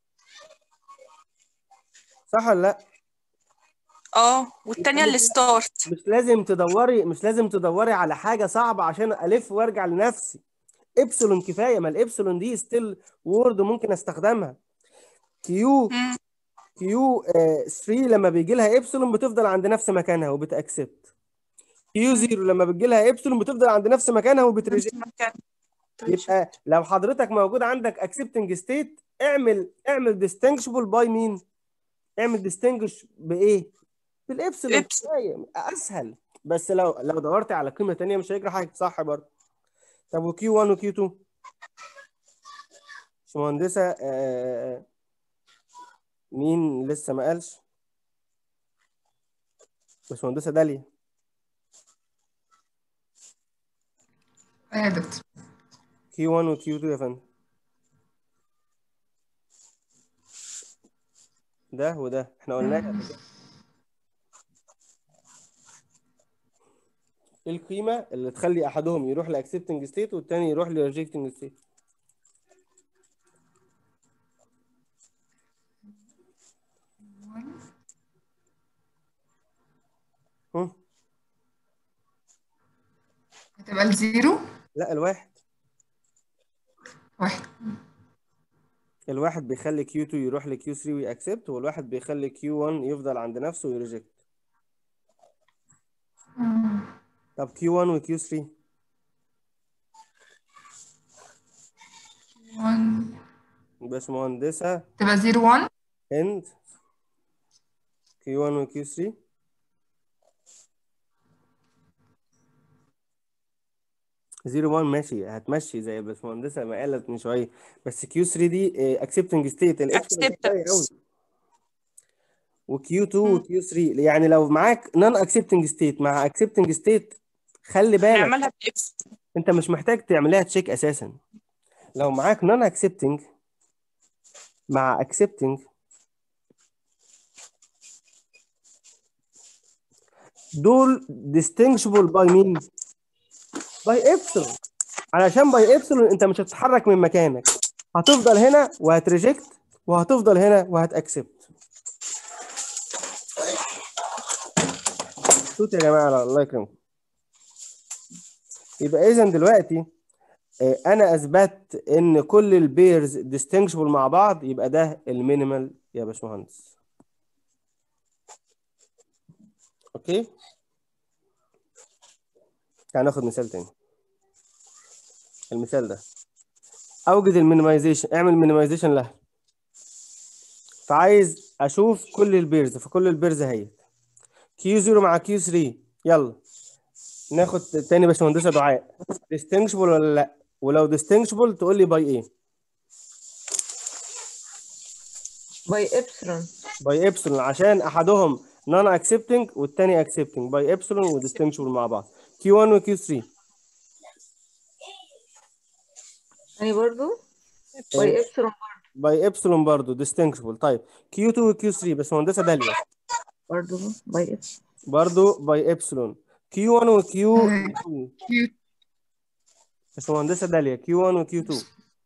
صح ولا لا اه والتانية الستارت مش لازم تدوري مش لازم تدوري على حاجه صعبه عشان الف وارجع لنفسي ابسلون كفايه ما الابسلون دي ستيل وورد ممكن استخدمها كيو مم. كيو 3 لما بيجي لها ابسلون بتفضل عند نفس مكانها وبتاكسبت كيو 0 لما بتجي لها ابسلون بتفضل عند نفس مكانها نفس وبتريجكت المكان يبقى لو حضرتك موجود عندك اكسبتنج ستيت اعمل اعمل ديستنجشبل باي مين اعمل ديستنجش بايه بالابسلون إبسلون. كفاية، اسهل بس لو لو دورت على قيمه تانية مش هيجرى حاجه صح برضه طب وكيو 1 وكيو 2 باشمهندسه آه، مين لسه ما قالش باشمهندسه داليا ايه يا دكتور كيو 1 وكيو 2 يا فندم ده وده احنا قلناها قبل كده. ايه القيمه اللي تخلي احدهم يروح لاكسبتنج ستيت والتاني يروح لريجكتنج ستيت هم؟ هتبقى الزيرو لا الواحد واحد الواحد بيخلي كيو 2 يروح لكيو 3 ويأكسبت والواحد بيخلي كيو 1 يفضل عند نفسه ويريجكت مم. طب كيو 1 وكيو 3 وان باشمهندسه تبقى زيرو وان هند كيو 1 وكيو 3 0 1 ماشي هتمشي زي الباشمهندسه ما قالت من شويه بس كيو 3 دي اكسبتنج ستيت Acceptance. وكيو 2 وكيو 3 يعني لو معاك نون اكسبتنج ستيت مع اكسبتنج ستيت خلي بالك نعملها بإبس انت مش محتاج تعملها تشيك اساسا لو معاك نون اكسبتنج مع اكسبتنج دول distinguishable باي مين باي ابسلون علشان باي ابسلون انت مش هتتحرك من مكانك هتفضل هنا وهتريجكت وهتفضل هنا وهتاكسبت صوت يا جماعه الله يكرمكم يبقى اذا دلوقتي آه، انا اثبت ان كل البيرز ديستنكشبل مع بعض يبقى ده المينيمال يا باشمهندس اوكي تعال ناخد مثال تاني المثال ده اوجد المينيمايزيشن اعمل مينيمايزيشن لها فعايز اشوف كل البيرز فكل البيرز اهي كيو 0 مع كيو 3 يلا ناخد تاني باشمهندسه دعاء ديستنكشبل ولا لا ولو ديستنكشبل تقول لي باي ايه باي ابسلون باي ابسلون عشان احدهم نون اكسبتنج والتاني اكسبتنج باي ابسلون وديستنكشبل مع بعض كيو 1 وكيو 3 يعني برضو باي ابسلون باي ابسلون برضه ديستنكشبل طيب كيو 2 وكيو 3 بس مهندسه داليا برضو باي ابسلون برضه باي ابسلون كيو 1 وكيو مم. 2 كيو بس مهندسه داليا كيو 1 وكيو 2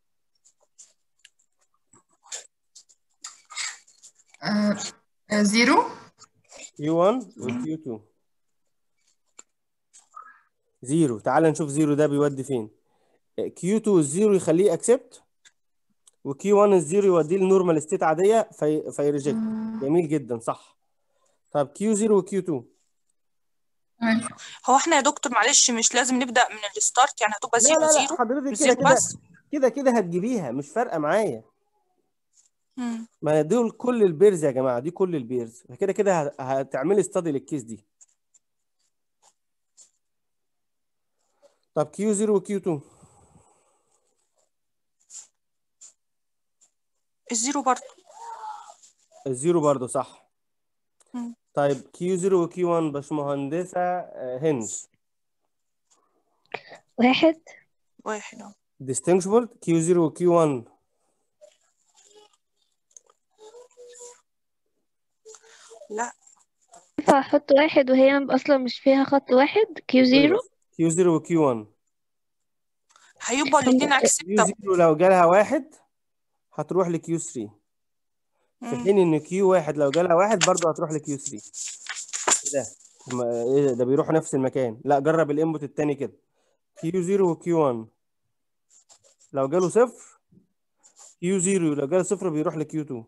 آه، آه، زيرو كيو 1 وكيو 2 زيرو تعال نشوف زيرو ده بيودي فين كيو 2 الزيرو يخليه اكسبت وكيو 1 الزيرو يوديه لنورمال ستيت عاديه في فيريجكت جميل جدا صح طب كيو 0 وكيو 2 تمام هو احنا يا دكتور معلش مش لازم نبدأ من الستارت يعني هتبقى لا زيرو لا لا زيرو حضرتك كده زيرو كده بس كده كده هتجيبيها مش فارقه معايا مم. ما دول كل البيرز يا جماعه دي كل البيرز فكده كده ه- هتعملي استادي للكيس دي طب كيو 0 وكيو 2 الزيرو برضه الزيرو برضو صح مم. طيب كيو 0 وكيو 1 باشمهندسة آه، هند واحد واحد اهو distinguishable كيو 0 وكيو 1 لا ينفع احط واحد وهي اصلا مش فيها خط واحد كيو زيرو كيو 0 وكيو 1 هيبقوا الاتنين كيو اكسبتابل 0 لو جالها واحد هتروح لكيو 3 في حين ان كيو واحد لو جالها واحد برضه هتروح لكيو 3 ايه ده ما- ايه ده ده بيروحوا نفس المكان لا جرب الانبوت التاني كده كيو 0 وكيو 1 لو جاله صفر كيو 0 لو جاله صفر بيروح لكيو 2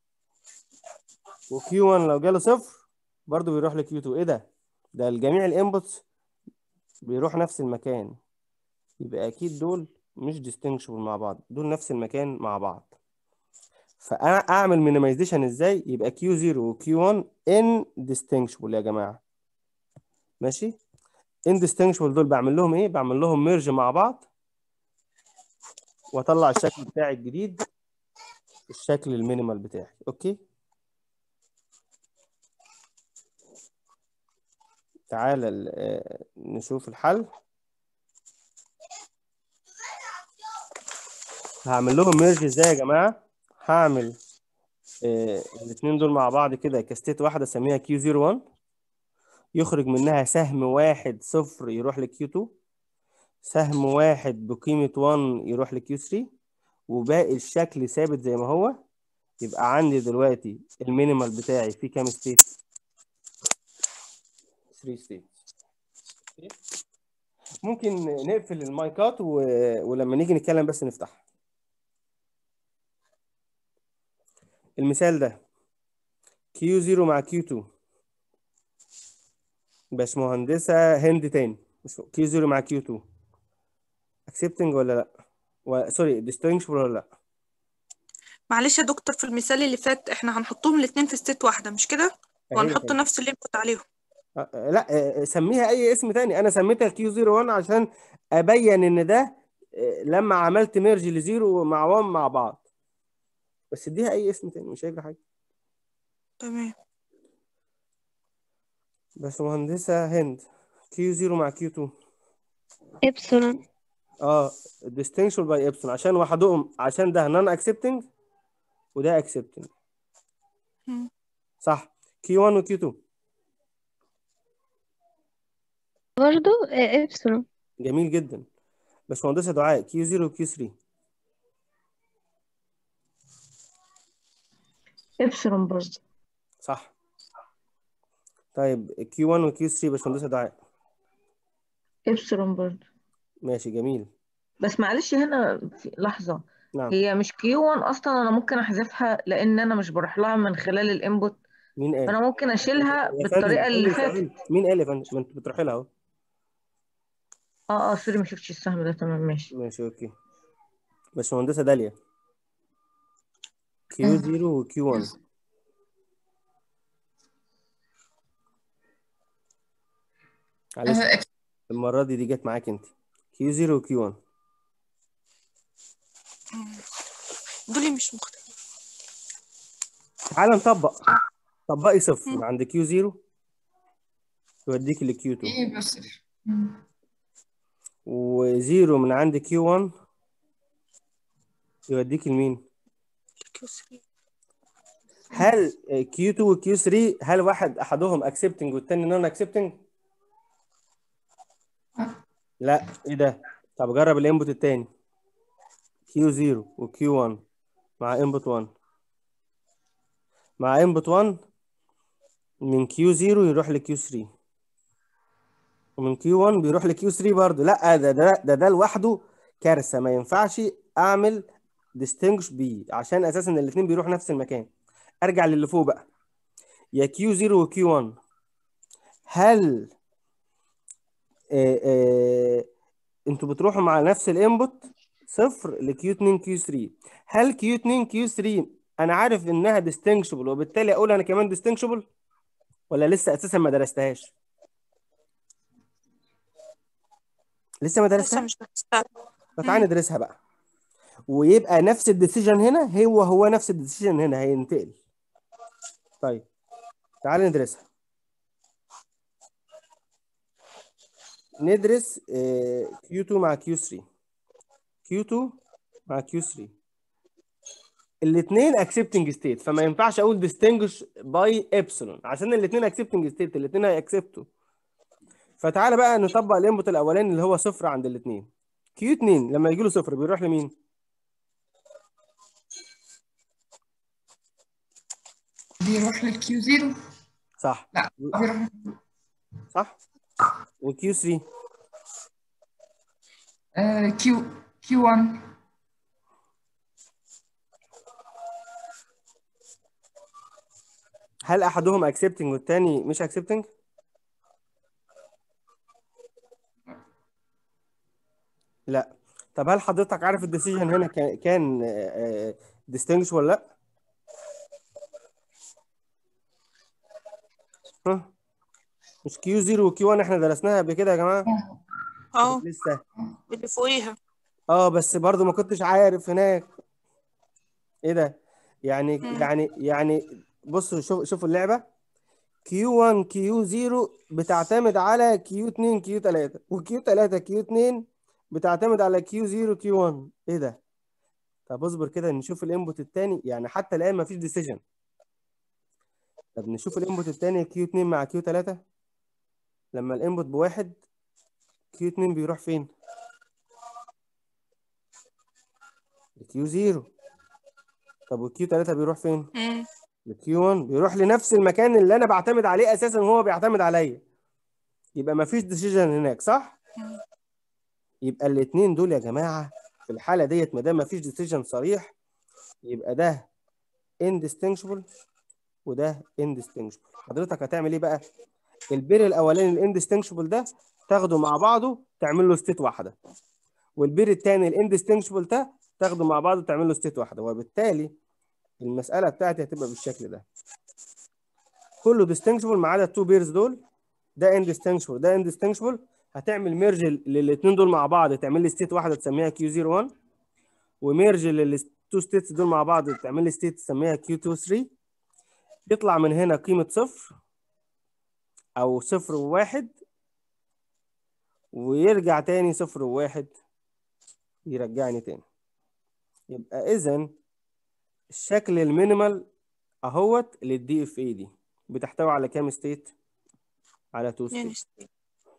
وكيو 1 لو جاله صفر برضه بيروح لكيو 2 ايه ده ده الجميع الانبوتس بيروح نفس المكان يبقى اكيد دول مش ديستنكشبل مع بعض دول نفس المكان مع بعض فانا اعمل مينيمايزيشن ازاي يبقى كيو 0 وكيو 1 ان ديستنكشبل يا جماعه ماشي ان ديستنكشبل دول بعمل لهم ايه بعمل لهم ميرج مع بعض واطلع الشكل بتاعي الجديد الشكل المينيمال بتاعي اوكي تعالى ال- آه، نشوف الحل هعمل لهم ميرج ازاي يا جماعه هعمل آه الاثنين دول مع بعض كده كستيت واحده اسميها كيو 01 يخرج منها سهم واحد صفر يروح لكيو 2 سهم واحد بقيمه 1 يروح لكيو 3 وباقي الشكل ثابت زي ما هو يبقى عندي دلوقتي المينيمال بتاعي فيه كام ستيت 3 ستيت ممكن نقفل المايكات و... ولما نيجي نتكلم بس نفتح المثال ده كيو 0 مع كيو 2 باشمهندسة هند تاني مش كيو 0 مع كيو 2 اكسبتنج ولا لا و... سوري ديستنكشبل ولا لا معلش يا دكتور في المثال اللي فات احنا هنحطهم الاتنين في ستيت واحدة مش كده أيوة وهنحط طبعا. نفس اللي كنت عليهم أه، أه، لا أه، سميها اي اسم تاني انا سميتها كيو 01 عشان ابين ان ده أه، لما عملت ميرج لزيرو مع 1 مع بعض بس اديها اي اسم تاني مش هيجري حاجه تمام باشمهندسة هند كيو 0 مع كيو 2 ابسلون اه distinction باي ابسون عشان وحدهم عشان ده نون اكسبتنج وده اكسبتنج مم. صح كيو 1 وكيو 2 برضو آه، ابسلون جميل جدا باشمهندسة دعاء كيو 0 وكيو 3 ابسلون برضه صح طيب كيو 1 وكيو 3 باشمهندسة دعاء ابسلون برضه ماشي جميل بس معلش هنا في لحظة نعم هي مش كيو 1 اصلا انا ممكن احذفها لان انا مش بروح لها من خلال الانبوت مين قال فانا ممكن اشيلها يا فندم بالطريقة اللي ثانية فاتت سؤال. مين قال يا فندم ما انت بتروحي لها اهو اه اه سوري ما شفتش السهم ده تمام ماشي ماشي اوكي باشمهندسة داليا كيو 0 وكيو 1 معلش آه، المرة دي دي جت معاك انت كيو 0 وكيو 1 دول مش مختلفين تعالى نطبق طبقي صفر من عند كيو 0 يوديك لكيو 2 ايه بس مم. وزيرو من عند كيو 1 يوديك لمين؟ كيو 3 هل كيو 2 وكيو 3 هل واحد احدهم اكسبتنج والتاني نون اكسبتنج؟ لا ايه ده؟ طب جرب الانبوت التاني كيو 0 وكيو 1 مع انبوت 1 مع انبوت 1 من كيو 0 يروح لكيو 3 ومن كيو 1 بيروح لكيو 3 برضه لا ده ده ده, ده لوحده كارثه ما ينفعش اعمل ديستنجش بيه عشان اساسا الاثنين بيروحوا نفس المكان ارجع للي فوق بقى يا كيو 0 وكيو 1 هل آه آه انتوا بتروحوا مع نفس الانبوت صفر لكيو 2 كيو 3 هل كيو 2 كيو 3 انا عارف انها ديستنكشبل وبالتالي اقول انا كمان ديستنكشبل ولا لسه اساسا ما درستهاش لسه ما لسه درستهاش مش درستها فتعالى ندرسها بقى ويبقى نفس الديسيجن هنا هو هو نفس الديسيجن هنا هينتقل طيب تعال ندرسها ندرس آه، Q2 مع Q3 Q2 مع Q3 الاثنين accepting state فما ينفعش اقول distinguish by epsilon عشان الاثنين accepting state الاثنين هيأكسبتوا فتعالى بقى نطبق الانبوت الاولاني اللي هو صفر عند الاثنين Q2 لما يجي له صفر بيروح لمين؟ بيروح للكيو زيرو صح لا بيروح صح وكيو 3 آه كيو كيو 1 هل احدهم اكسبتنج والتاني مش اكسبتنج لا طب هل حضرتك عارف الديسيجن هنا كان كان ديستنجش ولا لا ها مش كيو 0 وكيو 1 احنا درسناها قبل كده يا جماعه اه لسه اللي فوقيها اه بس برضو ما كنتش عارف هناك ايه ده يعني مم. يعني يعني بصوا شوف شوفوا اللعبه كيو 1 كيو 0 بتعتمد على كيو 2 كيو 3 وكيو 3 كيو 2 بتعتمد على كيو 0 كيو 1 ايه ده طب اصبر كده نشوف الانبوت التاني يعني حتى الان ما فيش ديسيجن طب نشوف الانبوت التاني كيو 2 مع كيو 3 لما الانبوت بواحد كيو 2 بيروح فين الكيو 0 طب والكيو 3 بيروح فين مم. الكيو 1 بيروح لنفس المكان اللي انا بعتمد عليه اساسا وهو بيعتمد عليا يبقى ما فيش ديسيجن هناك صح مم. يبقى الاثنين دول يا جماعه في الحاله ديت ما دام ما فيش ديسيجن صريح يبقى ده indistinguishable وده indistinguishable حضرتك هتعمل ايه بقى البير الاولاني الاندستنكشبل ده تاخده مع بعضه تعمل له ستيت واحده والبير الثاني الاندستنكشبل ده تاخده مع بعضه تعمل له ستيت واحده وبالتالي المساله بتاعتي هتبقى بالشكل ده كله ديستنكشبل ما عدا التو بيرز دول ده اندستنكشبل ده اندستنكشبل هتعمل ميرج للاثنين دول مع بعض تعمل لي ستيت واحده تسميها كيو 01 وميرج للتو ستيتس دول مع بعض تعمل لي ستيت تسميها كيو 23 يطلع من هنا قيمه صفر او صفر وواحد ويرجع تاني صفر وواحد يرجعني تاني يبقى اذا الشكل المينيمال اهوت للدي اف اي دي بتحتوي على كام ستيت على تو يعني ستيت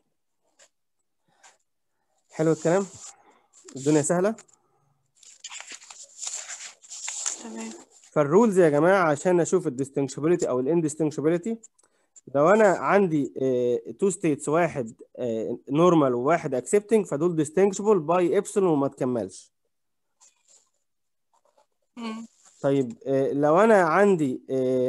حلو الكلام الدنيا سهله تمام فالرولز يا جماعه عشان اشوف الديستنكشبيليتي او الاندستنكشبيليتي لو انا عندي تو ستيتس واحد نورمال وواحد اكسبتنج فدول ديستنكشبل باي ابسلون وما تكملش مم. طيب آه، لو انا عندي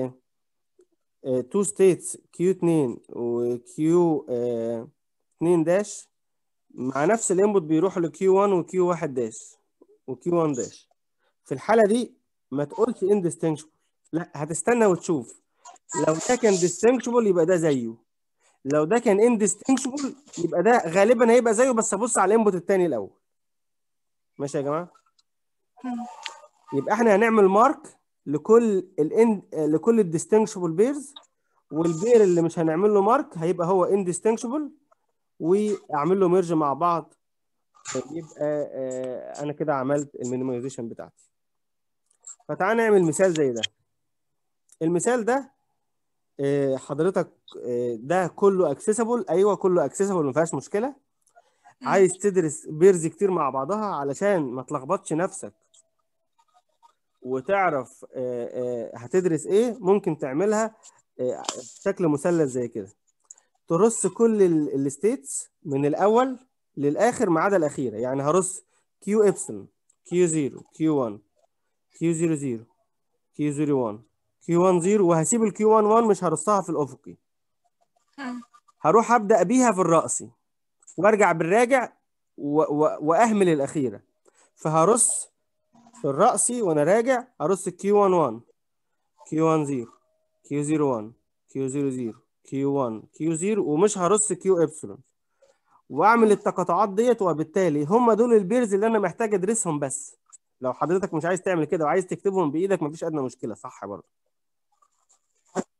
تو ستيتس كيو 2 وكيو 2 داش مع نفس الانبوت بيروحوا لكيو 1 وكيو 1 داش وكيو 1 داش في الحاله دي ما تقولش اندستنكشبل لا هتستنى وتشوف لو ده كان ديستنكشبل يبقى ده زيه لو ده كان اندستنكشبل يبقى ده غالبا هيبقى زيه بس ابص على الانبوت التاني الاول ماشي يا جماعه مم. يبقى احنا هنعمل مارك لكل الان لكل الديستنكشبل بيرز والبير اللي مش هنعمل له مارك هيبقى هو انديستنكشبل واعمل له ميرج مع بعض يبقى آه، انا كده عملت المينيمايزيشن بتاعتي فتعال نعمل مثال زي ده المثال ده آه، حضرتك آه، ده كله اكسسبل ايوه كله اكسسبل ما فيهاش مشكله عايز تدرس بيرز كتير مع بعضها علشان ما تلخبطش نفسك وتعرف آه، آه، هتدرس ايه ممكن تعملها آه، بشكل مثلث زي كده ترص كل الستيتس من الاول للاخر ما عدا الاخيره يعني هرص كيو ابسلون كيو 0 كيو 1 كيو 0 0 كيو 0 1 كيو 1 0 وهسيب الكيو 1 1 مش هرصها في الافقي مم. هروح ابدا بيها في الرأسي وارجع بالراجع و... و... واهمل الاخيره فهرص في الرأسي وانا راجع هرص كيو 1 1 كيو 1 0 كيو 0 1 كيو 0 0 كيو 1 كيو 0 ومش هرص كيو ابسلون واعمل التقاطعات ديت وبالتالي هم دول البيرز اللي انا محتاج ادرسهم بس لو حضرتك مش عايز تعمل كده وعايز تكتبهم بايدك مفيش ادنى مشكله صح برضه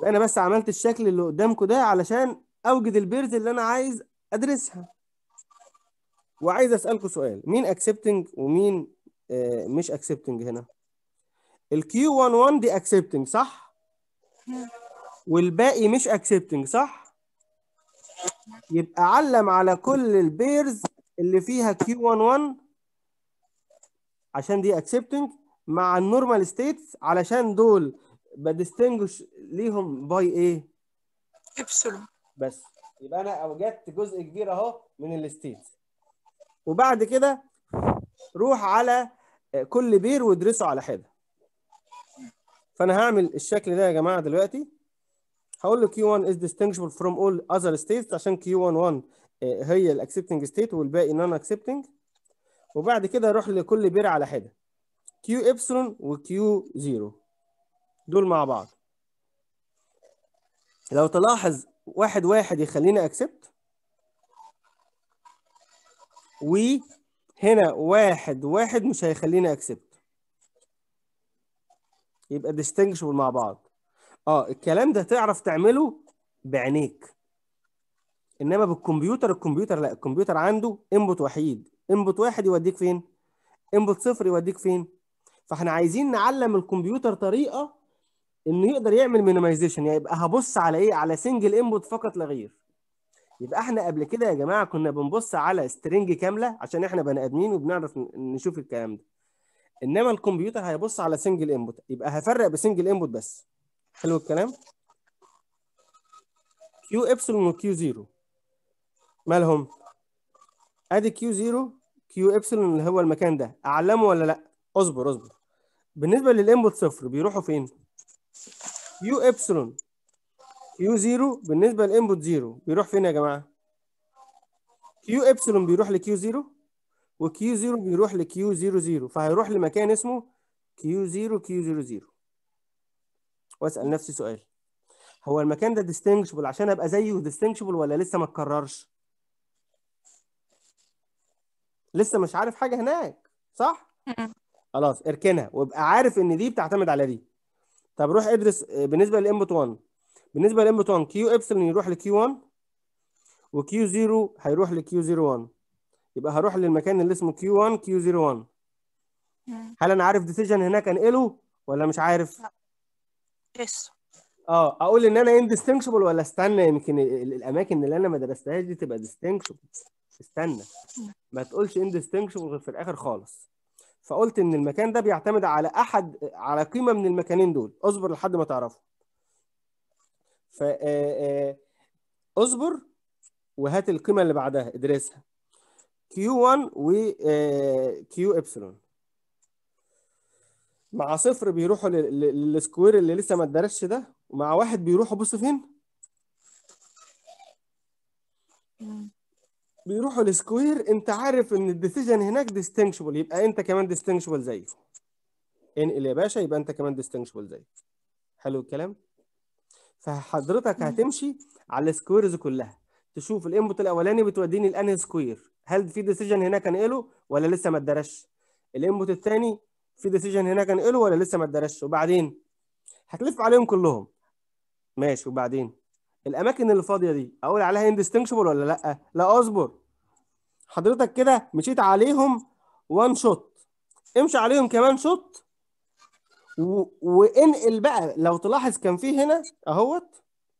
انا بس عملت الشكل اللي قدامكم ده علشان اوجد البيرز اللي انا عايز ادرسها وعايز اسالكم سؤال مين اكسبتنج ومين آه مش اكسبتنج هنا الكيو 11 دي اكسبتنج صح والباقي مش اكسبتنج صح يبقى علم على كل البيرز اللي فيها كيو 11 عشان دي اكسبتنج مع النورمال ستيتس علشان دول بدستنجش ليهم باي ايه ابسلون بس يبقى انا اوجدت جزء كبير اهو من الستيتس وبعد كده روح على كل بير وادرسه على حده فانا هعمل الشكل ده يا جماعه دلوقتي هقول له Q1 is distinguishable from all other states عشان Q11 هي الاكسبتنج ستيت والباقي نون اكسبتنج وبعد كده اروح لكل بير على حده Q epsilon و Q 0 دول مع بعض لو تلاحظ واحد واحد يخليني اكسبت وهنا واحد واحد مش هيخليني اكسبت يبقى distinguishable مع بعض اه الكلام ده تعرف تعمله بعينيك انما بالكمبيوتر الكمبيوتر لا الكمبيوتر عنده انبوت وحيد انبوت واحد يوديك فين انبوت صفر يوديك فين فاحنا عايزين نعلم الكمبيوتر طريقه انه يقدر يعمل مينيمايزيشن يعني يبقى هبص على ايه على سنجل انبوت فقط لا غير يبقى احنا قبل كده يا جماعه كنا بنبص على سترينج كامله عشان احنا بني ادمين وبنعرف نشوف الكلام ده انما الكمبيوتر هيبص على سنجل انبوت يبقى هفرق بسنجل انبوت بس حلو الكلام كيو ابسلون وكيو 0 مالهم ادي كيو 0 كيو ابسلون اللي هو المكان ده اعلمه ولا لا اصبر اصبر بالنسبه للانبوت صفر بيروحوا فين كيو ابسلون كيو 0 بالنسبه للانبوت 0 بيروح فين يا جماعه كيو ابسلون بيروح لكيو 0 وكيو 0 بيروح لكيو 0 0 فهيروح لمكان اسمه كيو 0 كيو 0 0 واسال نفسي سؤال هو المكان ده ديستنجشبل عشان ابقى زيه ديستنجشبل ولا لسه ما اتكررش لسه مش عارف حاجه هناك صح خلاص اركنها وابقى عارف ان دي بتعتمد على دي طب روح ادرس بالنسبه للانبوت 1 بالنسبه للانبوت 1 كيو ابسلون يروح لكيو 1 وكيو 0 هيروح لكيو 0 1 يبقى هروح للمكان اللي اسمه كيو 1 كيو 0 1 هل انا عارف ديسيجن هناك انقله ولا مش عارف لسه اه اقول ان انا اندستنكشبل ولا استنى يمكن ال- الاماكن اللي انا ما درستهاش دي تبقى ديستنكشبل استنى ما تقولش اندستنكشبل غير في الاخر خالص فقلت ان المكان ده بيعتمد على احد على قيمه من المكانين دول اصبر لحد ما تعرفه ف آه، آه، اصبر وهات القيمه اللي بعدها ادرسها Q1 و آه، Q ابسلون مع صفر بيروحوا لل- لل- للسكوير اللي لسه ما اتدرسش ده ومع واحد بيروحوا بص فين بيروحوا لسكوير انت عارف ان الديسيجن هناك ديستنكشبل يبقى انت كمان ديستنكشبل زيه انقل يا باشا يبقى انت كمان ديستنكشبل زيه حلو الكلام فحضرتك هتمشي على السكويرز كلها تشوف الانبوت الاولاني بتوديني لانهي سكوير هل في ديسيجن هناك انقله ولا لسه ما اتدرسش الانبوت الثاني في ديسيجن هناك انقله ولا لسه ما اتدرسش وبعدين هتلف عليهم كلهم ماشي وبعدين الاماكن اللي فاضيه دي اقول عليها اندستنكشبل ولا لا لا اصبر حضرتك كده مشيت عليهم وان شوت امشي عليهم كمان شوت و... وانقل بقى لو تلاحظ كان في هنا اهوت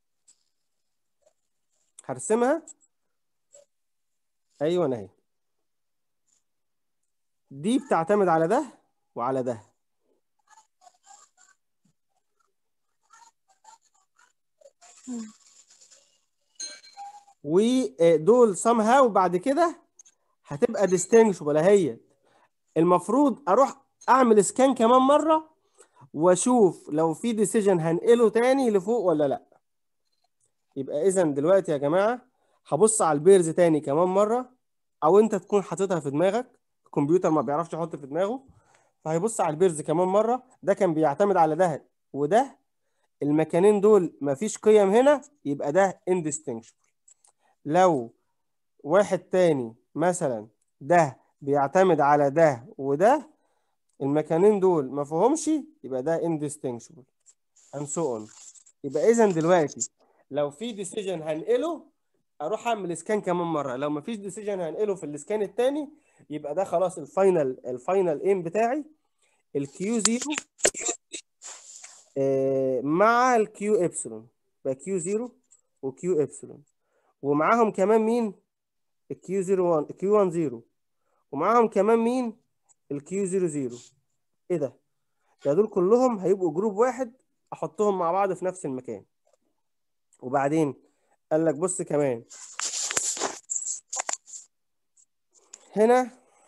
هرسمها ايوه اهي دي بتعتمد على ده وعلى ده ودول somehow بعد كده هتبقى distinguishable هي المفروض اروح اعمل سكان كمان مره واشوف لو في ديسيجن هنقله تاني لفوق ولا لا يبقى اذا دلوقتي يا جماعه هبص على البيرز تاني كمان مره او انت تكون حاططها في دماغك الكمبيوتر ما بيعرفش يحط في دماغه فهيبص على البيرز كمان مره ده كان بيعتمد على ده وده المكانين دول مفيش قيم هنا يبقى ده indistinguishable لو واحد تاني مثلا ده بيعتمد على ده وده المكانين دول ما فيهمش يبقى ده indistinguishable and so on يبقى اذا دلوقتي لو في ديسيجن هنقله اروح اعمل سكان كمان مره لو مفيش ديسيجن هنقله في السكان الثاني يبقى ده خلاص الفاينل الفاينل ايم بتاعي الكيو 0 مع الكيو ابسلون يبقى كيو 0 وكيو ابسلون ومعاهم كمان مين الكيو 0 1 كيو 1 0 ومعاهم كمان مين الكيو 0 0 ايه ده ده دول كلهم هيبقوا جروب واحد احطهم مع بعض في نفس المكان وبعدين قال لك بص كمان هنا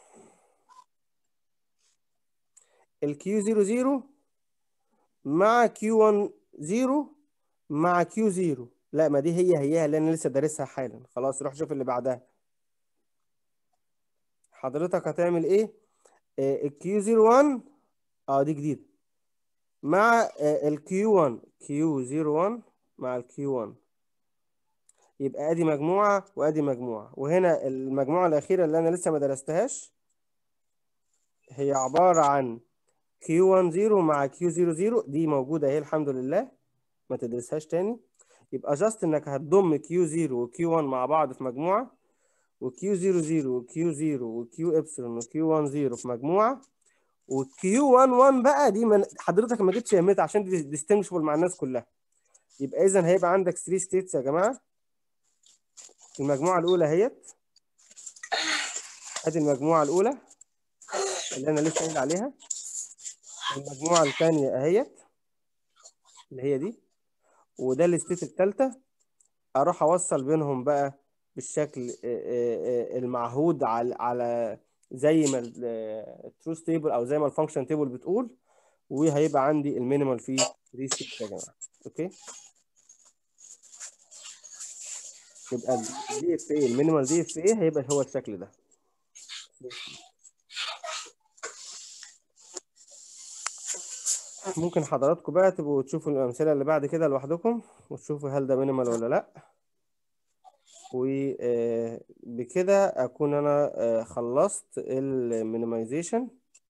الكيو 0 0 مع كيو 1 0 مع كيو 0 لا ما دي هي هيها اللي انا لسه دارسها حالا خلاص روح شوف اللي بعدها حضرتك هتعمل ايه الكيو 0 1 اه دي جديده مع الكيو 1 كيو 0 1 مع الكيو 1 يبقى ادي مجموعه وادي مجموعه وهنا المجموعه الاخيره اللي انا لسه ما درستهاش هي عباره عن كيو 1 0 مع كيو 0 0 دي موجوده اهي الحمد لله ما تدرسهاش تاني يبقى جاست انك هتضم كيو 0 وكيو 1 مع بعض في مجموعه وكيو 0 0 وكيو 0 وكيو ابسلون وكيو 1 0 في مجموعه والكيو 1 1 بقى دي من حضرتك ما جبتش اهميتها عشان دي ديستنجبل مع الناس كلها يبقى اذا هيبقى عندك 3 ستيتس يا جماعه المجموعه الاولى اهيت ادي المجموعه الاولى اللي انا لسه قايل عليها المجموعه الثانيه اهيت اللي هي دي وده الستيت الثالثه اروح اوصل بينهم بقى بالشكل المعهود على على زي ما التروث تيبل او زي ما الفانكشن تيبل بتقول وهيبقى عندي المينيمال فيه 3 ستيبس يا جماعه اوكي يبقى الدي اف اي المينيمال دي اف اي هيبقى هو الشكل ده ممكن حضراتكم بقى تبقوا تشوفوا الامثله اللي بعد كده لوحدكم وتشوفوا هل ده مينيمال ولا لا وبكده اكون انا خلصت المينيمايزيشن